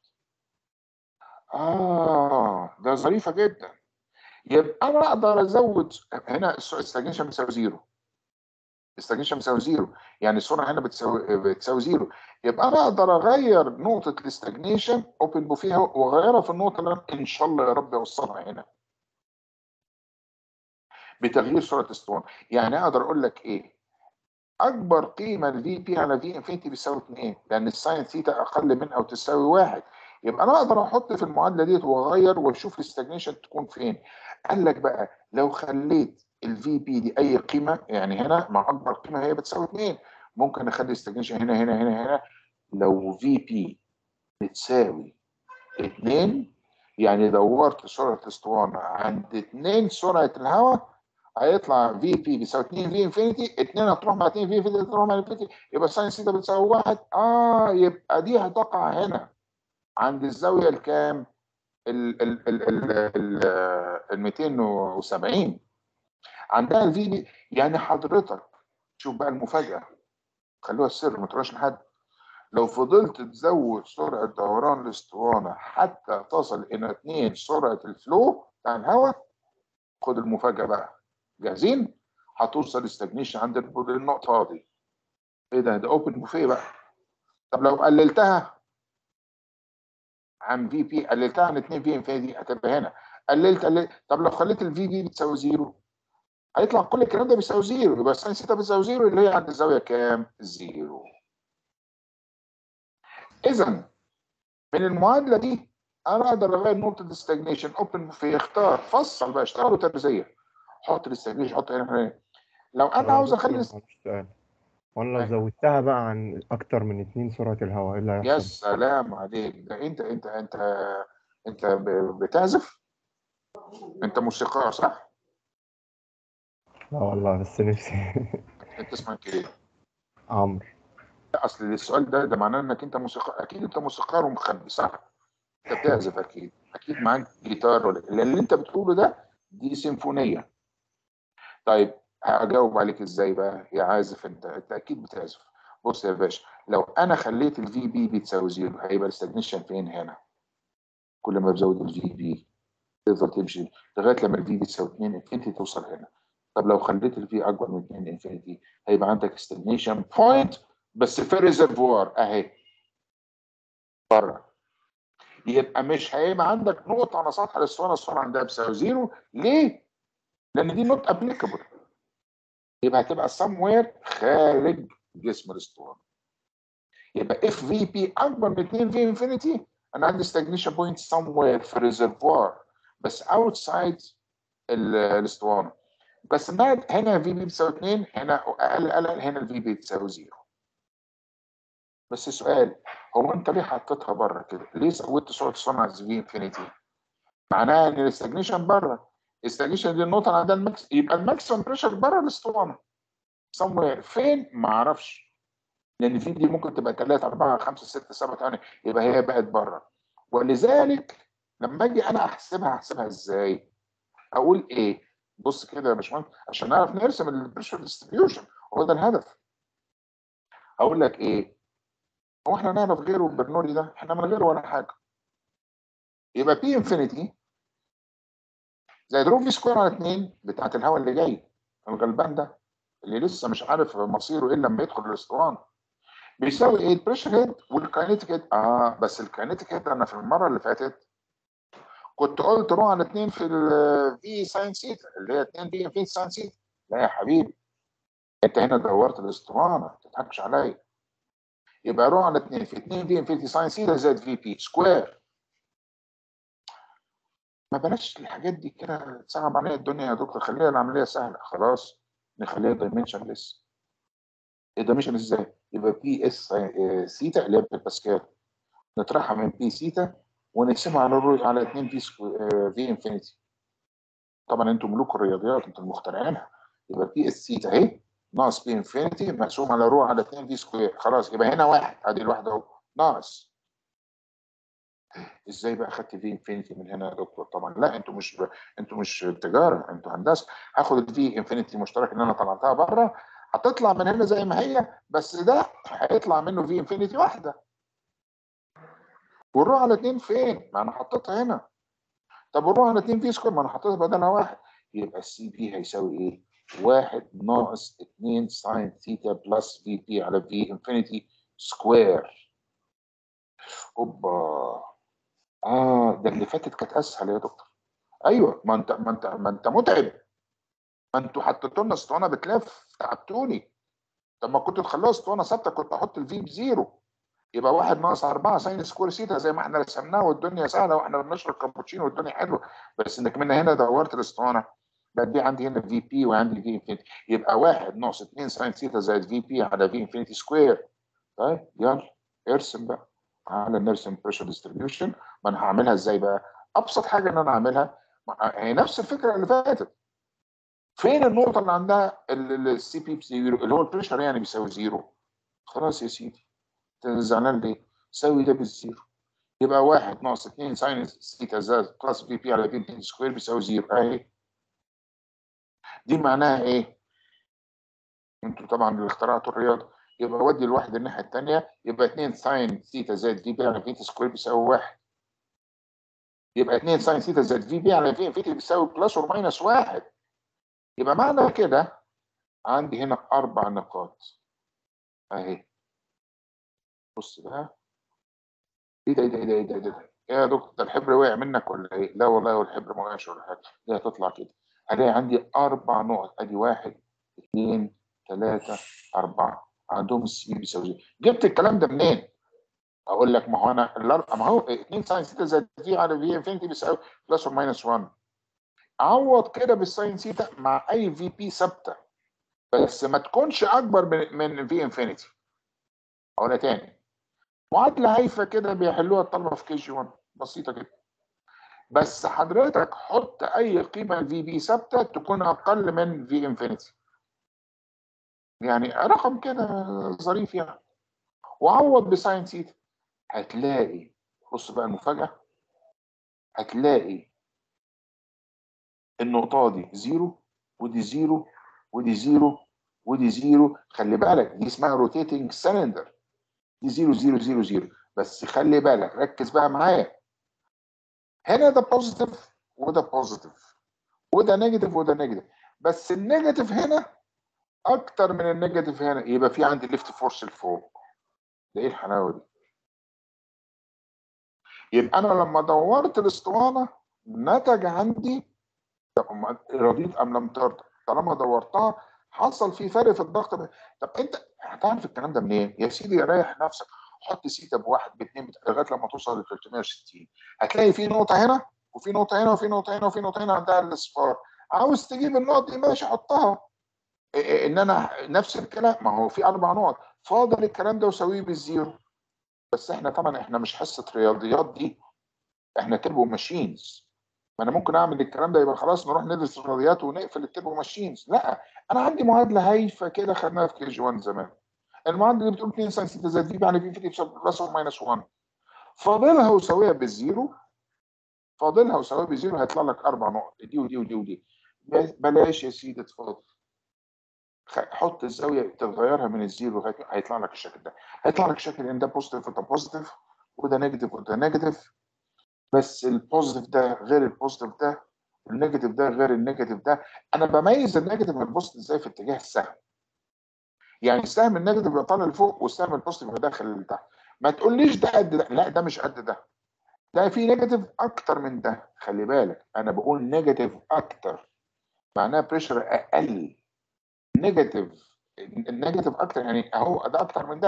اه ده ظريفه جدا يبقى انا اقدر ازود هنا الاستجنيشن بتساوي زيرو الاستجنيشن بتساوي زيرو يعني السرعه هنا بتساوي بتساوي زيرو يبقى انا اقدر اغير نقطه الاستجنيشن اوبن بوفيها واغيرها في النقطه اللي أنا ان شاء الله يا رب اوصلها هنا بتغيير سرعه الاسطوانه يعني اقدر اقول لك ايه اكبر قيمه لفي بي على في انفينيتي بيساوي 2 لان الساين ثيتا اقل من او تساوي 1 يبقى انا اقدر احط في المعادله ديت واغير واشوف الاستجنيشن تكون فين قال لك بقى لو خليت الفي بي دي اي قيمه يعني هنا مع اكبر قيمه هي بتساوي 2 ممكن اخلي الاستجنيشن هنا هنا هنا هنا لو في بي بتساوي 2 يعني دورت سرعه الاسطوانه عند 2 سرعه الهواء هيطلع في بي بيساوي 2 في انفينيتي 2 هتروح مع 2 في انفينيتي هتروح مع انفينيتي يبقى ساين سيتا بتساوي 1 اه يبقى دي هتقع هنا عند الزاويه الكام؟ ال ال ال ال ال ال 270 عندها الفي بي يعني حضرتك شوف بقى المفاجاه خلوها السر ما تقولهاش لحد لو فضلت تزود سرعه دوران الاسطوانه حتى تصل الى 2 سرعه الفلو بتاع الهواء خد المفاجاه بقى جاهزين؟ هتوصل استجنيشن عند النقطه دي ايه ده ده اوبن بوفيه بقى طب لو قللتها عن في بي قللتها عن 2 في انفينيتي هتبقى هنا قللت قللت طب لو خليت الفي بي بتساوي زيرو هيطلع كل الكلام ده بيساوي زيرو يبقى الساين سيتا بتساوي زيرو اللي هي عند الزاويه كام؟ زيرو اذا من المعادله دي انا اقدر اغير نقطه الاستجنيشن اوبن في اختار فصل بقى اشتغلوا ترزيه حط الاستجنيشن حط هنا هنا لو انا عاوز اخلي معلش سؤال وانا لو زودتها بقى عن اكتر من اتنين سرعة الهواء ايه اللي يا هيحصل؟ سلام عليك ده انت انت انت انت ب- بتعزف انت موسيقار صح؟ لا والله بس نفسي انت اسمك ايه؟ عمرو لا اصل السؤال ده ده معناه انك انت موسيقار اكيد انت موسيقار ومخبي صح؟ انت بتعزف اكيد اكيد معاك جيتار ولا لان اللي انت بتقوله ده دي سيمفونيه طيب هجاوب عليك ازاي بقى يا عازف انت انت اكيد بتعزف بص يا باشا لو انا خليت الفي بي بتساوي زيرو هيبقى الاستجنيشن فين هنا كل ما بزود الفي بي تفضل تمشي لغايه لما الفي بتساوي 2 انفينيتي توصل هنا طب لو خليت الفي اكبر من 2 انفينيتي هيبقى عندك استجنيشن بوينت بس في ريزرفوار اهي بره يبقى مش هيبقى عندك نقطه على سطح الاسطوانه الاسطوانه عندها بتساوي زيرو ليه؟ لان دي نوت ابليكابل يبقى هتبقى somewhere خارج جسم الاسطوانه يبقى اف في بي اكبر من 2 في انفينيتي انا عندي stagnation بوينت somewhere في ريزرفوار بس اوتسايد الاسطوانه بس بعد هنا في بي بتساوي 2 هنا اقل اقل هنا الفي بي بتساوي 0 بس السؤال هو انت ليه حطيتها بره كده؟ ليه زودت سرعه الصنع في انفينيتي؟ معناها ان الاستجنيشن بره الاستجنيشن دي النقطه اللي عندها الماكس يبقى الماكسيمم بريشر بره الاسطوانه somewhere فين؟ ما اعرفش لان في دي ممكن تبقى 3 4 5 6 7 8 يبقى هي بقت بره ولذلك لما اجي انا احسبها احسبها ازاي؟ اقول ايه؟ بص كده يا باشمهندس عشان نعرف نرسم البريشر ديستريبيوشن هو ده الهدف اقول لك ايه؟ هو احنا نعرف غيره البرنولي ده؟ احنا من غيره ولا حاجه يبقى بي انفينيتي زائد رو في سكوير على 2 بتاعت الهواء اللي جاي الغلبان ده اللي لسه مش عارف مصيره ايه لما يدخل الاسطوانه بيساوي ايه البريشر هيد والكاينيتيك هيد اه بس الكاينيتيك هيد انا في المره اللي فاتت كنت قلت رو على 2 في الفي ساين سيتا اللي هي 2 في في ساين سيتا لا يا حبيبي انت هنا دورت الاسطوانه ما تضحكش عليا يبقى رو على 2 في 2 في انفينيتي ساين سيتا زائد في بي سكوير ما بلاش الحاجات دي كده تصعب عليا الدنيا يا دكتور خليها العمليه سهله خلاص نخليها دايمنشن ليس الدايمنشن ازاي؟ يبقى بي اس سيتا اللي هي باسكال نطرحها من بي سيتا ونقسمها على رو على 2 في في انفينيتي طبعا انتم ملوك الرياضيات انتم المخترعينها يبقى بي اس سيتا اهي ناقص بي انفينيتي مقسوم على رو على 2 في سكوير خلاص يبقى هنا واحد ادي الواحده اهو ناقص ازاي بقى خدت في انفينيتي من هنا يا دكتور طبعا لا انتوا مش انتوا مش تجاره انتوا هندسه هاخد الفي انفينيتي مشترك اللي انا طلعتها بره هتطلع من هنا زي ما هي بس ده هيطلع منه في انفينيتي واحده والروح على 2 فين؟ ما انا حطيتها هنا طب والروح على 2 في سكوير ما انا حطيتها بدلها واحد يبقى السي بي هيساوي ايه؟ واحد ناقص 2 ساين ثيتا بلس في بي على في انفينيتي سكوير اوبا اه ده اللي فاتت كانت اسهل يا دكتور ايوه ما انت ما انت ما انت متعب ما انتوا حطيتوا لنا اسطوانه بتلف تعبتوني طب ما كنت تخلوها اسطوانه ثابته كنت احط الفي بزيرو يبقى واحد ناقص أربعة ساين سكوير سيتا زي ما احنا رسمناها والدنيا سهله واحنا بنشرب كابوتشينو والدنيا حلوه بس انك من هنا دورت الاسطوانه بقى دي عندي هنا في بي وعندي في انفينيتي يبقى واحد ناقص 2 ساين سيتا زائد في بي على في انفينيتي سكوير طيب يلا ارسم بقى تعالى نرسم بريشر ديستريبيوشن ما انا هعملها ازاي بقى؟ ابسط حاجه ان انا اعملها هي نفس الفكره اللي فاتت فين النقطه اللي عندها السي بي بزيرو اللي هو البريشر يعني بيساوي زيرو خلاص يا سيدي انت زعلان ليه؟ ساوي ده بالزيرو يبقى واحد ناقص 2 ساين سيتا زائد بلس في بي على في بي سكوير بيساوي زيرو اهي دي معناها ايه؟ انتوا طبعا اللي اخترعتوا الرياضه يبقى ودي الواحد الناحيه الثانيه يبقى 2 ساين ثيتا زائد في بي على في سكوير بيساوي واحد يبقى 2 ساين ثيتا زائد في بي على في انفينيتي بيساوي بلس اور ماينس واحد يبقى معنى كده عندي هنا اربع نقاط اهي بص بقى ايه ده ايه ده ايه ده ايه ده, إيه ده؟ يا دكتور ده الحبر وقع منك ولا ايه؟ لا والله هو الحبر ما وقعش ولا حاجه دي هتطلع كده هلاقي عندي اربع نقط ادي واحد اثنين ثلاثة أربعة عندهم السي بي بيساوي زيرو جبت الكلام ده منين؟ أقول لك ما هو أنا الأربعة ما هو 2 ساين ثيتا زائد في على في انفينيتي بيساوي بلس اور ماينس 1 عوض كده بالساين ثيتا مع أي في بي ثابتة بس ما تكونش أكبر من من في انفينيتي أقولها تاني معادلة هايفة كده بيحلوها الطلبة في كي جي 1 بسيطة جدا بس حضرتك حط أي قيمة في بي ثابتة تكون أقل من في انفينيتي يعني رقم كده ظريف يعني وعوض بساين ثيتا هتلاقي بص بقى المفاجأة هتلاقي النقطة دي زيرو ودي زيرو ودي زيرو ودي زيرو خلي بالك دي اسمها روتيتنج سلندر دي زيرو زيرو زيرو زيرو بس خلي بالك ركز بقى معايا هنا ده بوزيتيف وده بوزيتيف وده نيجاتيف وده نيجاتيف بس النيجاتيف هنا اكتر من النيجاتيف هنا يبقى في عندي ليفت فورس لفوق ده ايه الحلاوه دي يبقى انا لما دورت الاسطوانه نتج عندي رضيت ام لم ترضى طالما دورتها حصل في فرق في الضغط طب انت هتعرف الكلام ده منين؟ يا سيدي ريح نفسك حط سيتا بواحد باثنين لغايه لما توصل ل 360 هتلاقي في نقطه هنا وفي نقطه هنا وفي نقطه هنا وفي نقطه هنا عندها الاصفار عاوز تجيب النقط دي ماشي حطها ان انا نفس الكلام ما هو في اربع نقط فاضل الكلام ده وسويه بالزيرو بس احنا طبعا احنا مش حصه رياضيات دي احنا تربو ماشينز ما انا ممكن اعمل الكلام ده يبقى خلاص نروح ندرس الرياضيات ونقفل التربو ماشينز لا انا عندي معادله هايفه كده خدناها في كي جي 1 زمان المعادله اللي بتقول 2 ساين 6 زائد في يعني في في بلس اور ماينس 1 فاضلها وسويها بالزيرو فاضلها وسويها بالزيرو هيطلع لك اربع نقط دي ودي ودي ودي بلاش يا سيدي تفاضل حط الزاويه تغيرها من الزيرو لغايه هيطلع لك الشكل ده هيطلع لك شكل ان ده بوزيتيف وده بوزيتيف وده نيجاتيف وده نيجاتيف بس البوزيتيف ده غير البوزيتيف ده والنيجاتيف ده غير النيجاتيف ده انا بميز النيجاتيف من البوزيتيف ازاي في اتجاه السهم يعني السهم النيجاتيف يبقى طالع لفوق والسهم البوزيتيف يبقى داخل لتحت ما تقوليش ده قد ده لا ده مش قد ده ده في نيجاتيف اكتر من ده خلي بالك انا بقول نيجاتيف اكتر معناها بريشر اقل نيجاتيف النيجاتيف اكتر يعني اهو ده اكتر من ده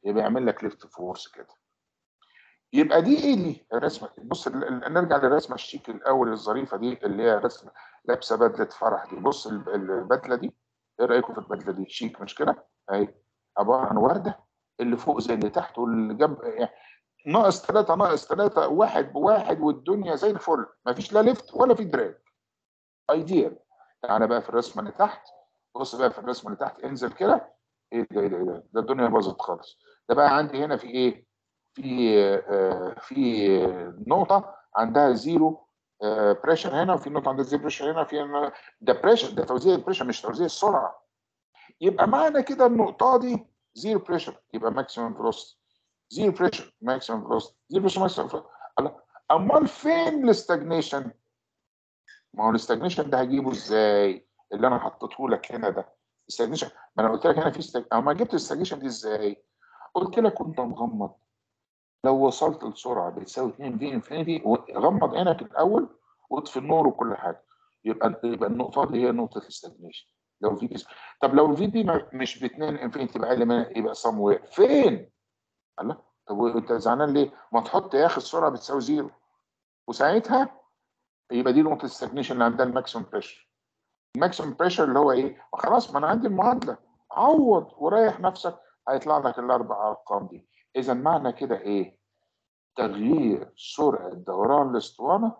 يبقى يعمل لك ليفت فورس كده يبقى دي ايه دي الرسمه بص ال- ال- نرجع للرسمه الشيك الاول الظريفه دي اللي هي رسمه لابسه بدله فرح دي بص ال- ال- البدله دي ايه رايكم في البدله دي شيك مش كده اهي عباره عن ورده اللي فوق زي اللي تحت واللي جنب يعني ناقص ثلاثة ناقص ثلاثة واحد بواحد والدنيا زي الفل مفيش لا ليفت ولا في دراج ايديال تعالى بقى في الرسمه اللي تحت بص بقى في الرسمه اللي تحت انزل كده ايه ده ايه ده ايه ده ده الدنيا باظت خالص ده بقى عندي هنا في ايه في آه في نقطه عندها زيرو بريشر هنا وفي نقطه عندها زيرو بريشر هنا في هنا- ده بريشر ده توزيع البريشر مش توزيع السرعه يبقى معنى كده النقطه دي زيرو بريشر يبقى ماكسيمم فيلوسيتي زيرو بريشر ماكسيمم فيلوسيتي زيرو بريشر ماكسيمم فيلوسيتي امال فين الاستجنيشن ما هو الاستجنيشن ده هجيبه ازاي اللي انا حطيته لك هنا ده استجنيشن ما انا قلت لك هنا في استج... اما جبت الاستجنيشن دي ازاي قلت لك وانت مغمض لو وصلت لسرعه بتساوي 2 في انفينيتي غمض عينك الاول واطفي النور وكل حاجه يبقى يبقى النقطه دي هي نقطه الاستجنيشن لو في بي طب لو في بي ما- مش ب 2 انفينيتي يبقى اقل منها يبقى سموير فين؟ الله طب وانت زعلان ليه؟ ما تحط يا اخي السرعه بتساوي زيرو وساعتها يبقى دي نقطه الاستجنيشن اللي عندها الماكسيمم بريشر الماكسيمم بريشر اللي هو ايه؟ ما خلاص ما انا عندي المعادله عوض وريح نفسك هيطلع لك الاربع ارقام دي اذا معنى كده ايه؟ تغيير سرعه دوران الاسطوانه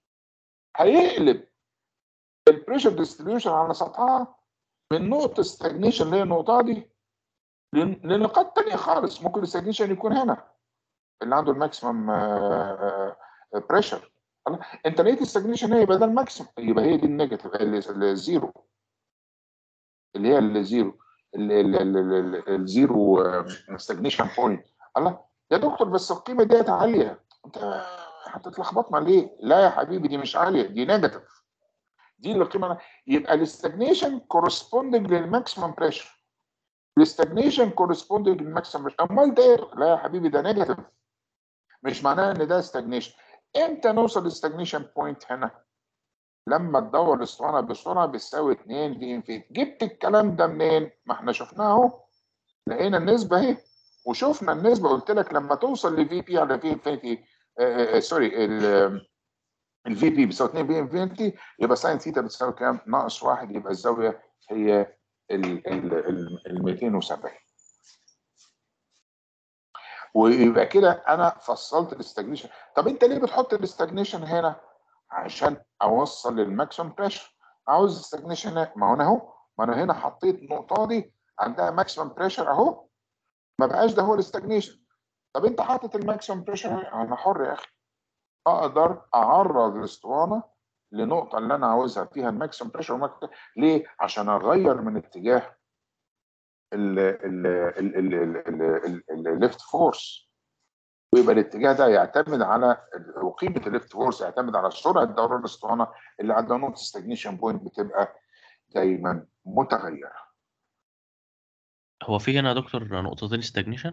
هيقلب البريشر ديستريبيوشن على سطحها من نقطه استجنيشن اللي هي النقطه دي لن- لنقاط تانية خالص ممكن الاستجنيشن يكون هنا اللي عنده الماكسيمم بريشر انت لقيت الاستجنيشن هي يبقى ده الماكسيمم يبقى هي دي النيجاتيف ال- الزيرو اللي هي الزيرو ال- ال- ال- ال- الزيرو استجنيشن بوينت الله يا دكتور بس القيمه ديت عاليه انت هتتلخبطنا ليه؟ لا يا حبيبي دي مش عاليه دي نيجاتيف دي القيمه يبقى الاستجنيشن كورسبوندنج للماكسيمم بريشر الاستجنيشن كورسبوندنج للماكسيمم بريشر امال ده إيه؟ لا يا حبيبي ده نيجاتيف مش معناه ان ده استجنيشن امتى نوصل للاستجنيشن بوينت هنا لما تدور الاسطوانه بسرعه بتساوي 2 في انفينيتي جبت الكلام ده منين ما احنا شفناه اهو لقينا النسبه اهي وشفنا النسبه قلت لك لما توصل لفي بي على في انفينيتي سوري الفي بي بيساوي 2 في انفينيتي يبقى ساين ثيتا بتساوي كام ناقص واحد يبقى الزاويه هي ال ال ال ال 270 ويبقى كده انا فصلت الاستجنيشن طب انت ليه بتحط الاستجنيشن هنا عشان اوصل للماكسيمم بريشر عاوز استجنيشن هنا ما هو انا اهو ما انا هنا حطيت النقطه دي عندها ماكسيمم بريشر اهو ما بقاش ده هو الاستجنيشن طب انت حاطط الماكسيمم بريشر انا حر يا اخي اقدر اعرض الاسطوانه لنقطه اللي انا عاوزها فيها الماكسيمم بريشر ليه عشان اغير من اتجاه الليفت فورس ويبقى الاتجاه ده يعتمد على وقيمه الليفت فورس يعتمد على سرعه دوران الاسطوانه اللي عندها نقطه استجنيشن بوينت بتبقى دايما متغيره هو في هنا يا دكتور نقطتين استجنيشن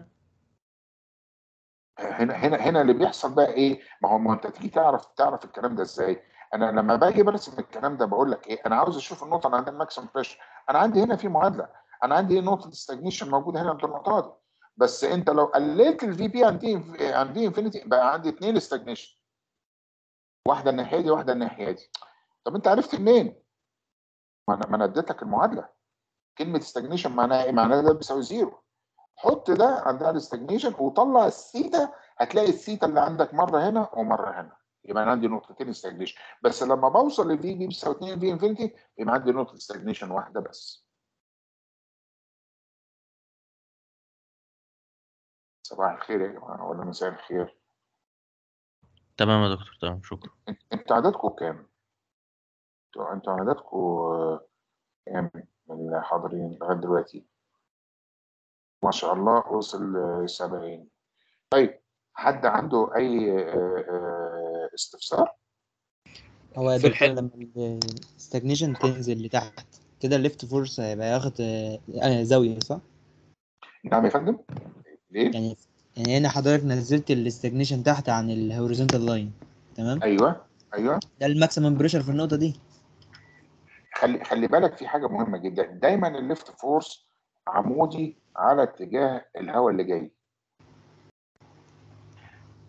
هنا هنا هنا اللي بيحصل بقى ايه؟ ما هو ما انت تيجي تعرف تعرف الكلام ده ازاي؟ انا لما باجي برسم الكلام ده بقول لك ايه؟ انا عاوز اشوف النقطه اللي عندها الماكسيمم بريشر، انا عندي هنا في معادله، انا عندي نقطه استجنيشن موجوده هنا عند النقطه دي، بس انت لو قللت الفي بي عن دي عن دي انفينيتي بقى عندي اثنين استجنيشن. واحده الناحيه دي واحده الناحيه دي. طب انت عرفت منين؟ ما انا ما انا اديت لك المعادله. كلمه استجنيشن معناها ايه؟ معناها ده بيساوي زيرو. حط ده عندها الاستجنيشن وطلع الثيتا هتلاقي الثيتا اللي عندك مره هنا ومره هنا يبقى انا عندي نقطتين استجنيشن بس لما بوصل لفي بي بيساوي 2 في انفينيتي يبقى عندي نقطه استجنيشن واحده بس صباح الخير يا جماعه ولا مساء الخير تمام يا دكتور تمام شكرا انتوا عددكم كام؟ انتوا انتوا عددكم كام من الحاضرين لغايه دلوقتي؟ ما شاء الله وصل 70 طيب حد عنده اي استفسار هو يا دكتور لما الاستجنيشن تنزل لتحت كده الليفت فورس هيبقى ياخد آه، زاوية صح؟ نعم يا فندم ليه؟ يعني يعني هنا حضرتك نزلت الاستجنيشن تحت عن الهوريزونتال لاين تمام؟ ايوه ايوه ده الماكسيمم بريشر في النقطة دي خلي خلي بالك في حاجه مهمه جدا دايما الليفت فورس عمودي على اتجاه الهواء اللي جاي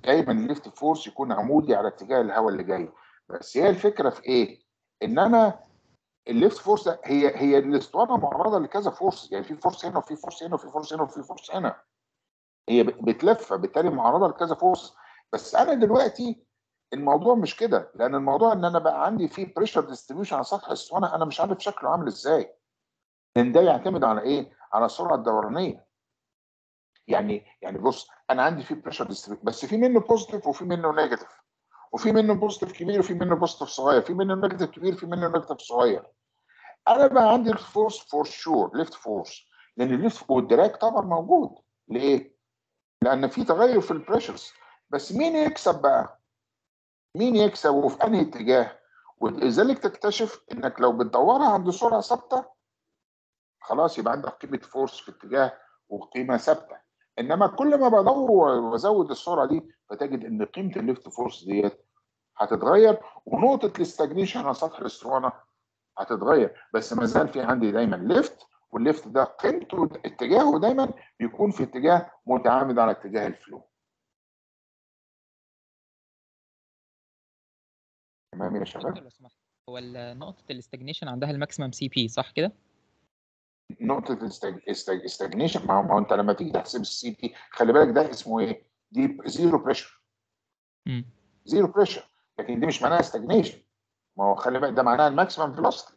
دايما الليفت فورس يكون عمودي على اتجاه الهواء اللي جاي بس هي الفكره في ايه؟ ان انا الليفت فورس ده هي هي الاسطوانه معرضه لكذا فورس يعني في فورس هنا وفي فورس هنا وفي فورس هنا وفي فورس هنا هي ب- بتلف فبالتالي معرضه لكذا فورس بس انا دلوقتي الموضوع مش كده لان الموضوع ان انا بقى عندي في بريشر ديستريبيوشن على سطح الاسطوانه انا مش عارف شكله عامل ازاي لان ده يعتمد على ايه؟ على السرعه الدورانيه يعني يعني بص انا عندي في بريشر ديستريبيوشن بس في منه بوزيتيف وفي منه نيجاتيف وفي منه بوزيتيف كبير وفي منه بوزيتيف صغير في منه نيجاتيف كبير في منه نيجاتيف صغير انا بقى عندي الفورس فور شور ليفت فورس لان الليفت والدراج طبعا موجود ليه؟ لان في تغير في البريشرز بس مين يكسب بقى؟ مين يكسب وفي انهي اتجاه؟ ولذلك تكتشف انك لو بتدورها عند سرعه ثابته خلاص يبقى عندك قيمه فورس في اتجاه وقيمه ثابته انما كل ما بدور وازود السرعه دي فتجد ان قيمه الليفت فورس ديت هتتغير ونقطه الاستجنيشن على سطح الاسطوانه هتتغير بس ما زال في عندي دايما ليفت والليفت ده قيمته اتجاهه دايما بيكون في اتجاه متعامد على اتجاه الفلو تمام يا شباب دكتور لو سمحت هو ال- نقطة الاستجنيشن عندها الماكسيمم سي بي صح كده؟ نقطه الاستجنيشن ما هو ما هو انت لما تيجي تحسب السي بي خلي بالك ده اسمه ايه؟ دي زيرو بريشر مم. زيرو بريشر لكن دي مش معناها استجنيشن ما هو خلي بالك ده معناها الماكسيمم فيلوسيتي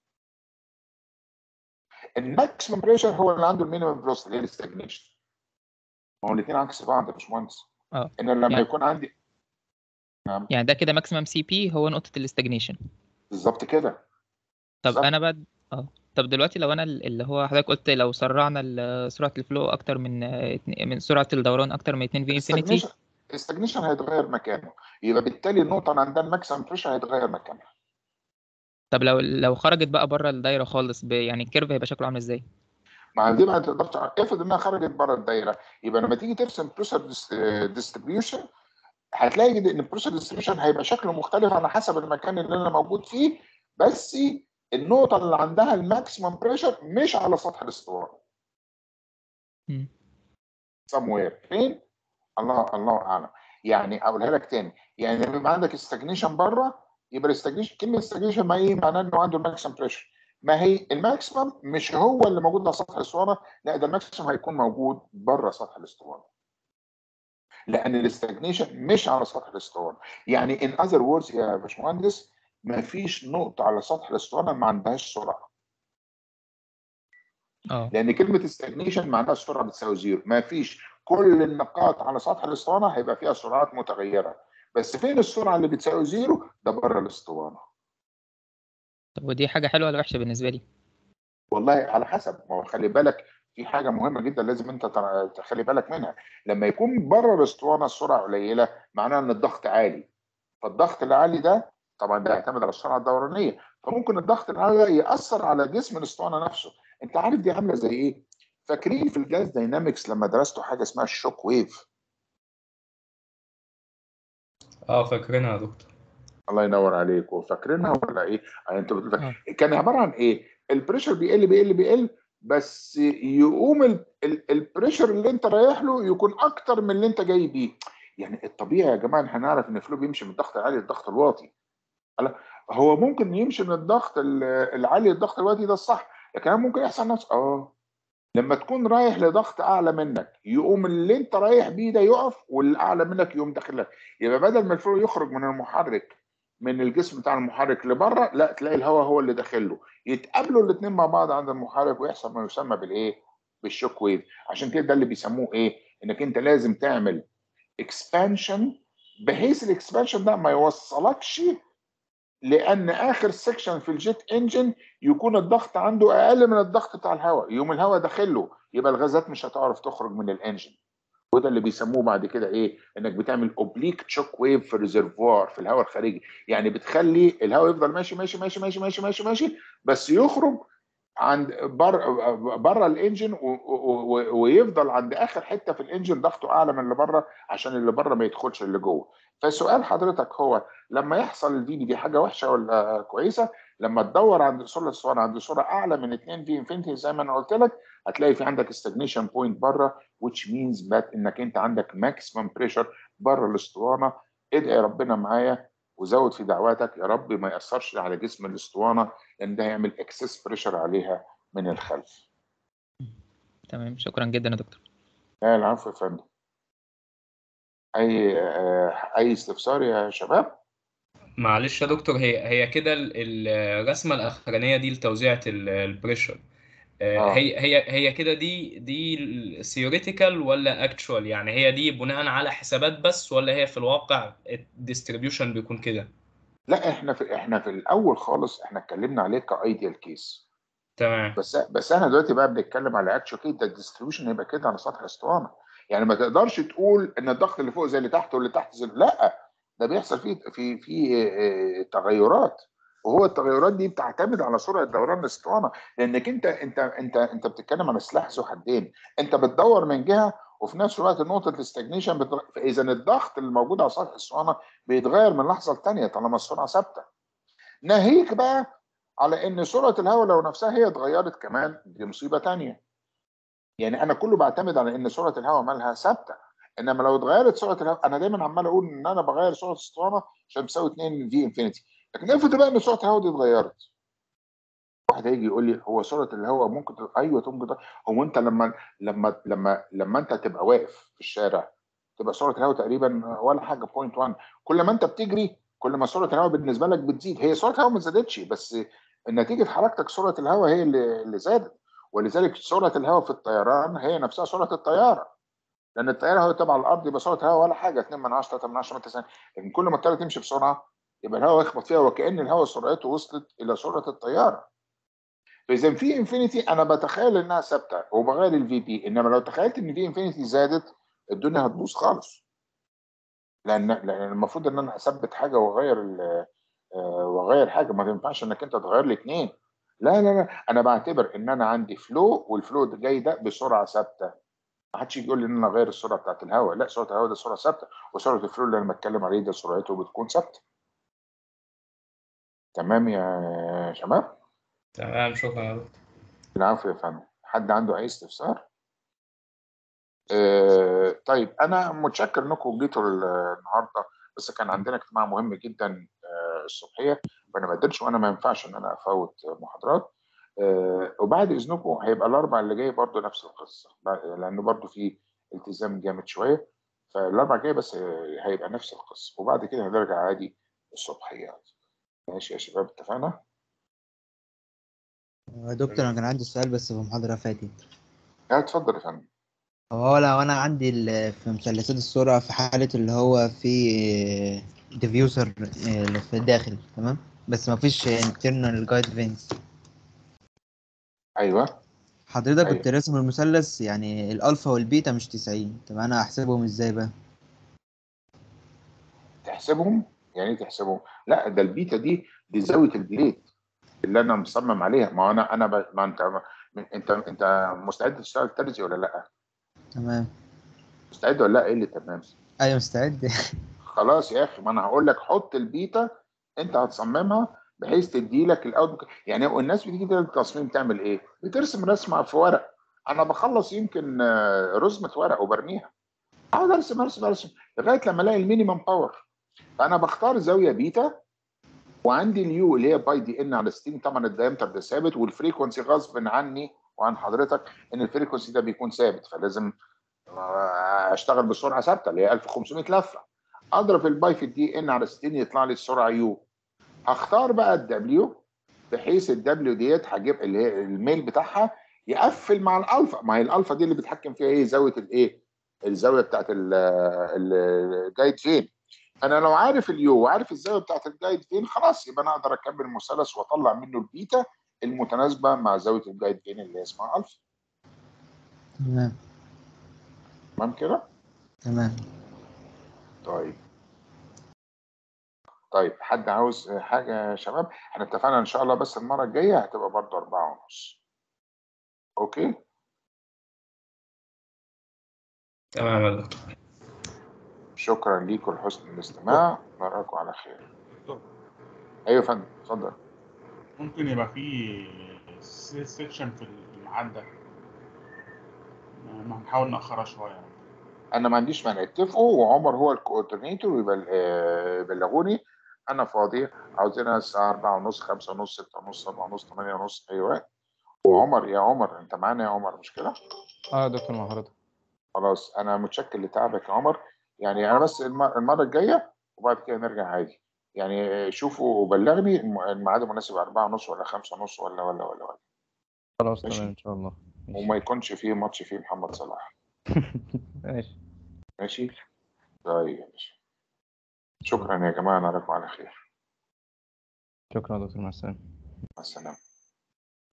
الماكسيمم بريشر هو اللي عنده المينيمم فيلوسيتي اللي هي الاستجنيشن ما هو الاثنين عكس بعض يا باشمهندس اه ان لما يعني يكون عندي نعم يعني ده كده ماكسيمم سي بي هو نقطة الاستجنيشن بالظبط كده طب بالظبط انا بعد اه طب دلوقتي لو انا ال- اللي هو حضرتك قلت لو سرعنا ال- سرعة الفلو اكتر من آه، اتنين- من سرعة الدوران اكتر من 2 في انفينيتي الاستجنيشن الاستجنيشن هيتغير مكانه يبقى بالتالي النقطه اللي عندها الماكسيمم بريشر هيتغير مكانها طب لو لو خرجت بقى بره الدايرة خالص ب... يعني الكيرف هيبقى شكله عامل ازاي؟ مع دي ما تقدرش افرض انها خرجت بره الدايره يبقى لما تيجي ترسم بريشر ديستريبيوشن هتلاقي ان البريشر ديستريبيوشن هيبقى شكله مختلف على حسب المكان اللي انا موجود فيه بس النقطه اللي عندها الماكسيمم بريشر مش على سطح الاسطوانه مم. somewhere فين الله الله اعلم يعني اقولها لك تاني يعني لما يبقى عندك استجنيشن بره يبقى الاستجنيشن كلمه استجنيشن ما ايه معناه انه عنده الماكسيمم بريشر ما هي الماكسيمم مش هو اللي موجود على سطح الاسطوانه لا ده الماكسيمم هيكون موجود بره سطح الاسطوانه لان الاستجنيشن مش على سطح الاسطوانه يعني ان اذر ووردز يا باشمهندس ما فيش نقطه على سطح الاسطوانه ما عندهاش سرعه اه لان كلمه استجنيشن معناها السرعه بتساوي زيرو ما فيش كل النقاط على سطح الاسطوانه هيبقى فيها سرعات متغيره بس فين السرعه اللي بتساوي زيرو ده بره الاسطوانه طب ودي حاجة حلوة ولا وحشة بالنسبة لي؟ والله على حسب ما هو خلي بالك في حاجه مهمه جدا لازم انت تر- تخلي بالك منها لما يكون بره الاسطوانه السرعه قليله معناها ان الضغط عالي فالضغط العالي ده طبعا ده يعتمد على السرعه الدورانيه فممكن الضغط العالي ده ياثر على جسم الاسطوانه نفسه انت عارف دي عامله زي ايه فاكرين في الجاز داينامكس لما درستوا حاجه اسمها الشوك ويف اه فاكرينها يا دكتور الله ينور عليك وفاكرينها ولا ايه؟ يعني انت بتقول كان عباره عن ايه؟ البريشر بيقل بيقل بيقل بس يقوم ال- ال- البريشر اللي انت رايح له يكون اكتر من اللي انت جاي بيه. يعني الطبيعي يا جماعه ان احنا نعرف ان الفلو بيمشي من الضغط العالي للضغط الواطي. هلا، هو ممكن يمشي من الضغط ال- العالي للضغط الواطي ده الصح، لكن هل ممكن يحصل نفس اه لما تكون رايح لضغط اعلى منك يقوم اللي انت رايح بيه ده يقف واللي اعلى منك يقوم داخل لك يبقى بدل ما الفلو يخرج من المحرك من الجسم بتاع المحرك لبره لا تلاقي الهواء هو اللي داخل له يتقابلوا الاثنين مع بعض عند المحرك ويحصل ما يسمى بالايه بالشوك ويف عشان كده ده اللي بيسموه ايه انك انت لازم تعمل اكسبانشن بحيث الاكسبانشن ده ما يوصلكش لان اخر سيكشن في الجيت انجن يكون الضغط عنده اقل من الضغط بتاع الهواء يوم الهواء داخل له يبقى الغازات مش هتعرف تخرج من الانجن وده اللي بيسموه بعد كده ايه انك بتعمل اوبليك تشوك ويف في الريزرفوار في الهواء الخارجي يعني بتخلي الهواء يفضل ماشي ماشي ماشي ماشي ماشي ماشي ماشي بس يخرج عند بره بره الانجن و- و- و- ويفضل عند اخر حته في الانجن ضغطه اعلى من اللي بره عشان اللي بره ما يدخلش اللي جوه فسؤال حضرتك هو لما يحصل الفي دي حاجه وحشه ولا كويسه لما تدور عند سرعه السرعه عند سرعه اعلى من 2 في انفينيتي زي ما انا قلت لك هتلاقي في عندك استجنيشن بوينت بره which means that انك انت عندك maximum pressure بره الاسطوانه ادعي ربنا معايا وزود في دعواتك يا رب ما ياثرش على جسم الاسطوانه لان ده هيعمل اكسس بريشر عليها من الخلف تمام شكرا جدا يا دكتور لا العفو يا فندم اي آه، اي استفسار يا شباب معلش يا دكتور هي هي كده ال- ال- الرسمه الاخرانيه دي لتوزيعه البريشر آه. هي هي هي كده دي دي ثيوريتيكال ولا اكتشوال يعني هي دي بناء على حسابات بس ولا هي في الواقع الديستريبيوشن بيكون كده لا احنا في احنا في الاول خالص احنا اتكلمنا عليه كايديال كيس تمام بس بس احنا دلوقتي بقى بنتكلم على اكشن كيس ده الديستريبيوشن هيبقى كده على سطح الاسطوانه يعني ما تقدرش تقول ان الضغط اللي فوق زي اللي تحت واللي تحت زي لا ده بيحصل فيه في في آه، تغيرات وهو التغيرات دي بتعتمد على سرعه دوران الاسطوانه لانك انت انت انت انت بتتكلم على سلاح ذو حدين انت بتدور من جهه وفي نفس الوقت نقطه الاستجنيشن بتغ... فاذا الضغط اللي موجود على سطح الاسطوانه بيتغير من لحظه لثانيه طالما السرعه ثابته ناهيك بقى على ان سرعه الهواء لو نفسها هي اتغيرت كمان دي مصيبه تانية يعني انا كله بعتمد على ان سرعه الهواء مالها ثابته انما لو اتغيرت سرعه الهواء انا دايما عمال اقول ان انا بغير سرعه الاسطوانه عشان تساوي 2 في انفينيتي لكن افرض بقى ان سرعه الهواء دي اتغيرت واحد هيجي يقول لي هو سرعه الهواء ممكن تت- ايوه ممكن تت- هو انت لما لما لما لما انت تبقى واقف في الشارع تبقى سرعه الهواء تقريبا ولا حاجه 0.1 كل ما انت بتجري كل ما سرعه الهواء بالنسبه لك بتزيد هي سرعه الهواء ما زادتش بس نتيجه حركتك سرعه الهواء هي اللي اللي زادت ولذلك سرعه الهواء في الطيران هي نفسها سرعه الطياره لان الطياره هو تبع الارض يبقى سرعه الهواء ولا حاجه 2 من 10 3 من 10 متر ثانيه لكن كل ما الطياره تمشي بسرعه يبقى الهواء يخبط فيها وكأن الهواء سرعته وصلت الى سرعه الطياره فاذا في انفينيتي انا بتخيل انها ثابته وبغير الفي بي انما لو تخيلت ان في انفينيتي زادت الدنيا هتبوظ خالص لان لان المفروض ان انا اثبت حاجه واغير ال- آه، واغير حاجه ما ينفعش انك انت تغير لي اثنين لا لا لا انا بعتبر ان انا عندي فلو والفلو ده جاي ده بسرعه ثابته ما حدش يجي يقول لي ان انا اغير السرعه بتاعت الهواء لا سرعه الهواء ده سرعه ثابته وسرعه الفلو اللي انا بتكلم عليه ده سرعته بتكون ثابته تمام يا شباب تمام شكرا يا دكتور العفو يا فندم حد عنده اي استفسار آه طيب انا متشكر انكم جيتوا ال- النهارده بس كان عندنا اجتماع مهم جدا آه الصبحيه فانا ما قدرتش وانا ما ينفعش ان انا افوت محاضرات آه وبعد اذنكم هيبقى الاربع اللي جاي برضو نفس القصه بعد- لانه برضو في التزام جامد شويه فالاربع الجاي بس آه، هيبقى نفس القصه وبعد كده هنرجع عادي الصبحيات ماشي يا شباب اتفقنا؟ يا دكتور انا كان عندي سؤال بس في محاضرة فاتت لا اتفضل يا فندم هو لو انا عندي ال- في مثلثات السرعة في حالة اللي هو في ديفيوزر اللي في الداخل تمام بس مفيش internal guide fence ايوه حضرتك كنت أيوة. راسم المثلث يعني الالفا والبيتا مش 90 طب انا هحسبهم ازاي بقى تحسبهم يعني ايه تحسبهم؟ لا ده البيتا دي دي زاويه البليد اللي انا مصمم عليها ما انا انا ب... ما انت ما... انت انت مستعد تشتغل ترزي ولا لا؟ تمام مستعد ولا لا؟ ايه اللي تمام؟ ايوه مستعد خلاص يا اخي ما انا هقول لك حط البيتا انت هتصممها بحيث تدي لك الاوت يعني هو الناس بتيجي كده التصميم تعمل ايه؟ بترسم رسمه في ورق انا بخلص يمكن آه، رسمه ورق وبرميها اقعد ارسم ارسم ارسم لغايه لما الاقي المينيمم باور فانا بختار زاويه بيتا وعندي اليو اللي هي باي دي ان على 60 طبعا الدايمتر ده ثابت والفريكونسي غصب عني وعن حضرتك ان الفريكونسي ده بيكون ثابت فلازم آه، اشتغل بسرعه ثابته اللي هي 1500 لفه اضرب الباي في الدي ان على 60 يطلع لي السرعه يو هختار بقى الدبليو بحيث الدبليو ديت هجيب اللي هي الميل بتاعها يقفل مع الالفا ما هي الالفا دي اللي بيتحكم فيها ايه زاويه الايه الزاويه بتاعت ال- ال- الجايد فين انا لو عارف اليو وعارف الزاويه بتاعت الجايد فين خلاص يبقى انا اقدر اكمل المثلث واطلع منه البيتا المتناسبه مع زاويه الجايد فين اللي هي اسمها الفا تمام تمام كده تمام طيب طيب حد عاوز حاجة يا شباب احنا اتفقنا ان شاء الله بس المرة الجاية هتبقى برضه أربعة ونص اوكي تمام يا دكتور شكرا ليكم لحسن الاستماع نراكم على خير ايوه يا فندم اتفضل ممكن يبقى في سيكشن في الميعاد ده يعني هنحاول نأخرها شوية انا ما عنديش مانع اتفقوا وعمر هو الكوردينيتور ويبلغوني انا فاضي عاوزينها الساعه 4 ونص 5 ونص 6 ونص 7 ونص 8 ونص اي وقت وعمر يا عمر انت معانا يا عمر مش كده؟ اه يا دكتور مع حضرتك خلاص انا متشكر لتعبك يا عمر يعني انا بس الم- المره الجايه وبعد كده نرجع عادي يعني شوفوا وبلغني الم- الميعاد المناسب 4 ونص ولا 5 ونص ولا ولا ولا ولا خلاص ماشي. تمام ان شاء الله وما يكونش فيه ماتش فيه محمد صلاح ماشي ماشي طيب يا باشا شكرا يا جماعه نراكم على خير شكرا يا دكتور مع السلامة مع السلامه